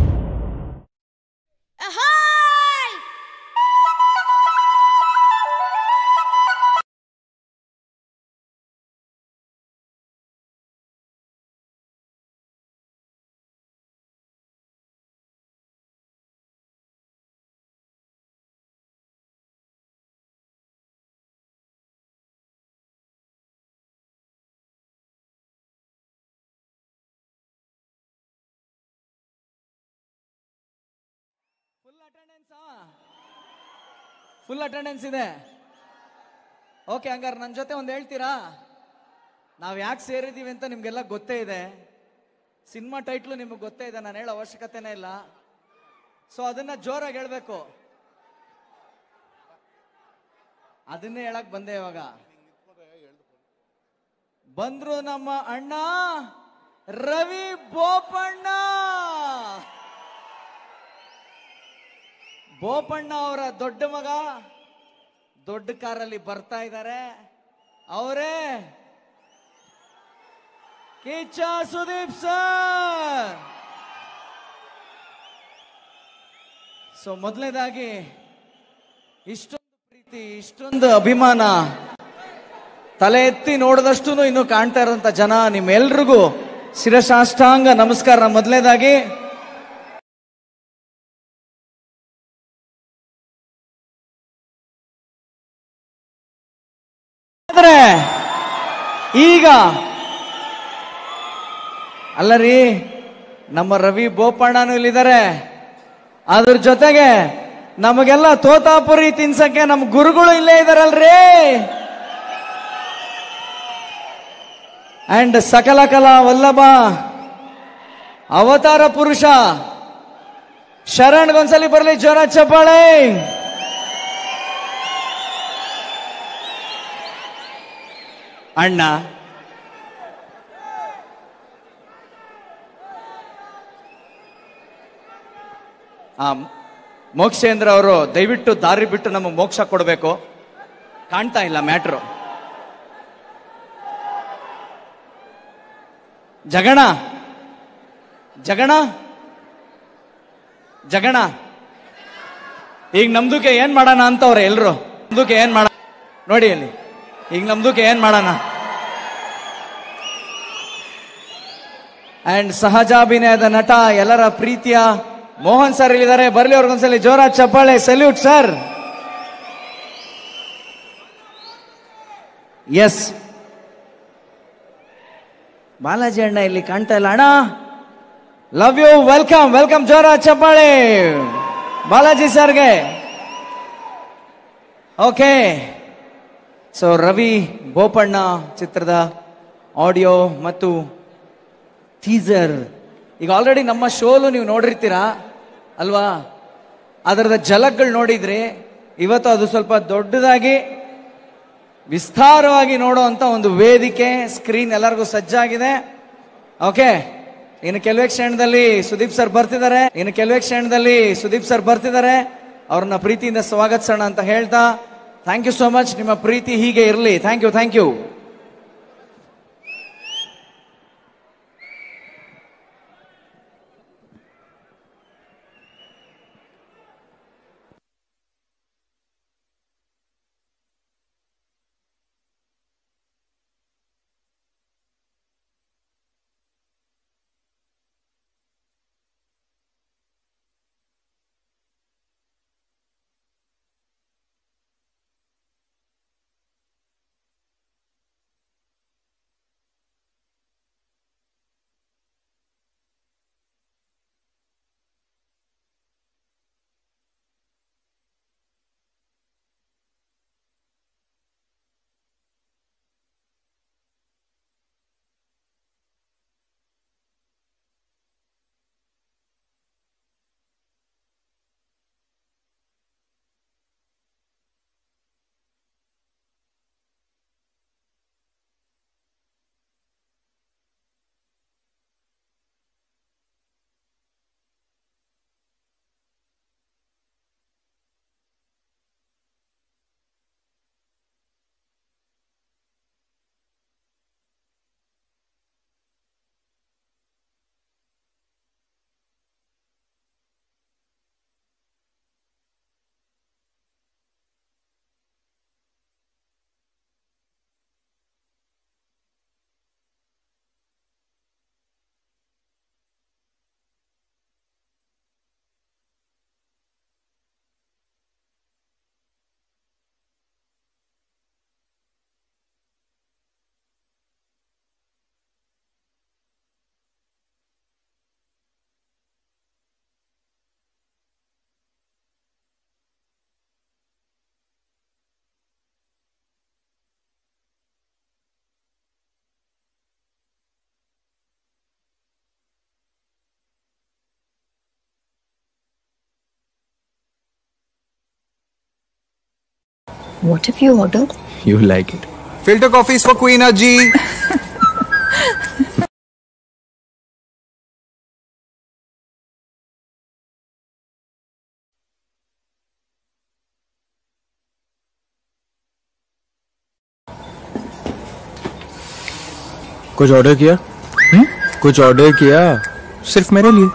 full attendance ಇದೆ ಓಕೆ ಹಂಗಾರೆ ನನ್ನ ಜೊತೆ ಒಂದು ಹೇಳ್ತೀರಾ ನಾವು ಯಾಕೆ ಸೇರಿದ್ದೀವಿ ಅಂತ ನಿಮ್ಗೆಲ್ಲ ಗೊತ್ತೇ ಇದೆ ಸಿನಿಮಾ ಟೈಟ್ಲು ನಿಮಗೆ ಗೊತ್ತೇ ಇದೆ ನಾನು ಹೇಳೋ ಅವಶ್ಯಕತೆನೇ ಇಲ್ಲ ಸೊ ಅದನ್ನ ಜೋರಾಗಿ ಹೇಳ್ಬೇಕು ಅದನ್ನೇ ಹೇಳಕ್ ಬಂದೆ ಇವಾಗ ಬಂದ್ರು ನಮ್ಮ ಅಣ್ಣ ರವಿ ಬೋಪಣ್ಣ ಬೋಪಣ್ಣ ಅವರ ದೊಡ್ಡ ಮಗ ದೊಡ್ಡ ಕಾರಲ್ಲಿ ಬರ್ತಾ ಇದ್ದಾರೆ ಅವರೇ ಕಿಚ್ಚ ಸುದೀಪ್ ಸರ್ ಸೊ ಮೊದಲನೇದಾಗಿ ಇಷ್ಟೊಂದು ಪ್ರೀತಿ ಇಷ್ಟೊಂದು ಅಭಿಮಾನ ತಲೆ ಎತ್ತಿ ನೋಡಿದಷ್ಟು ಇನ್ನು ಕಾಣ್ತಾ ಇರೋಂಥ ಜನ ನಿಮ್ಮೆಲ್ರಿಗೂ ಶಿರಸಾಷ್ಟಾಂಗ ನಮಸ್ಕಾರ ಮೊದಲನೇದಾಗಿ ಆದ್ರೆ ಈಗ ಅಲ್ಲ ರೀ ನಮ್ಮ ರವಿ ಬೋಪಣ್ಣನು ಇಲ್ಲಿದ್ದಾರೆ ಅದ್ರ ಜೊತೆಗೆ ನಮಗೆಲ್ಲ ತೋತಾಪುರಿ ತಿನ್ಸಕ್ಕೆ ನಮ್ಮ ಗುರುಗಳು ಇಲ್ಲೇ ಇದಾರಲ್ರಿ ಅಂಡ್ ಸಕಲ ಕಲಾ ವಲ್ಲಭ ಅವತಾರ ಪುರುಷ ಶರಣ್ಗೊಂದ್ಸಲಿ ಬರಲಿ ಜ್ವರ ಚಪ್ಪಾಳೆ ಅಣ್ಣ ಆ ಮೋಕ್ಷೇಂದ್ರ ಅವರು ದಯವಿಟ್ಟು ದಾರಿ ಬಿಟ್ಟು ನಮಗೆ ಮೋಕ್ಷ ಕೊಡಬೇಕು ಕಾಣ್ತಾ ಇಲ್ಲ ಮ್ಯಾಟ್ರು ಜಗಣ ಜಗಣ ಜಗಣ ಈಗ ನಮ್ದುಕ್ಕೆ ಏನ್ ಮಾಡೋಣ ಅಂತವ್ರೆ ಎಲ್ರು ನಮ್ದುಕ್ಕೆ ಏನ್ ಮಾಡ ನೋಡಿ ಅಲ್ಲಿ ಈಗ ನಮ್ದುಕ್ಕೆ ಏನ್ ಮಾಡೋಣ ಅಂಡ್ ಸಹಜಾಭಿನಯದ ನಟ ಎಲ್ಲರ ಪ್ರೀತಿಯ ಮೋಹನ್ ಸರ್ ಇಲ್ಲಿದ್ದಾರೆ ಬರ್ಲಿ ಅವ್ರಿಗೊಂದ್ಸಲಿ ಜೋರ ಚಪ್ಪಾಳೆ ಸಲ್ಯೂಟ್ ಸರ್ ಎಸ್ ಬಾಲಾಜಿ ಅಣ್ಣ ಇಲ್ಲಿ ಕಾಣ್ತಾ ಇಲ್ಲ ಅಣ್ಣ ಲವ್ ಯು ವೆಲ್ಕಮ್ ವೆಲ್ಕಮ್ ಜೋರ ಚಪ್ಪಾಳೆ ಬಾಲಾಜಿ ಸರ್ಗೆ ಓಕೆ ಸೊ ರವಿ ಬೋಪಣ್ಣ ಚಿತ್ರದ ಆಡಿಯೋ ಮತ್ತು ಟೀಸರ್ ಈಗ ಆಲ್ರೆಡಿ ನಮ್ಮ ಶೋಲು ನೀವು ನೋಡಿರ್ತೀರಾ ಅಲ್ವಾ ಅದರದ ಜಲಕ್ಗಳು ನೋಡಿದ್ರಿ ಇವತ್ತು ಅದು ಸ್ವಲ್ಪ ದೊಡ್ಡದಾಗಿ ವಿಸ್ತಾರವಾಗಿ ನೋಡುವಂತ ಒಂದು ವೇದಿಕೆ ಸ್ಕ್ರೀನ್ ಎಲ್ಲರಿಗೂ ಸಜ್ಜಾಗಿದೆ ಓಕೆ ಇನ್ನು ಕೆಲವೇ ಕ್ಷಣದಲ್ಲಿ ಸುದೀಪ್ ಸರ್ ಬರ್ತಿದ್ದಾರೆ ಇನ್ನು ಕೆಲವೇ ಕ್ಷಣದಲ್ಲಿ ಸುದೀಪ್ ಸರ್ ಬರ್ತಿದ್ದಾರೆ ಅವ್ರನ್ನ ಪ್ರೀತಿಯಿಂದ ಸ್ವಾಗತಿಸೋಣ ಅಂತ ಹೇಳ್ತಾ ಥ್ಯಾಂಕ್ ಯು ಸೋ ಮಚ್ ನಿಮ್ಮ ಪ್ರೀತಿ ಹೀಗೆ ಇರಲಿ thank you thank you What have you ordered? You like it. Filter coffees for Queen Aji. कुछ ऑर्डर किया कुछ ऑर्डर किया सिर्फ मेरे लिए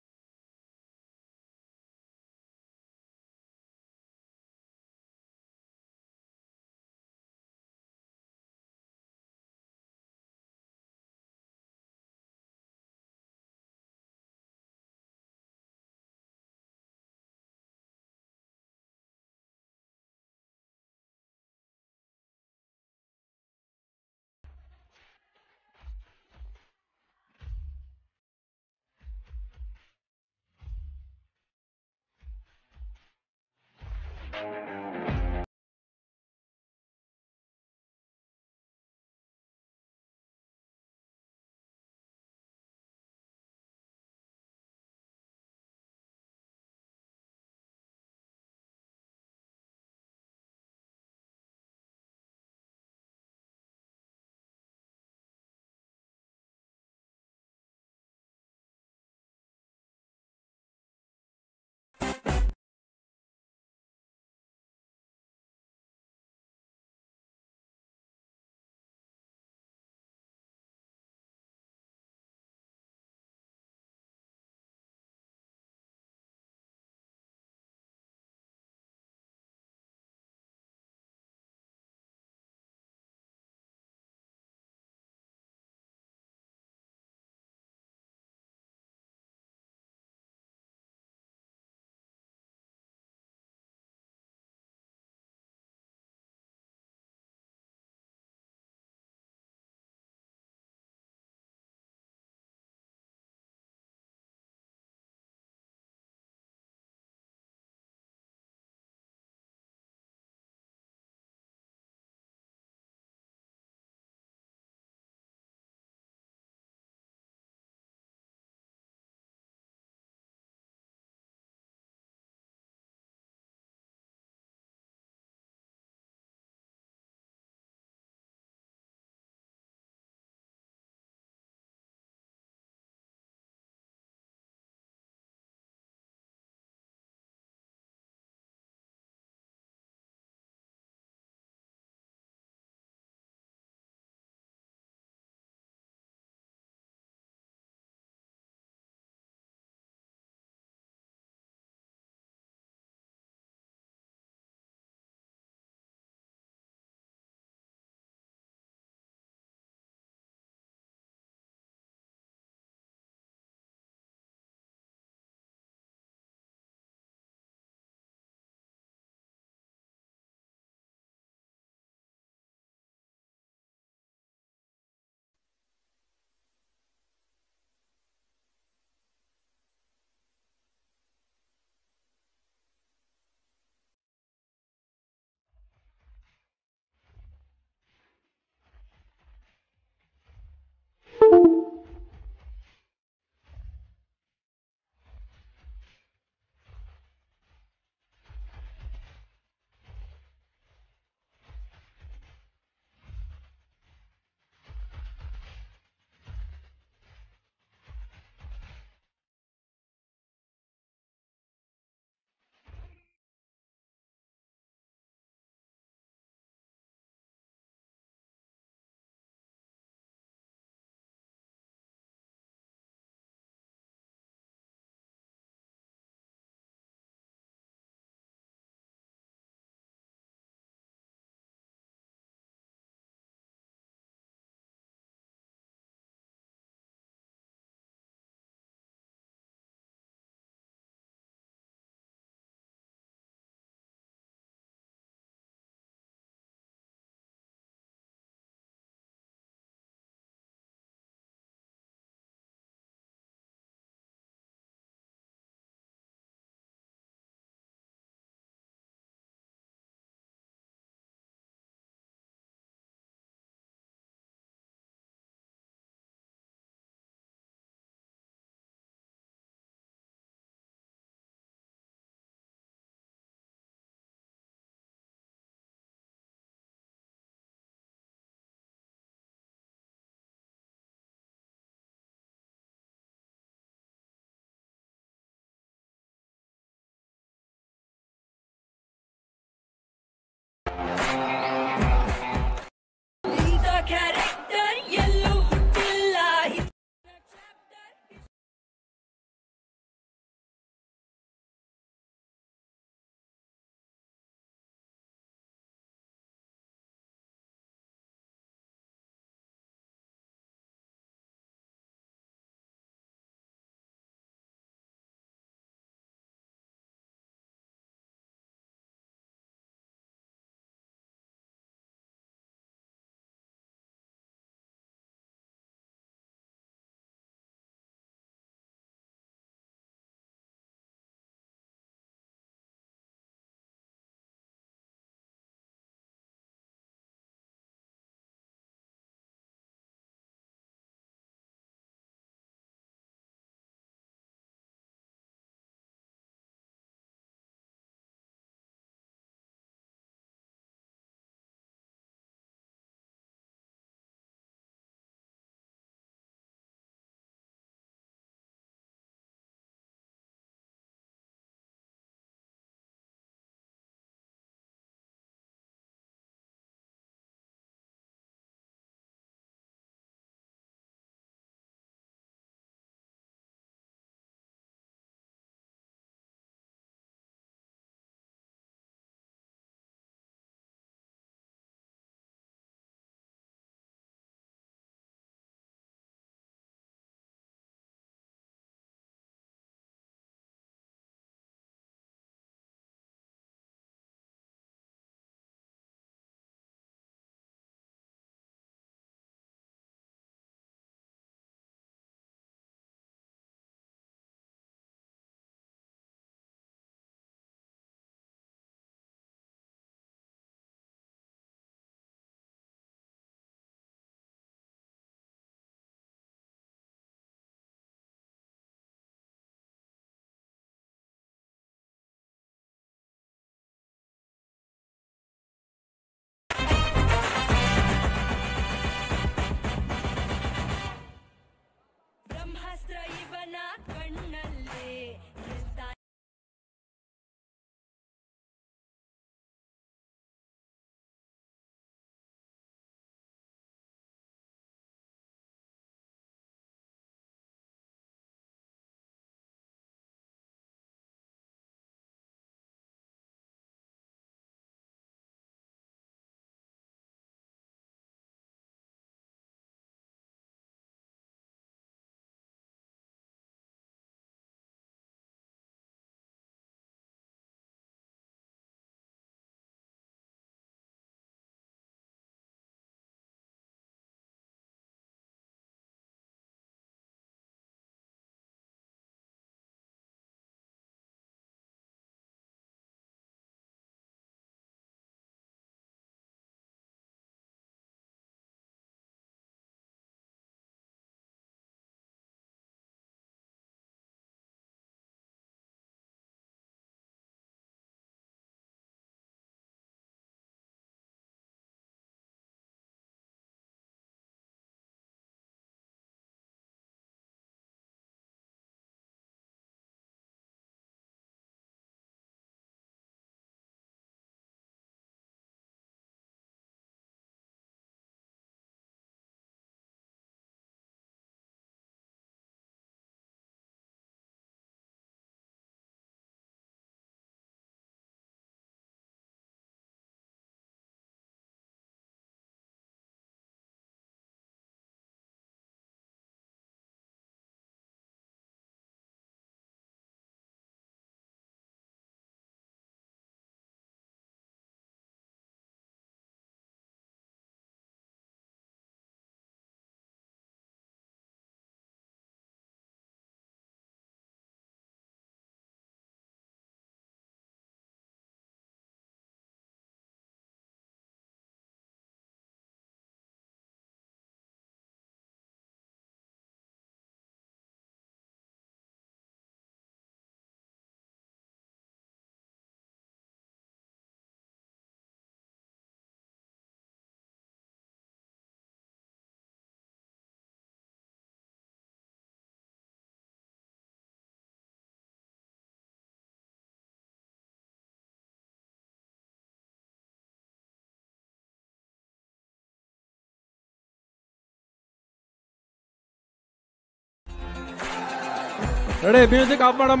ರೆಡಿ ಮ್ಯೂಸಿಕ್ ಆಫ್ ಮಾಡಮ್ಮ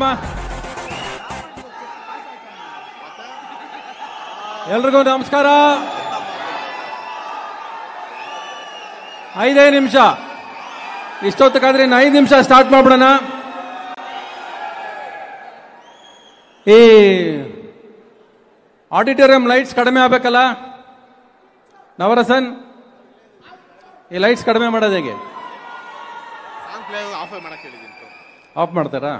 ಎಲ್ರಿಗೂ ನಮಸ್ಕಾರ ಐದೇ ನಿಮಿಷ ಇಷ್ಟೊತ್ತಕ್ಕಾದ್ರೆ ಇನ್ನು ಐದು ನಿಮಿಷ ಸ್ಟಾರ್ಟ್ ಮಾಡ್ಬಿಡೋಣ ಈ ಆಡಿಟೋರಿಯಂ ಲೈಟ್ಸ್ ಕಡಿಮೆ ಆಗ್ಬೇಕಲ್ಲ ನವರಸನ್ ಈ ಲೈಟ್ಸ್ ಕಡಿಮೆ ಮಾಡೋದು ಹೇಗೆ ಆಫ್ ಮಾಡಕ್ ಹೇಳಿದ್ದೀನಿ ಆಫ್ ಮಾಡ್ತಾರಾ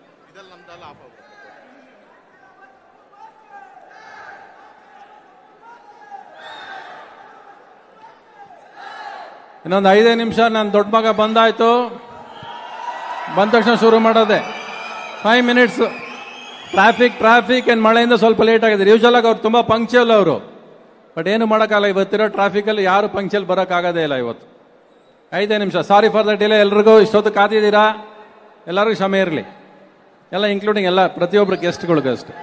ಇನ್ನೊಂದು ಐದೇ ನಿಮಿಷ ನನ್ನ ದೊಡ್ಡ ಮಗ ಬಂದಾಯ್ತು ಬಂದ ತಕ್ಷಣ ಶುರು ಮಾಡೋದೆ ಫೈವ್ ಮಿನಿಟ್ಸ್ ಟ್ರಾಫಿಕ್ ಟ್ರಾಫಿಕ್ ಏನು ಮಳೆಯಿಂದ ಸ್ವಲ್ಪ ಲೇಟ್ ಆಗಿದೆ ಯೂಶಲ್ ಆಗಿ ಅವ್ರು ತುಂಬ ಪಂಕ್ಚುಯಲ್ ಅವರು ಬಟ್ ಏನು ಮಾಡೋಕ್ಕಾಗಲ್ಲ ಇವತ್ತಿರೋ ಟ್ರಾಫಿಕಲ್ಲಿ ಯಾರು ಪಂಕ್ಚುಯಲ್ ಬರೋಕ್ಕಾಗೋದೇ ಇಲ್ಲ ಇವತ್ತು ಐದೇ ನಿಮಿಷ ಸಾರಿ ಫಾರ್ ದ ಡಿಲೇ ಎಲ್ರಿಗೂ ಇಷ್ಟೊತ್ತು ಕಾದಿದ್ದೀರಾ ಎಲ್ಲರಿಗೂ ಕ್ಷಮೆ ಇರಲಿ ಎಲ್ಲ ಇನ್ಕ್ಲೂಡಿಂಗ್ ಎಲ್ಲ ಪ್ರತಿಯೊಬ್ಬರು ಗೆಸ್ಟ್ಗಳಿಗೂ ಅಷ್ಟೆ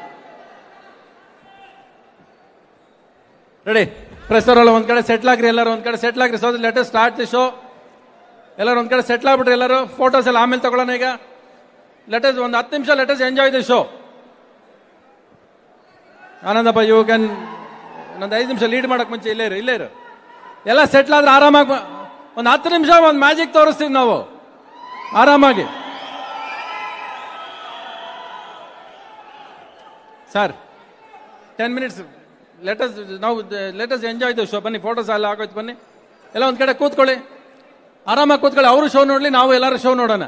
ರೆಡಿ ಪ್ರೆಸ್ ಅವರೆಲ್ಲ ಒಂದ್ ಕಡೆ ಸೆಟ್ಲ್ ಆಗ್ರಿ ಎಲ್ಲರೂ ಒಂದ್ ಕಡೆ ಸೆಟ್ಲ್ ಆಗ್ರಿ so let us start the show ಎಲ್ಲರೂ ಒಂದ್ ಕಡೆ ಸೆಟ್ಲ್ ಆಗ್ಬಿಟ್ರಿ ಎಲ್ಲರೂ ಫೋಟೋಸ್ ಎಲ್ಲ ಆಮೇಲೆ ತಗೊಳ್ಳೋಣ ಈಗ ಲೆಟರ್ಸ್ ಒಂದು ಹತ್ತು ನಿಮಿಷ let us enjoy the show Anandappa you can ಇನ್ನೊಂದು ಐದು ನಿಮಿಷ ಲೀಡ್ ಮಾಡಕ್ ಮುಂಚೆ ಇಲ್ಲೇ ಇರು ಇಲ್ಲೇ ಇರು ಎಲ್ಲ ಸೆಟ್ಲ್ ಆದ್ರೆ ಆರಾಮಾಗಿ ಒಂದು ಹತ್ತು ನಿಮಿಷ ಒಂದು ಮ್ಯಾಜಿಕ್ ತೋರಿಸ್ತೀವಿ ನಾವು ಆರಾಮಾಗಿ ಸರ್ ಟೆನ್ ಮಿನಿಟ್ಸ್ ಲೆಟಸ್ ನಾವು ಲೆಟಸ್ ಎಂಜಾಯ್ ದ ಶೋ ಬನ್ನಿ ಫೋಟೋಸ್ ಎಲ್ಲ ಆಗೋಯ್ತು ಬನ್ನಿ ಎಲ್ಲ ಒಂದು ಕಡೆ ಕೂತ್ಕೊಳ್ಳಿ ಆರಾಮಾಗಿ ಕೂತ್ಕೊಳ್ಳಿ ಅವರು ಶೋ ನೋಡ್ಲಿ ನಾವು ಎಲ್ಲರೂ ಶೋ ನೋಡೋಣ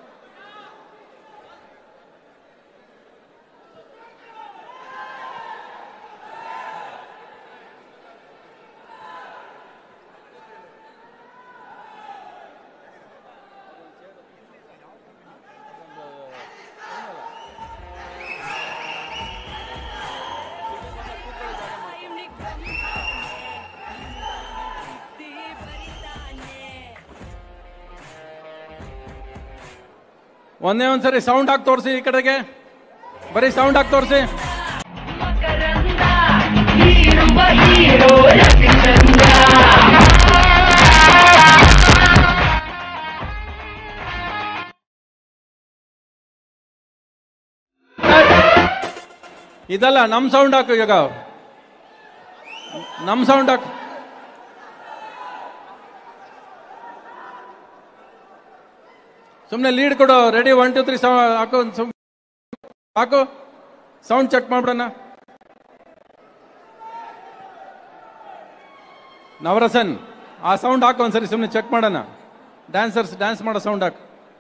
ಒಂದೇ ಒಂದ್ಸರಿ ಸೌಂಡ್ ಹಾಕಿ ತೋರಿಸಿ ಈ ಕಡೆಗೆ ಬರೀ ಸೌಂಡ್ ಹಾಕಿ ತೋರಿಸಿ ಇದಲ್ಲ ನಮ್ ಸೌಂಡ್ ಹಾಕು ಈಗ ನಮ್ ಸೌಂಡ್ ಹಾಕು ಸುಮ್ಮನೆ ಲೀಡ್ ಕೊಡು ರೆಡಿ ಒನ್ ಟು ತ್ರೀ ಹಾಕು ಸುಮ್- ಹಾಕು ಸೌಂಡ್ ಚೆಕ್ ಮಾಡ್ಬಿಡೋಣ ನವರಸನ್ ಆ ಸೌಂಡ್ ಹಾಕು ಒಂದ್ಸರಿ ಸುಮ್ಮನೆ ಚೆಕ್ ಮಾಡೋಣ ಡ್ಯಾನ್ಸರ್ಸ್ ಡ್ಯಾನ್ಸ್ ಮಾಡೋ ಸೌಂಡ್ ಹಾಕು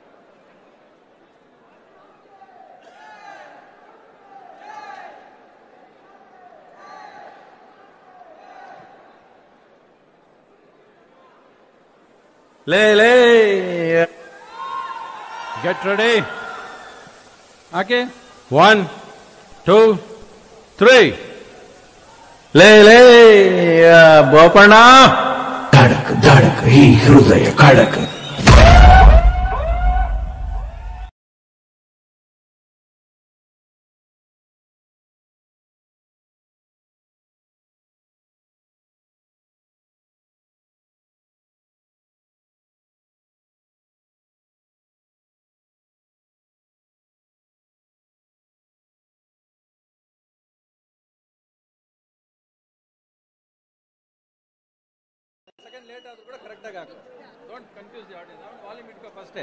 ಲೇ ಲೇ ಗೆಟ್ ರೆಡಿ ಹಾಕಿ ಒನ್ ಟೂ ತ್ರೀ ಲೇ ಲೇ ಬೋಪಣ್ಣ ಧಡಕ್ ಧಡಕ್ ಈ ಹೃದಯ ಖಡಕ್ ಸೆಕೆಂಡ್ ಲೇಟ್ ಆದ್ರೂ ಕೂಡ ಕರೆಕ್ಟ್ ಆಗಿ ಹಾಕು ಡೋಂಟ್ ಕನ್ಫ್ಯೂಸ್ ದಿ ಆಡಿಯನ್ಸ್ ಅವ್ನು ವಾಲ್ಯೂಮ್ ಇಟ್ಕೋ ಫಸ್ಟೇ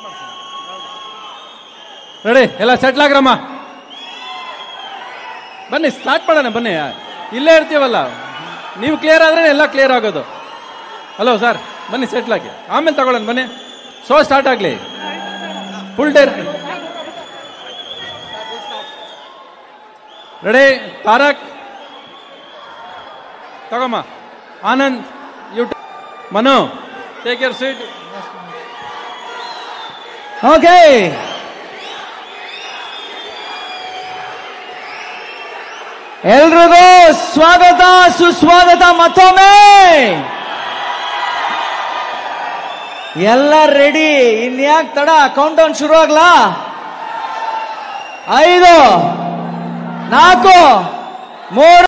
ರೆಡಿ ಎಲ್ಲ ಸೆಟ್ಲ್ ಆಗ್ರಮ್ಮ ಬನ್ನಿ ಸ್ಟಾರ್ಟ್ ಮಾಡೋಣ ಬನ್ನಿ ಇಲ್ಲೇ ಇರ್ತೀವಲ್ಲ ನೀವು ಕ್ಲಿಯರ್ ಆದ್ರೆ ಎಲ್ಲ ಕ್ಲಿಯರ್ ಆಗೋದು ಹಲೋ ಸರ್ ಬನ್ನಿ ಸೆಟ್ಲ್ ಆಗಿ ಆಮೇಲೆ ತಗೊಳ್ಳೋಣ ಬನ್ನಿ ಶೋ ಸ್ಟಾರ್ಟ್ ಆಗಲಿ ಫುಲ್ ಡೇ ರೆಡಿ ತಾರಕ್ ತಗೊಮ್ಮ Anand you Manu take your seat okay ಎಲ್ರಿಗೂ ಸ್ವಾಗತ ಸುಸ್ವಾಗತ ಮತ್ತೊಮ್ಮೆ ಎಲ್ಲ ರೆಡಿ ಇನ್ಯಾಕ್ ತಡ ಕೌಂಟ್ ಡೌನ್ ಶುರು ಆಗ್ಲಾ ಐದು ನಾಲ್ಕು ಮೂರು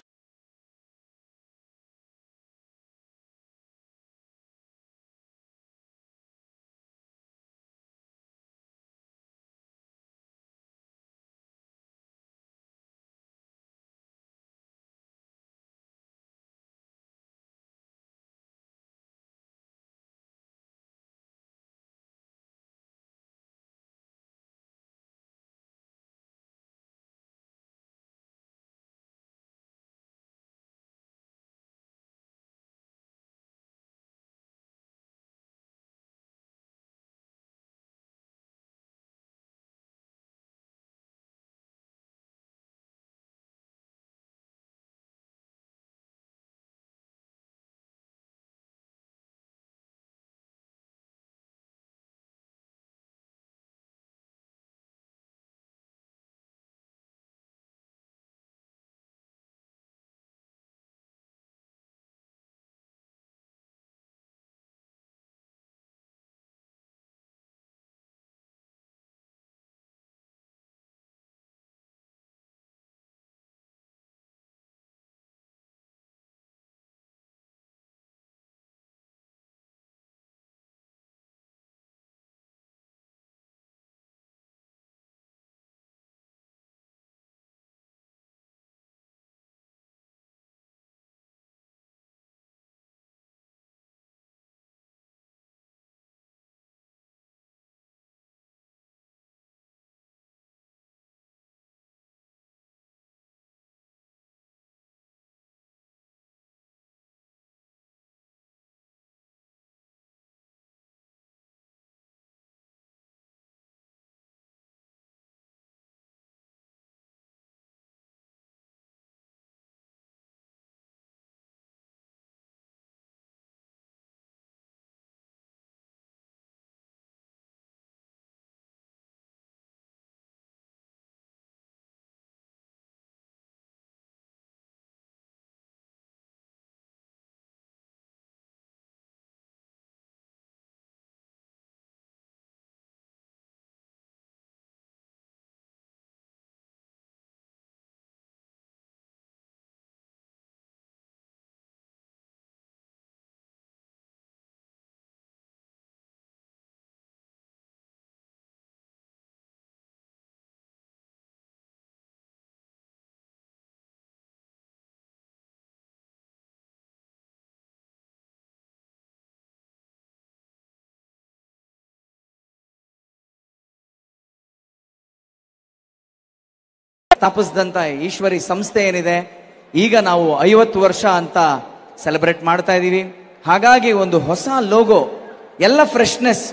ಸ್ಥಾಪಿಸಿದಂತ ಈಶ್ವರಿ ಸಂಸ್ಥೆ ಏನಿದೆ ಈಗ ನಾವು ಐವತ್ತು ವರ್ಷ ಅಂತ ಸೆಲೆಬ್ರೇಟ್ ಮಾಡ್ತಾ ಇದ್ದೀವಿ ಹಾಗಾಗಿ ಒಂದು ಹೊಸ ಲೋಗೋ ಎಲ್ಲ ಫ್ರೆಶ್ನೆಸ್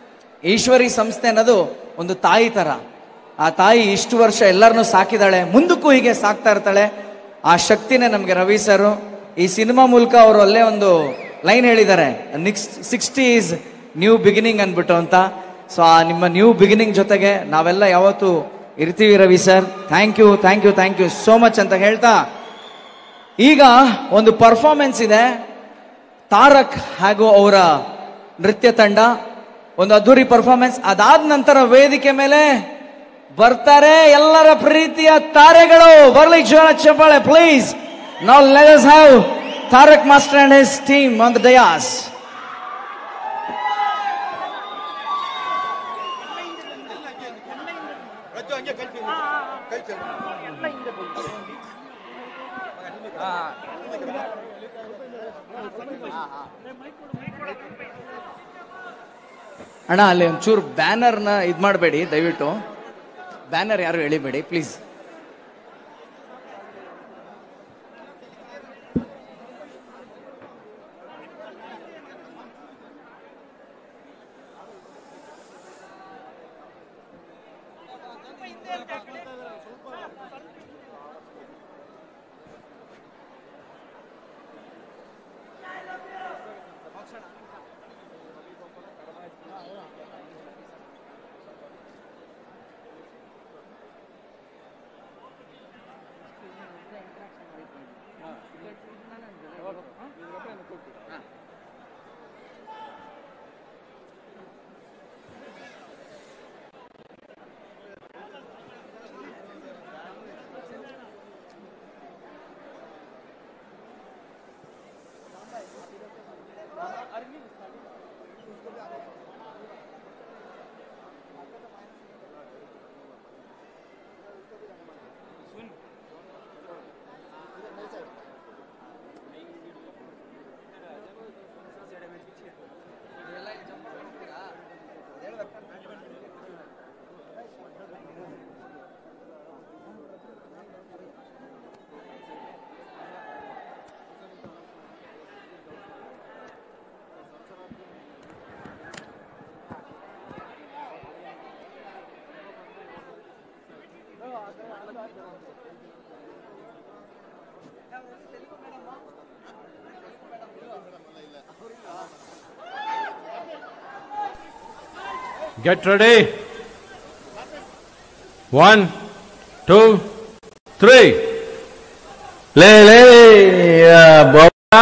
ಈಶ್ವರಿ ಸಂಸ್ಥೆ ಅನ್ನೋದು ಒಂದು ತಾಯಿ ತರ ಆ ತಾಯಿ ಇಷ್ಟು ವರ್ಷ ಎಲ್ಲರನ್ನೂ ಸಾಕಿದಾಳೆ ಮುಂದಕ್ಕೂ ಹೀಗೆ ಸಾಕ್ತಾ ಇರ್ತಾಳೆ ಆ ಶಕ್ತಿನೇ ನಮಗೆ ರವಿ ಸರ್ ಈ ಸಿನಿಮಾ ಮೂಲಕ ಅವರು ಅಲ್ಲೇ ಒಂದು ಲೈನ್ ಹೇಳಿದ್ದಾರೆ ಸಿಕ್ಸ್ಟಿ ಈಸ್ ನ್ಯೂ ಬಿಗಿನಿಂಗ್ ಅನ್ಬಿಟ್ಟು ಅಂತ ಸೊ ಆ ನಿಮ್ಮ ನ್ಯೂ ಬಿಗಿನಿಂಗ್ ಜೊತೆಗೆ ನಾವೆಲ್ಲ ಯಾವತ್ತು ಇರ್ತೀವಿ Ravi sir thank you thank you thank you so much ಅಂತ ಹೇಳ್ತಾ ಈಗ ಒಂದು ಪರ್ಫಾರ್ಮೆನ್ಸ್ ಇದೆ ತಾರಕ್ ಹಾಗೂ ಅವರ ನೃತ್ಯ ತಂಡ ಒಂದು ಅದ್ದೂರಿ ಪರ್ಫಾರ್ಮೆನ್ಸ್ ಅದಾದ ನಂತರ ವೇದಿಕೆ ಮೇಲೆ ಬರ್ತಾರೆ ಎಲ್ಲರ ಪ್ರೀತಿಯ ತಾರೆಗಳು ಬರ್ಲಿ ಜೋಳ ಚಪ್ಪಾಳೆ ಪ್ಲೀಸ್ ನಾವು let us have Tarak master and his team on the dais ಅಣ್ಣ ಅಲ್ಲಿ ಒಂಚೂರು ಬ್ಯಾನರ್ನ ಇದ್ ಮಾಡಬೇಡಿ ದಯವಿಟ್ಟು ಬ್ಯಾನರ್ ಯಾರು ಎಳಿಬೇಡಿ please get ready one two three ಲೇ ಲೇ ಆ, ಬೋಪಣ್ಣ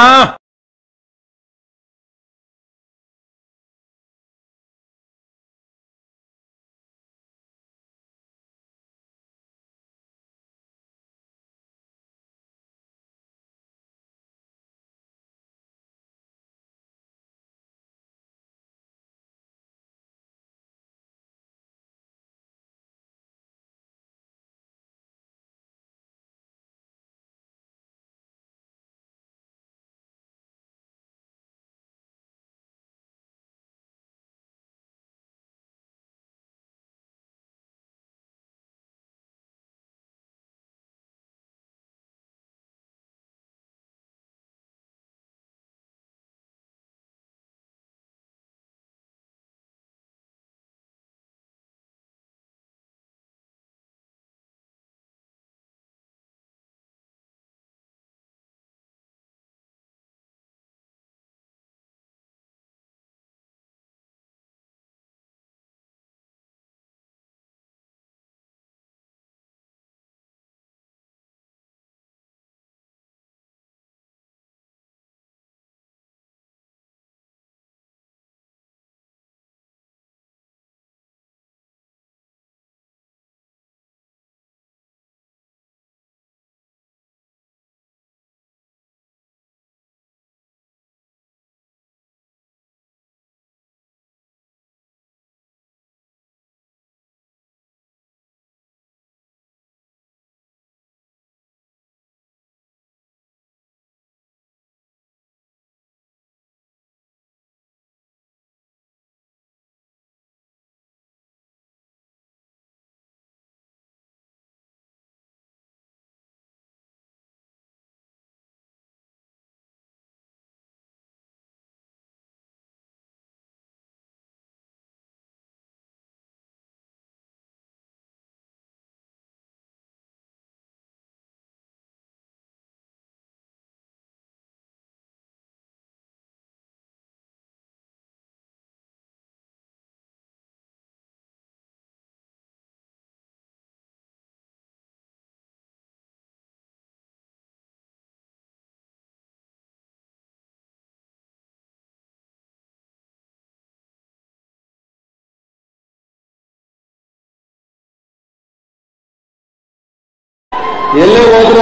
ಎಲ್ಲೇ ಹೋದ್ರು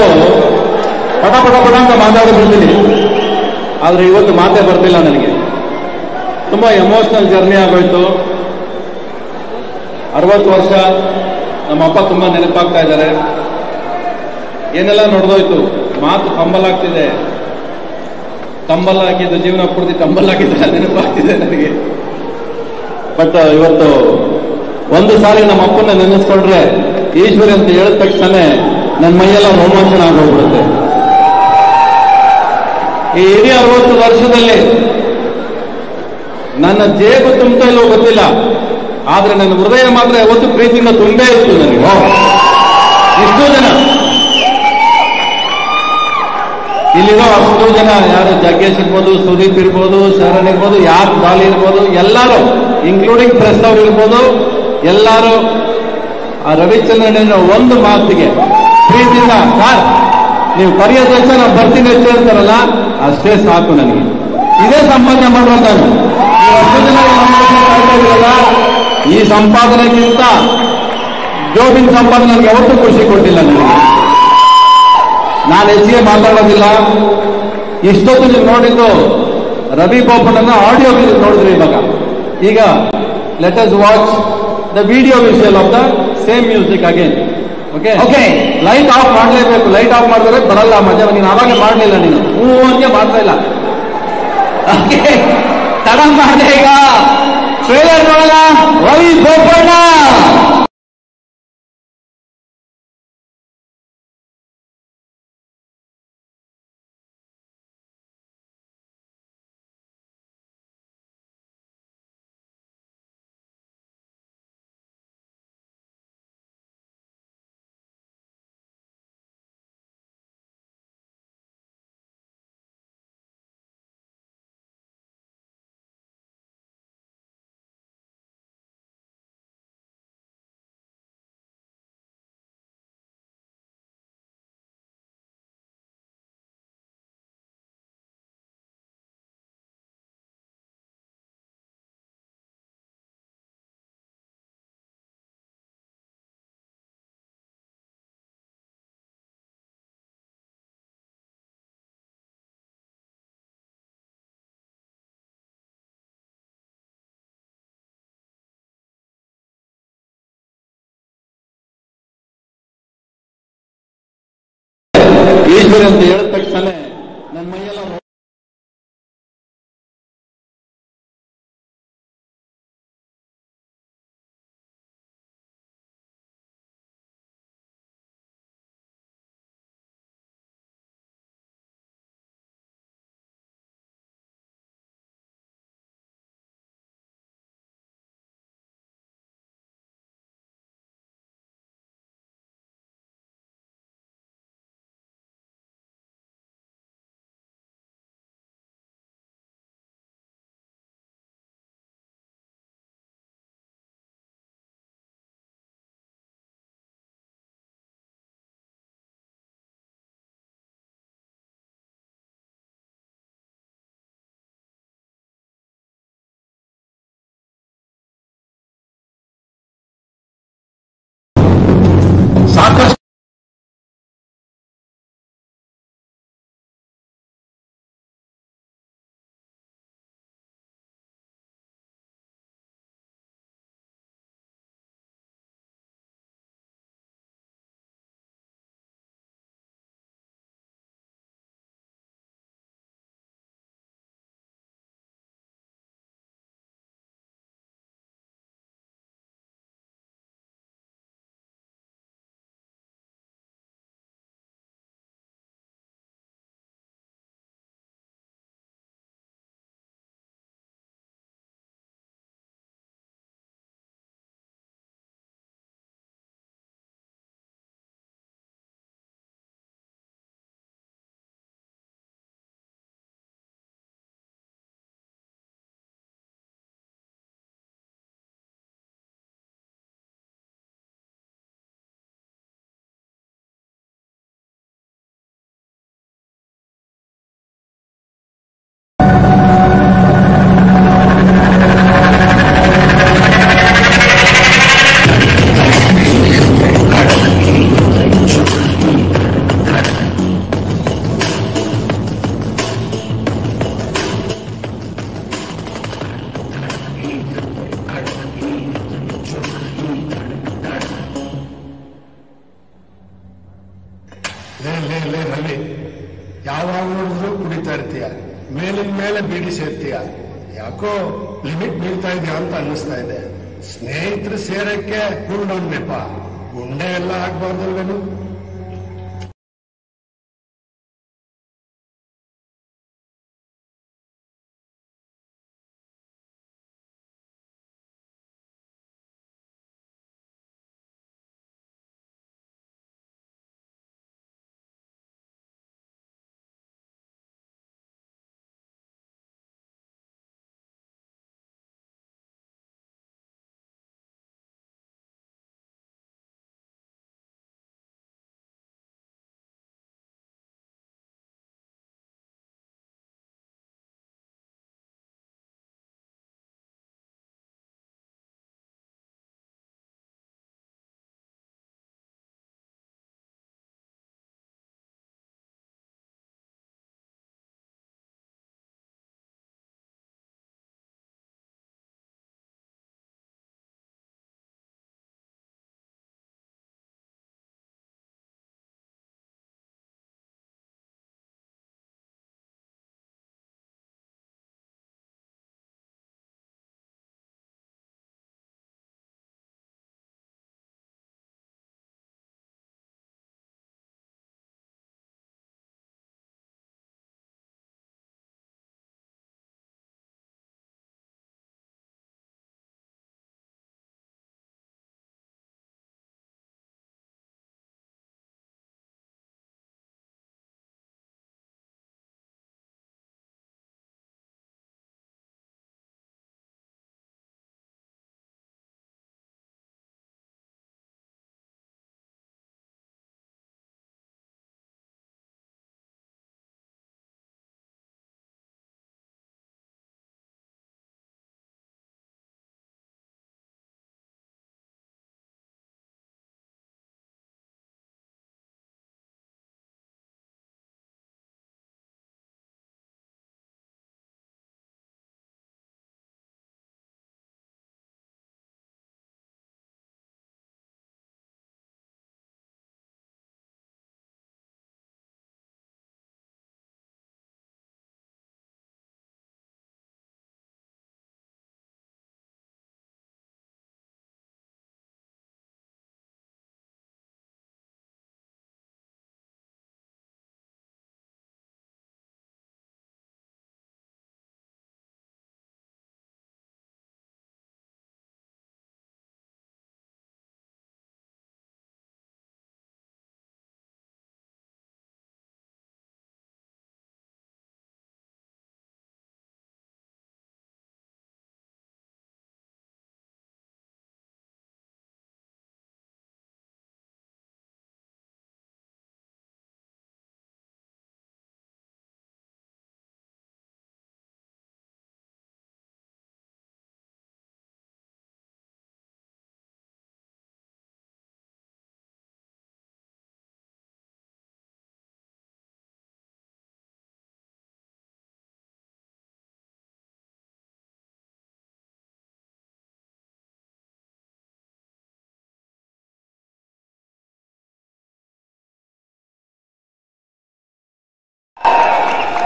ಪಟ ಪಟ ಪಟ ಅಂತ ಮಾತಾಡ್ಬಿಡ್ತೀನಿ ಆದ್ರೆ ಇವತ್ತು ಮಾತೇ ಬರ್ತಿಲ್ಲ ನನಗೆ ತುಂಬಾ ಎಮೋಷನಲ್ ಜರ್ನಿ ಆಗೋಯ್ತು ಅರವತ್ತು ವರ್ಷ ನಮ್ಮ ಅಪ್ಪ ತುಂಬಾ ನೆನಪಾಗ್ತಾ ಇದ್ದಾರೆ ಏನೆಲ್ಲ ನಡೆದೋಯ್ತು ಮಾತು ಕಂಬಲ್ ಆಗ್ತಿದೆ ಕಂಬಲ್ ಹಾಕಿದ್ದು ಜೀವನ ಪೂರ್ತಿ ಕಂಬಲ್ ಹಾಕಿದ್ರೆ ನೆನಪಾಗ್ತಿದೆ ನನಗೆ ಬಟ್ ಇವತ್ತು ಒಂದು ಸಾರಿ ನಮ್ಮ ಅಪ್ಪನ ನೆನೆಸ್ಕೊಂಡ್ರೆ ಈಶ್ವರಿ ಅಂತ ಹೇಳಿದ ತಕ್ಷಣ ನನ್ನ ಮೈಯೆಲ್ಲ ರೋಮಾಂಚನ ಆಗೋಗ್ಬಿಡುತ್ತೆ ಈ ಇಡೀ ಅರವತ್ತು ವರ್ಷದಲ್ಲಿ ನನ್ನ ಜೇಬು ತುಂಬ್ತಾ ಇಲ್ಲೋ ಗೊತ್ತಿಲ್ಲ ಆದ್ರೆ ನನ್ನ ಹೃದಯ ಮಾತ್ರ ಯಾವತ್ತು ಪ್ರೀತಿಯಿಂದ ತುಂಬೇ ಇತ್ತು ನನಗೆ ಓ, ಇಷ್ಟೋ ಜನ ಇಲ್ಲಿರೋ ಅಷ್ಟು ಜನ ಯಾರು ಜಗ್ಗೇಶ್ ಇರ್ಬೋದು ಸುದೀಪ್ ಇರ್ಬೋದು ಶರಣ್ ಇರ್ಬೋದು ಯಾರು ಡಾಲಿ ಇರ್ಬೋದು ಎಲ್ಲರೂ ಇನ್ಕ್ಲೂಡಿಂಗ್ ಪ್ರೆಸ್ ಅವ್ರು ಇರ್ಬೋದು ಎಲ್ಲರೂ ಆ ರವಿಚಂದ್ರನ್ ಒಂದು ಮಾತಿಗೆ ಪ್ರೀತಿಯಿಂದ ಸರ್ ನೀವು ಕರೆಯೋದು ಹೆಚ್ಚ ನಾನು ಬರ್ತೀನಿ ಹೆಚ್ಚು ಅಂತಾರಲ್ಲ ಅಷ್ಟೇ ಸಾಕು ನನಗೆ ಇದೇ ಸಂಪಾದನೆ ಮಾಡೋದು ನಾನು ಈ ಅಷ್ಟು ಜನ ಈ ಸಂಪಾದನೆ ಮಾಡ್ತಾ ಇದ್ದೀರಲ್ಲ, ಈ ಸಂಪಾದನೆಗಿಂತ ಜೋಬಿನ ಸಂಪಾದನೆ ನನಗೆ ಯಾವತ್ತೂ ಖುಷಿ ಕೊಟ್ಟಿಲ್ಲ ನನಗೆ ನಾನು ಹೆಚ್ಚಿಗೆ ಮಾತಾಡೋದಿಲ್ಲ ಇಷ್ಟೊತ್ತು ನೀವು ನೋಡಿದ್ದು ರವಿ ಬೋಪಣ್ಣನ ಆಡಿಯೋ ನೋಡಿದ್ರಿ ಇವಾಗ ಈಗ let us watch the video visual of the same music again okay okay light off ಮಾಡಲೇಬೇಕು ಲೈಟ್ ಆಫ್ ಮಾಡಿದ್ರೆ ಬರಲ್ಲ ಮಜಾ ನೀನು ಅವಾಗ ಮಾಡಲಿಲ್ಲ ನೀನು ಹ್ಞೂ ಹಂಗೆ ಮಾಡ್ತಾ ಇಲ್ಲ ಓಕೆ ತಡ ಮಾಡಿದೆ ಈಗ ಟ್ರೇಲರ್ ನೋಡೋಣ ರವಿ ಬೋಪಣ್ಣ ಡೆಲಿವರಿ ಅಂತ ಹೇಳಿದ ತಕ್ಷಣ ನನ್ನ ಮೈಯೆಲ್ಲ ಸಾಕಷ್ಟು ಲೇ ಲೇ ಲೇ ರವಿ ಯಾವಾಗ ನೋಡಿದ್ರು ಕುಡಿತಾ ಇರ್ತೀಯ ಮೇಲಿನ ಮೇಲೆ ಬೀಡಿ ಸೇರ್ತೀಯ ಯಾಕೋ ಲಿಮಿಟ್ ಮೀರ್ತಾ ಇದೆಯಾ ಅಂತ ಅನ್ನಿಸ್ತಾ ಇದೆ ಸ್ನೇಹಿತರು ಸೇರಕ್ಕೆ ಕೂಲ್ ಡೌನ್ ಬೇಪ ಗುಂಡೆ ಎಲ್ಲ ಆಗ್ಬಾರ್ದಲ್ವೇನು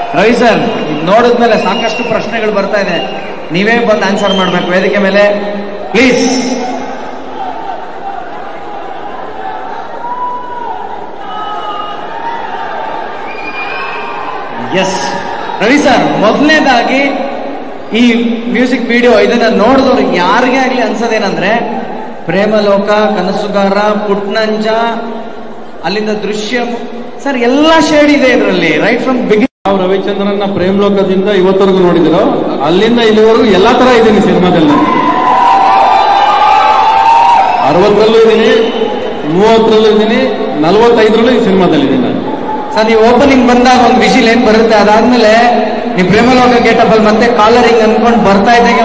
ರವಿ ಸರ್ ನೋಡಿದ್ಮೇಲೆ ಸಾಕಷ್ಟು ಪ್ರಶ್ನೆಗಳು ಬರ್ತಾ ಇದೆ ನೀವೇ ಬಂದು ಆನ್ಸರ್ ಮಾಡ್ಬೇಕು ವೇದಿಕೆ ಮೇಲೆ ಪ್ಲೀಸ್ ಎಸ್ ರವಿ ಸರ್ ಮೊದಲನೇದಾಗಿ ಈ ಮ್ಯೂಸಿಕ್ ವಿಡಿಯೋ ಇದನ್ನ ನೋಡಿದವ್ರು ಯಾರಿಗೇ ಆಗ್ಲಿ ಅನ್ಸೋದೇನಂದ್ರೆ ಪ್ರೇಮಲೋಕ ಕನಸುಗಾರ ಪುಟ್ನಂಜ ಅಲ್ಲಿಂದ ದೃಶ್ಯ ಸರ್ ಎಲ್ಲ ಶೇಡ್ ಇದೆ ಇದರಲ್ಲಿ ರೈಟ್ ಫ್ರಮ್ ಬಿಗಿನ್ ನಾವು ರವಿಚಂದ್ರನ್ನ ಪ್ರೇಮ್ ಲೋಕದಿಂದ ಇವತ್ತವರೆಗೂ ನೋಡಿದಿರೋ ಅಲ್ಲಿಂದ ಇಲ್ಲಿವರೆಗೂ ಎಲ್ಲಾ ತರ ಇದ್ದೀನಿ ಸಿನಿಮಾದಲ್ಲಿ ಅರವತ್ತರಲ್ಲೂ ಇದ್ದೀನಿ ಮೂವತ್ತರಲ್ಲೂ ಇದ್ದೀನಿ ನಲವತ್ತೈದರಲ್ಲೂ ಈ ಸಿನಿಮಾದಲ್ಲಿ ಇದ್ದೀನಿ ನಾನು ಸರ್ ನೀವು ಓಪನಿಂಗ್ ಬಂದಾಗ ಒಂದು ವಿಜಿಲ್ ಏನ್ ಬರುತ್ತೆ ಅದಾದ್ಮೇಲೆ ನೀವು ಪ್ರೇಮಲೋಕ ಗೇಟಪ್ ಅಲ್ಲಿ ಮತ್ತೆ ಕಾಲರಿಂಗ್ ಅನ್ಕೊಂಡು ಬರ್ತಾ ಇದ್ದಂಗೆ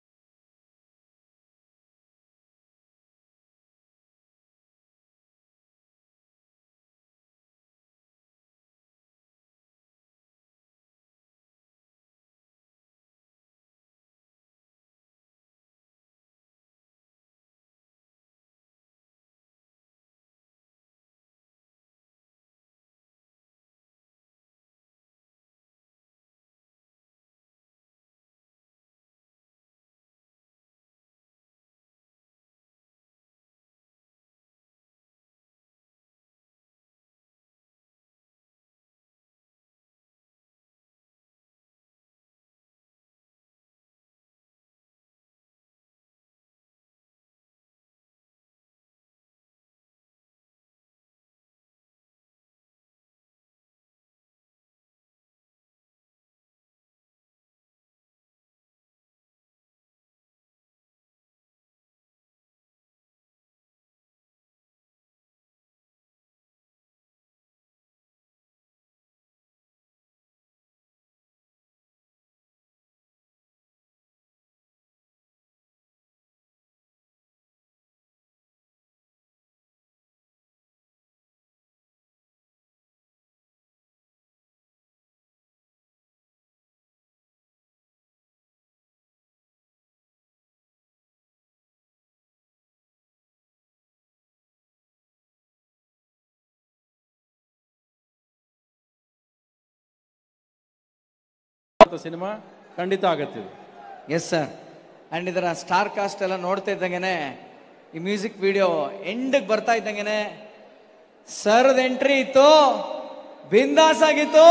ಸಿನಿಮಾ ಖಂಡಿತ ಆಗತ್ತೆ ಇದು ಎಸ್ ಸರ್ ಅಂಡ್ ಇದರ ಸ್ಟಾರ್ ಕಾಸ್ಟ್ ಎಲ್ಲ ನೋಡ್ತಾ ಇದ್ದಂಗೆನೆ ಈ ಮ್ಯೂಸಿಕ್ ವಿಡಿಯೋ ಎಂಡ್ ಬರ್ತಾ ಇದ್ದಂಗೆನೆ ಸರ್ದ ಎಂಟ್ರಿ ಇತ್ತು ಬಿಂದಾಸ್ ಆಗಿತ್ತು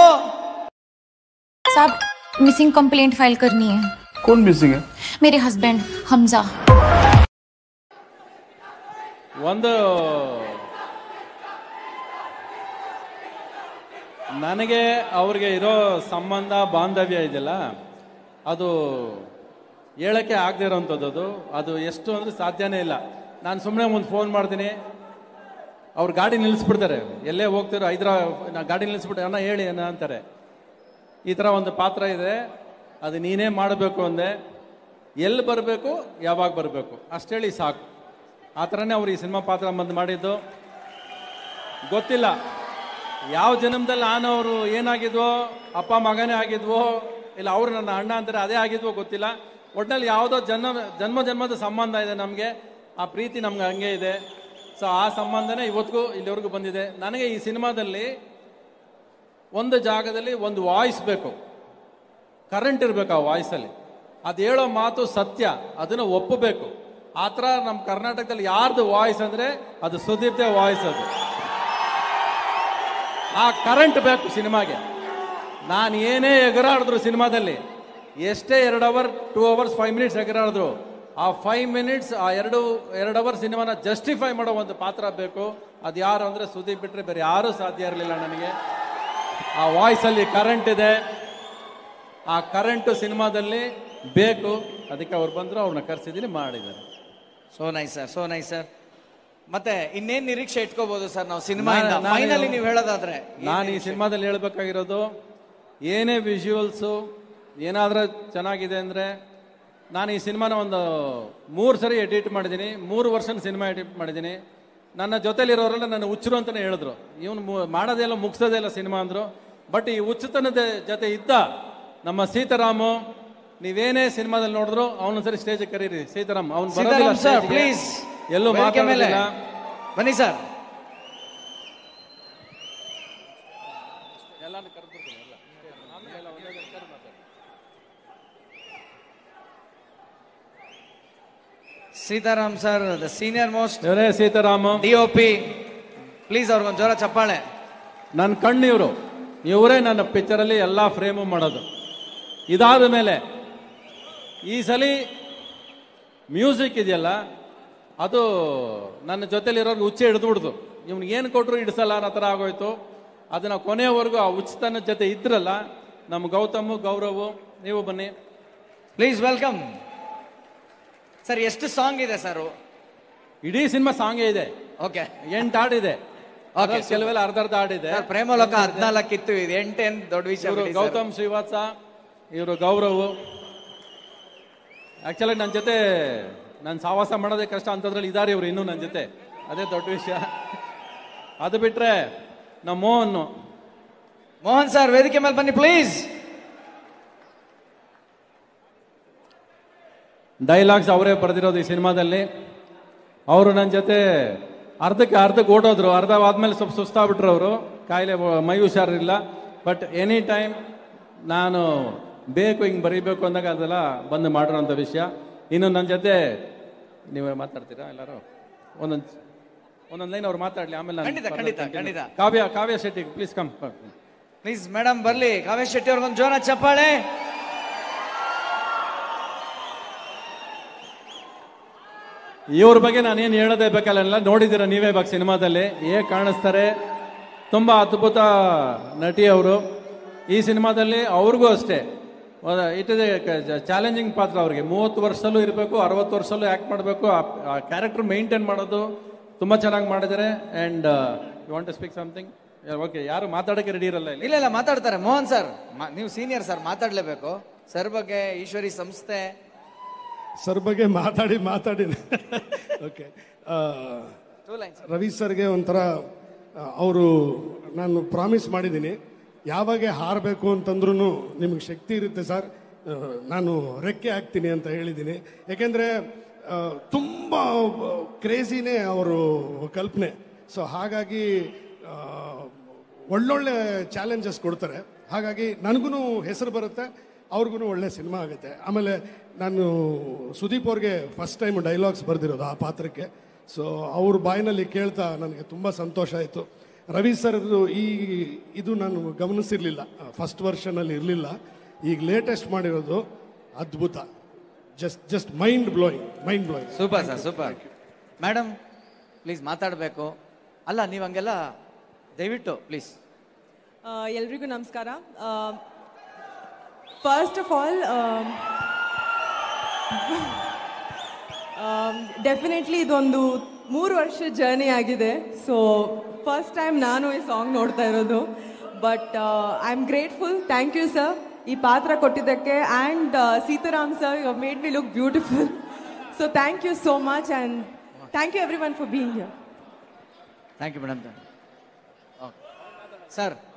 साहब मिसिंग कंप्लेंट फाइल करनी है कौन मिसिंग है मेरे हस्बैंड हमजा ಒಂದು ನನಗೆ ಅವ್ರಿಗೆ ಇರೋ ಸಂಬಂಧ ಬಾಂಧವ್ಯ ಇದೆಯಲ್ಲ ಅದು ಹೇಳಕ್ಕೆ ಆಗದೆ ಇರೋವಂಥದ್ದು ಅದು ಅದು ಎಷ್ಟು ಅಂದ್ರೆ ಸಾಧ್ಯನೇ ಇಲ್ಲ ನಾನು ಸುಮ್ಮನೆ ಒಂದು ಫೋನ್ ಮಾಡ್ತೀನಿ ಅವ್ರು ಗಾಡಿ ನಿಲ್ಲಿಸ್ಬಿಡ್ತಾರೆ ಎಲ್ಲೇ ಹೋಗ್ತಿರೋ ಹೈದ್ರಾ ನಾ ಗಾಡಿ ನಿಲ್ಲಿಸ್ಬಿಟ್ಟು ಅಣ್ಣ ಹೇಳಿ ಅಣ್ಣ ಅಂತಾರೆ ಈ ಥರ ಒಂದು ಪಾತ್ರ ಇದೆ ಅದು ನೀನೇ ಮಾಡಬೇಕು ಅಂದೆ ಎಲ್ಲಿ ಬರಬೇಕು ಯಾವಾಗ ಬರಬೇಕು ಅಷ್ಟೇಳಿ ಸಾಕು ಆ ಥರನೇ ಅವ್ರು ಈ ಸಿನಿಮಾ ಪಾತ್ರ ಬಂದು ಮಾಡಿದ್ದು ಗೊತ್ತಿಲ್ಲ ಯಾವ ಜನ್ಮದಲ್ಲಿ ನಾನು ಅವರು ಏನಾಗಿದ್ವೋ ಅಪ್ಪ ಮಗನೇ ಆಗಿದ್ವೋ ಇಲ್ಲ ಅವರು ನನ್ನ ಅಣ್ಣ ಅಂತಾರೆ ಅದೇ ಆಗಿದ್ವೋ ಗೊತ್ತಿಲ್ಲ ಒಟ್ಟಿನಲ್ಲಿ ಯಾವುದೋ ಜನ್ಮ ಜನ್ಮ ಜನ್ಮದ ಸಂಬಂಧ ಇದೆ ನಮಗೆ ಆ ಪ್ರೀತಿ ನಮ್ಗೆ ಹಂಗೆ ಇದೆ ಸೊ ಆ ಸಂಬಂಧನೇ ಇವತ್ತಿಗೂ ಇಲ್ಲಿವರೆಗೂ ಬಂದಿದೆ ನನಗೆ ಈ ಸಿನಿಮಾದಲ್ಲಿ ಒಂದು ಜಾಗದಲ್ಲಿ ಒಂದು ವಾಯ್ಸ್ ಬೇಕು ಕರೆಂಟ್ ಇರಬೇಕು ಆ ವಾಯ್ಸಲ್ಲಿ ಅದು ಹೇಳೋ ಮಾತು ಸತ್ಯ ಅದನ್ನು ಒಪ್ಪಬೇಕು ಆ ಥರ ನಮ್ಮ ಕರ್ನಾಟಕದಲ್ಲಿ ಯಾರ್ದು ವಾಯ್ಸ್ ಅಂದರೆ ಅದು ಸುದೀಪ್ತೆ ವಾಯ್ಸ್ ಅದು ಆ ಕರೆಂಟ್ ಬೇಕು ಸಿನಿಮಾಗೆ ನಾನು ಏನೇ ಎಗರಾಡಿದ್ರು ಸಿನಿಮಾದಲ್ಲಿ ಎಷ್ಟೇ ಎರಡು hour two hours five minutes ಎಗರಾಡಿದ್ರು ಆ ಫೈವ್ ಮಿನಿಟ್ಸ್ ಆ ಎರಡು ಎರಡು ಅವರ್ ಸಿನಿಮಾನ ಜಸ್ಟಿಫೈ ಮಾಡೋ ಒಂದು ಪಾತ್ರ ಬೇಕು ಅದು ಯಾರು ಅಂದರೆ ಸುದೀಪ್ ಬಿಟ್ಟರೆ ಬೇರೆ ಯಾರೂ ಸಾಧ್ಯ ಇರಲಿಲ್ಲ ನನಗೆ ಆ ವಾಯ್ಸಲ್ಲಿ ಕರೆಂಟ್ ಇದೆ ಆ ಕರೆಂಟು ಸಿನಿಮಾದಲ್ಲಿ ಬೇಕು ಅದಕ್ಕೆ ಅವ್ರು ಬಂದರು ಅವ್ರನ್ನ ಕರೆಸಿದ್ದೀನಿ ಮಾಡಿದ್ದಾರೆ so nice sir so nice sir ಮತ್ತೆ ಇನ್ನೇನ್ ನಿರೀಕ್ಷೆ ಇಟ್ಕೋಬಹುದು ಸರ್ ನಾವು ಸಿನಿಮಾಯಿಂದ ನಾನು- ನಾನು- ಫೈನಲಿ ನೀವು ಹೇಳೋದಾದ್ರೆ ನಾನು ಈ ಸಿನಿಮಾದಲ್ಲಿ ಹೇಳ್ಬೇಕಾಗಿರೋದು ಏನೇ ವಿಜುವಲ್ಸು ಏನಾದರೂ ಚೆನ್ನಾಗಿದೆ ಅಂದರೆ ನಾನು ಈ ಸಿನಿಮಾನ ಒಂದು ಮೂರು ಸರಿ ಎಡಿಟ್ ಮಾಡಿದ್ದೀನಿ ಮೂರು ವರ್ಷ ಸಿನಿಮಾ ಎಡಿಟ್ ಮಾಡಿದ್ದೀನಿ ನನ್ನ ಜೊತೆಲಿರೋರೆಲ್ಲ ನನ್ನ ಹುಚ್ಚರು ಅಂತಲೇ ಹೇಳಿದ್ರು ಇವನು ಮಾಡೋದೇ ಇಲ್ಲ ಮುಗಿಸೋದೇ ಇಲ್ಲ ಸಿನಿಮಾ ಅಂದರು ಬಟ್ ಈ ಹುಚ್ಚುತನದ ಜೊತೆ ಇದ್ದ ನಮ್ಮ ಸೀತಾರಾಮು ನೀವೇನೇ ಸಿನಿಮಾದಲ್ಲಿ ನೋಡಿದ್ರು ಅವನ ಸರಿ ಸ್ಟೇಜ್ ಕರೀರಿ ಸೀತಾರಾಮ್ ಅವ್ನು ಬರೋದಿಲ್ಲ ಸೀತಾರಾಮ್ ಸರ್ stage ಗೆ. ಪ್ಲೀಸ್ ಎಲ್ಲೂ ಮೇಲೆ ಮಾತಾಡೋದಿಲ್ಲ ಬನ್ನಿ ಸರ್ ಎಲ್ಲಾನು ಕರ್ದ್ಬಿಡ್ತೀನಿ, ಎಲ್ಲ. ಆಮೇಲೆ Sitaram sir the senior most ಇವರೇ Sitarama D O P please ಅವ್ರಿಗೊಂದು ಜೋರ ಚಪ್ಪಾಳೆ ನನ್ನ ಕಣ್ಣು ಇವರು ಇವರೇ ನನ್ನ ಪಿಕ್ಚರಲ್ಲಿ ಎಲ್ಲ ಫ್ರೇಮು ಮಾಡೋದು ಇದಾದ ಮೇಲೆ ಈ ಸಲ ಮ್ಯೂಸಿಕ್ ಇದೆಯಲ್ಲ ಅದು ನನ್ನ ಜೊತೆಲಿರೋರ್ಗೆ ಹುಚ್ಚೆ ಹಿಡಿದ್ಬಿಡ್ತು ಇವ್ನಿಗೆ ಏನು ಕೊಟ್ಟರು ಹಿಡಿಸಲ್ಲ ಅನ್ನೋ ಥರ ಆಗೋಯ್ತು ಅದನ್ನ ಕೊನೆಯವರೆಗೂ ಆ ಹುಚ್ಚತನ ಜೊತೆ ಇದ್ರಲ್ಲ ನಮ್ಮ ಗೌತಮ್ ಗೌರವ್ ನೀವು ಬನ್ನಿ ಪ್ಲೀಸ್ ವೆಲ್ಕಮ್ ಸರ್ ಎಷ್ಟು ಸಾಂಗ್ ಇದೆ ಸರ್ ಇಡೀ ಸಿನಿಮಾ ಸಾಂಗೇ ಇದೆ ಓಕೆ ಎಂಟು ಹಾಡಿದೆ Okay, ಅದ್ರಲ್ಲಿ ಕೆಲವೆಲ್ಲ ಅರ್ಧ ಅರ್ಧ ಹಾಡಿದೆ ಸರ್ ಪ್ರೇಮಲೋಕ ಹದಿನಾಲ್ಕಿತ್ತು ಇದು ಎಂಟೇನ್ ದೊಡ್ಡ ವಿಷಯ ಇವರು ಬಿಡಿ sir. ಗೌತಮ್ ಶ್ರೀವಾತ್ಸ ಇವರು ಗೌರವ್ ಆಕ್ಚುಲಿ ನನ್ನ ಜೊತೆ ನಾನು ಸಾವಾಸ ಮಾಡೋದೇ ಕಷ್ಟ ಅಂತದ್ರಲ್ಲಿ ಇದಾರೆ ಇವರು ಇನ್ನೂ ನನ್ನ ಜೊತೆ ಅದೇ ದೊಡ್ಡ ವಿಷಯ ಅದು ಬಿಟ್ರೆ ನಮ್ಮ ಮೋಹನ್ ಮೋಹನ್ ಸರ್ ವೇದಿಕೆ ಮೇಲೆ ಬನ್ನಿ ಪ್ಲೀಸ್ ಡೈಲಾಗ್ಸ್ ಅವರೇ ಬರೆದಿರೋದು ಈ ಸಿನಿಮಾದಲ್ಲಿ ಅವರು ನನ್ನ ಜೊತೆ ಅರ್ಧಕ್ಕೆ ಅರ್ಧಕ್ಕೆ ಓಡೋದ್ರು ಅರ್ಧ ಆದ್ಮೇಲೆ ಸ್ವಲ್ಪ ಸುಸ್ತಾಗ್ಬಿಟ್ರು ಅವರು ಕಾಯಿಲೆ ಮೈ ಹುಷಾರಿಲ್ಲ ಬಟ್ ಎನಿ ಟೈಮ್ ನಾನು ಬೇಕು ಹಿಂಗೆ ಬರೀಬೇಕು ಅಂದಾಗ ಅದೆಲ್ಲ ಬಂದು ಮಾಡಿರೋಂಥ ವಿಷಯ ಇನ್ನು ನನ್ನ ಜೊತೆ ನೀವೇ ಮಾತಾಡ್ತೀರಾ ಎಲ್ಲರೂ ಒಂದೊಂದು ಒಂದೊಂದು ಲೈನ್ ಅವ್ರು ಮಾತಾಡ್ಲಿ ಆಮೇಲೆ ನಾನು ಖಂಡಿತ, ಖಂಡಿತ, ಖಂಡಿತ. Kavya Kavya Shetty please come please madam ಬರ್ಲಿ ಕಾವೇಶ್ ಶೆಟ್ಟಿ ಅವ್ರಿಗೊಂದು ಜೋರ ಚಪ್ಪಾಳೆ ಇವ್ರ ಬಗ್ಗೆ ನಾನೇನು ಹೇಳೋದೇ ಬೇಕಲ್ಲ ನೋಡಿದ್ದೀರ ನೀವೇ ಇವಾಗ ಸಿನಿಮಾದಲ್ಲಿ ಹೇಗೆ ಕಾಣಿಸ್ತಾರೆ ತುಂಬ ಅದ್ಭುತ ನಟಿ ಅವರು ಈ ಸಿನಿಮಾದಲ್ಲಿ ಅವ್ರಿಗೂ ಅಷ್ಟೇ ಇಟ್ ಇಸ್ ಚಾಲೆಂಜಿಂಗ್ ಪಾತ್ರ ಅವ್ರಿಗೆ ಮೂವತ್ತು ವರ್ಷದಲ್ಲೂ ಇರಬೇಕು ಅರವತ್ತು ವರ್ಷದಲ್ಲೂ ಆ್ಯಕ್ಟ್ ಮಾಡಬೇಕು ಆ ಕ್ಯಾರೆಕ್ಟರ್ ಮೇಂಟೈನ್ ಮಾಡೋದು ತುಂಬ ಚೆನ್ನಾಗಿ ಮಾಡಿದ್ದಾರೆ and you want to speak something okay ಯಾರು ಮಾತಾಡೋಕ್ಕೆ ರೆಡಿ ಇರಲ್ಲ ಇಲ್ಲಿ ಇಲ್ಲ ಇಲ್ಲ ಮಾತಾಡ್ತಾರೆ ಮೋಹನ್ ಸರ್ ನೀವು ಸೀನಿಯರ್ ಸರ್ ಮಾತಾಡ್ಲೇಬೇಕು ಸರ್ ಬಗ್ಗೆ ಈಶ್ವರಿ ಸಂಸ್ಥೆ ಸರ್ ಬಗ್ಗೆ ಮಾತಾಡಿ ಮಾತಾಡಿ ಓಕೆ Two lines. ರವಿ ಸರ್ಗೆ ಒಂಥರ ಅವರು ನಾನು ಪ್ರಾಮಿಸ್ ಮಾಡಿದ್ದೀನಿ ಯಾವಾಗ ಹಾರಬೇಕು ಅಂತಂದ್ರೂ ನಿಮಗೆ ಶಕ್ತಿ ಇರುತ್ತೆ ಸರ್ ಆ, ನಾನು ರೆಕ್ಕೆ ಹಾಕ್ತೀನಿ ಅಂತ ಹೇಳಿದ್ದೀನಿ ಯಾಕೆಂದರೆ ತುಂಬ ಕ್ರೇಜಿನೇ ಅವರು ಕಲ್ಪನೆ ಸೊ ಹಾಗಾಗಿ ಆ, ಒಳ್ಳೊಳ್ಳೆ ಚಾಲೆಂಜಸ್ ಕೊಡ್ತಾರೆ ಹಾಗಾಗಿ ನನಗೂ ಹೆಸರು ಬರುತ್ತೆ ಅವ್ರಿಗೂ ಒಳ್ಳೆ ಸಿನಿಮಾ ಆಗುತ್ತೆ ಆಮೇಲೆ ನಾನು ಸುದೀಪ್ ಅವ್ರಿಗೆ ಫಸ್ಟ್ ಟೈಮ್ ಡೈಲಾಗ್ಸ್ ಬರೆದಿರೋದು ಆ ಪಾತ್ರಕ್ಕೆ ಸೊ ಅವ್ರ ಬಾಯಿನಲ್ಲಿ ಕೇಳ್ತಾ ನನಗೆ ತುಂಬ ಸಂತೋಷ ಆಯಿತು ರವಿ ಸರ್ ಈ ಇದು ನಾನು ಗಮನಿಸಿರ್ಲಿಲ್ಲ ಫಸ್ಟ್ ವರ್ಷನಲ್ಲಿ ಇರಲಿಲ್ಲ ಈಗ ಲೇಟೆಸ್ಟ್ ಮಾಡಿರೋದು ಅದ್ಭುತ just just mind blowing mind blowing super sir super madam please ಮಾತಾಡಬೇಕು ಅಲ್ಲ ನೀವು ಹಂಗೆಲ್ಲ ದಯವಿಟ್ಟು ಪ್ಲೀಸ್ ಆ, ಎಲ್ರಿಗೂ ನಮಸ್ಕಾರ ಫಸ್ಟ್ ಆಫ್ ಆಲ್ ಡೆಫಿನೆಟ್ಲಿ ಇದೊಂದು ಮೂರು ವರ್ಷ ಜರ್ನಿ ಆಗಿದೆ ಸೊ ಫಸ್ಟ್ ಟೈಮ್ ನಾನು ಈ ಸಾಂಗ್ ನೋಡ್ತಾ ಇರೋದು but I am grateful thank you sir ಈ ಪಾತ್ರ ಕೊಟ್ಟಿದ್ದಕ್ಕೆ and Sitaram sir you made me look beautiful so thank you so much and thank you everyone for being your thank you madam sir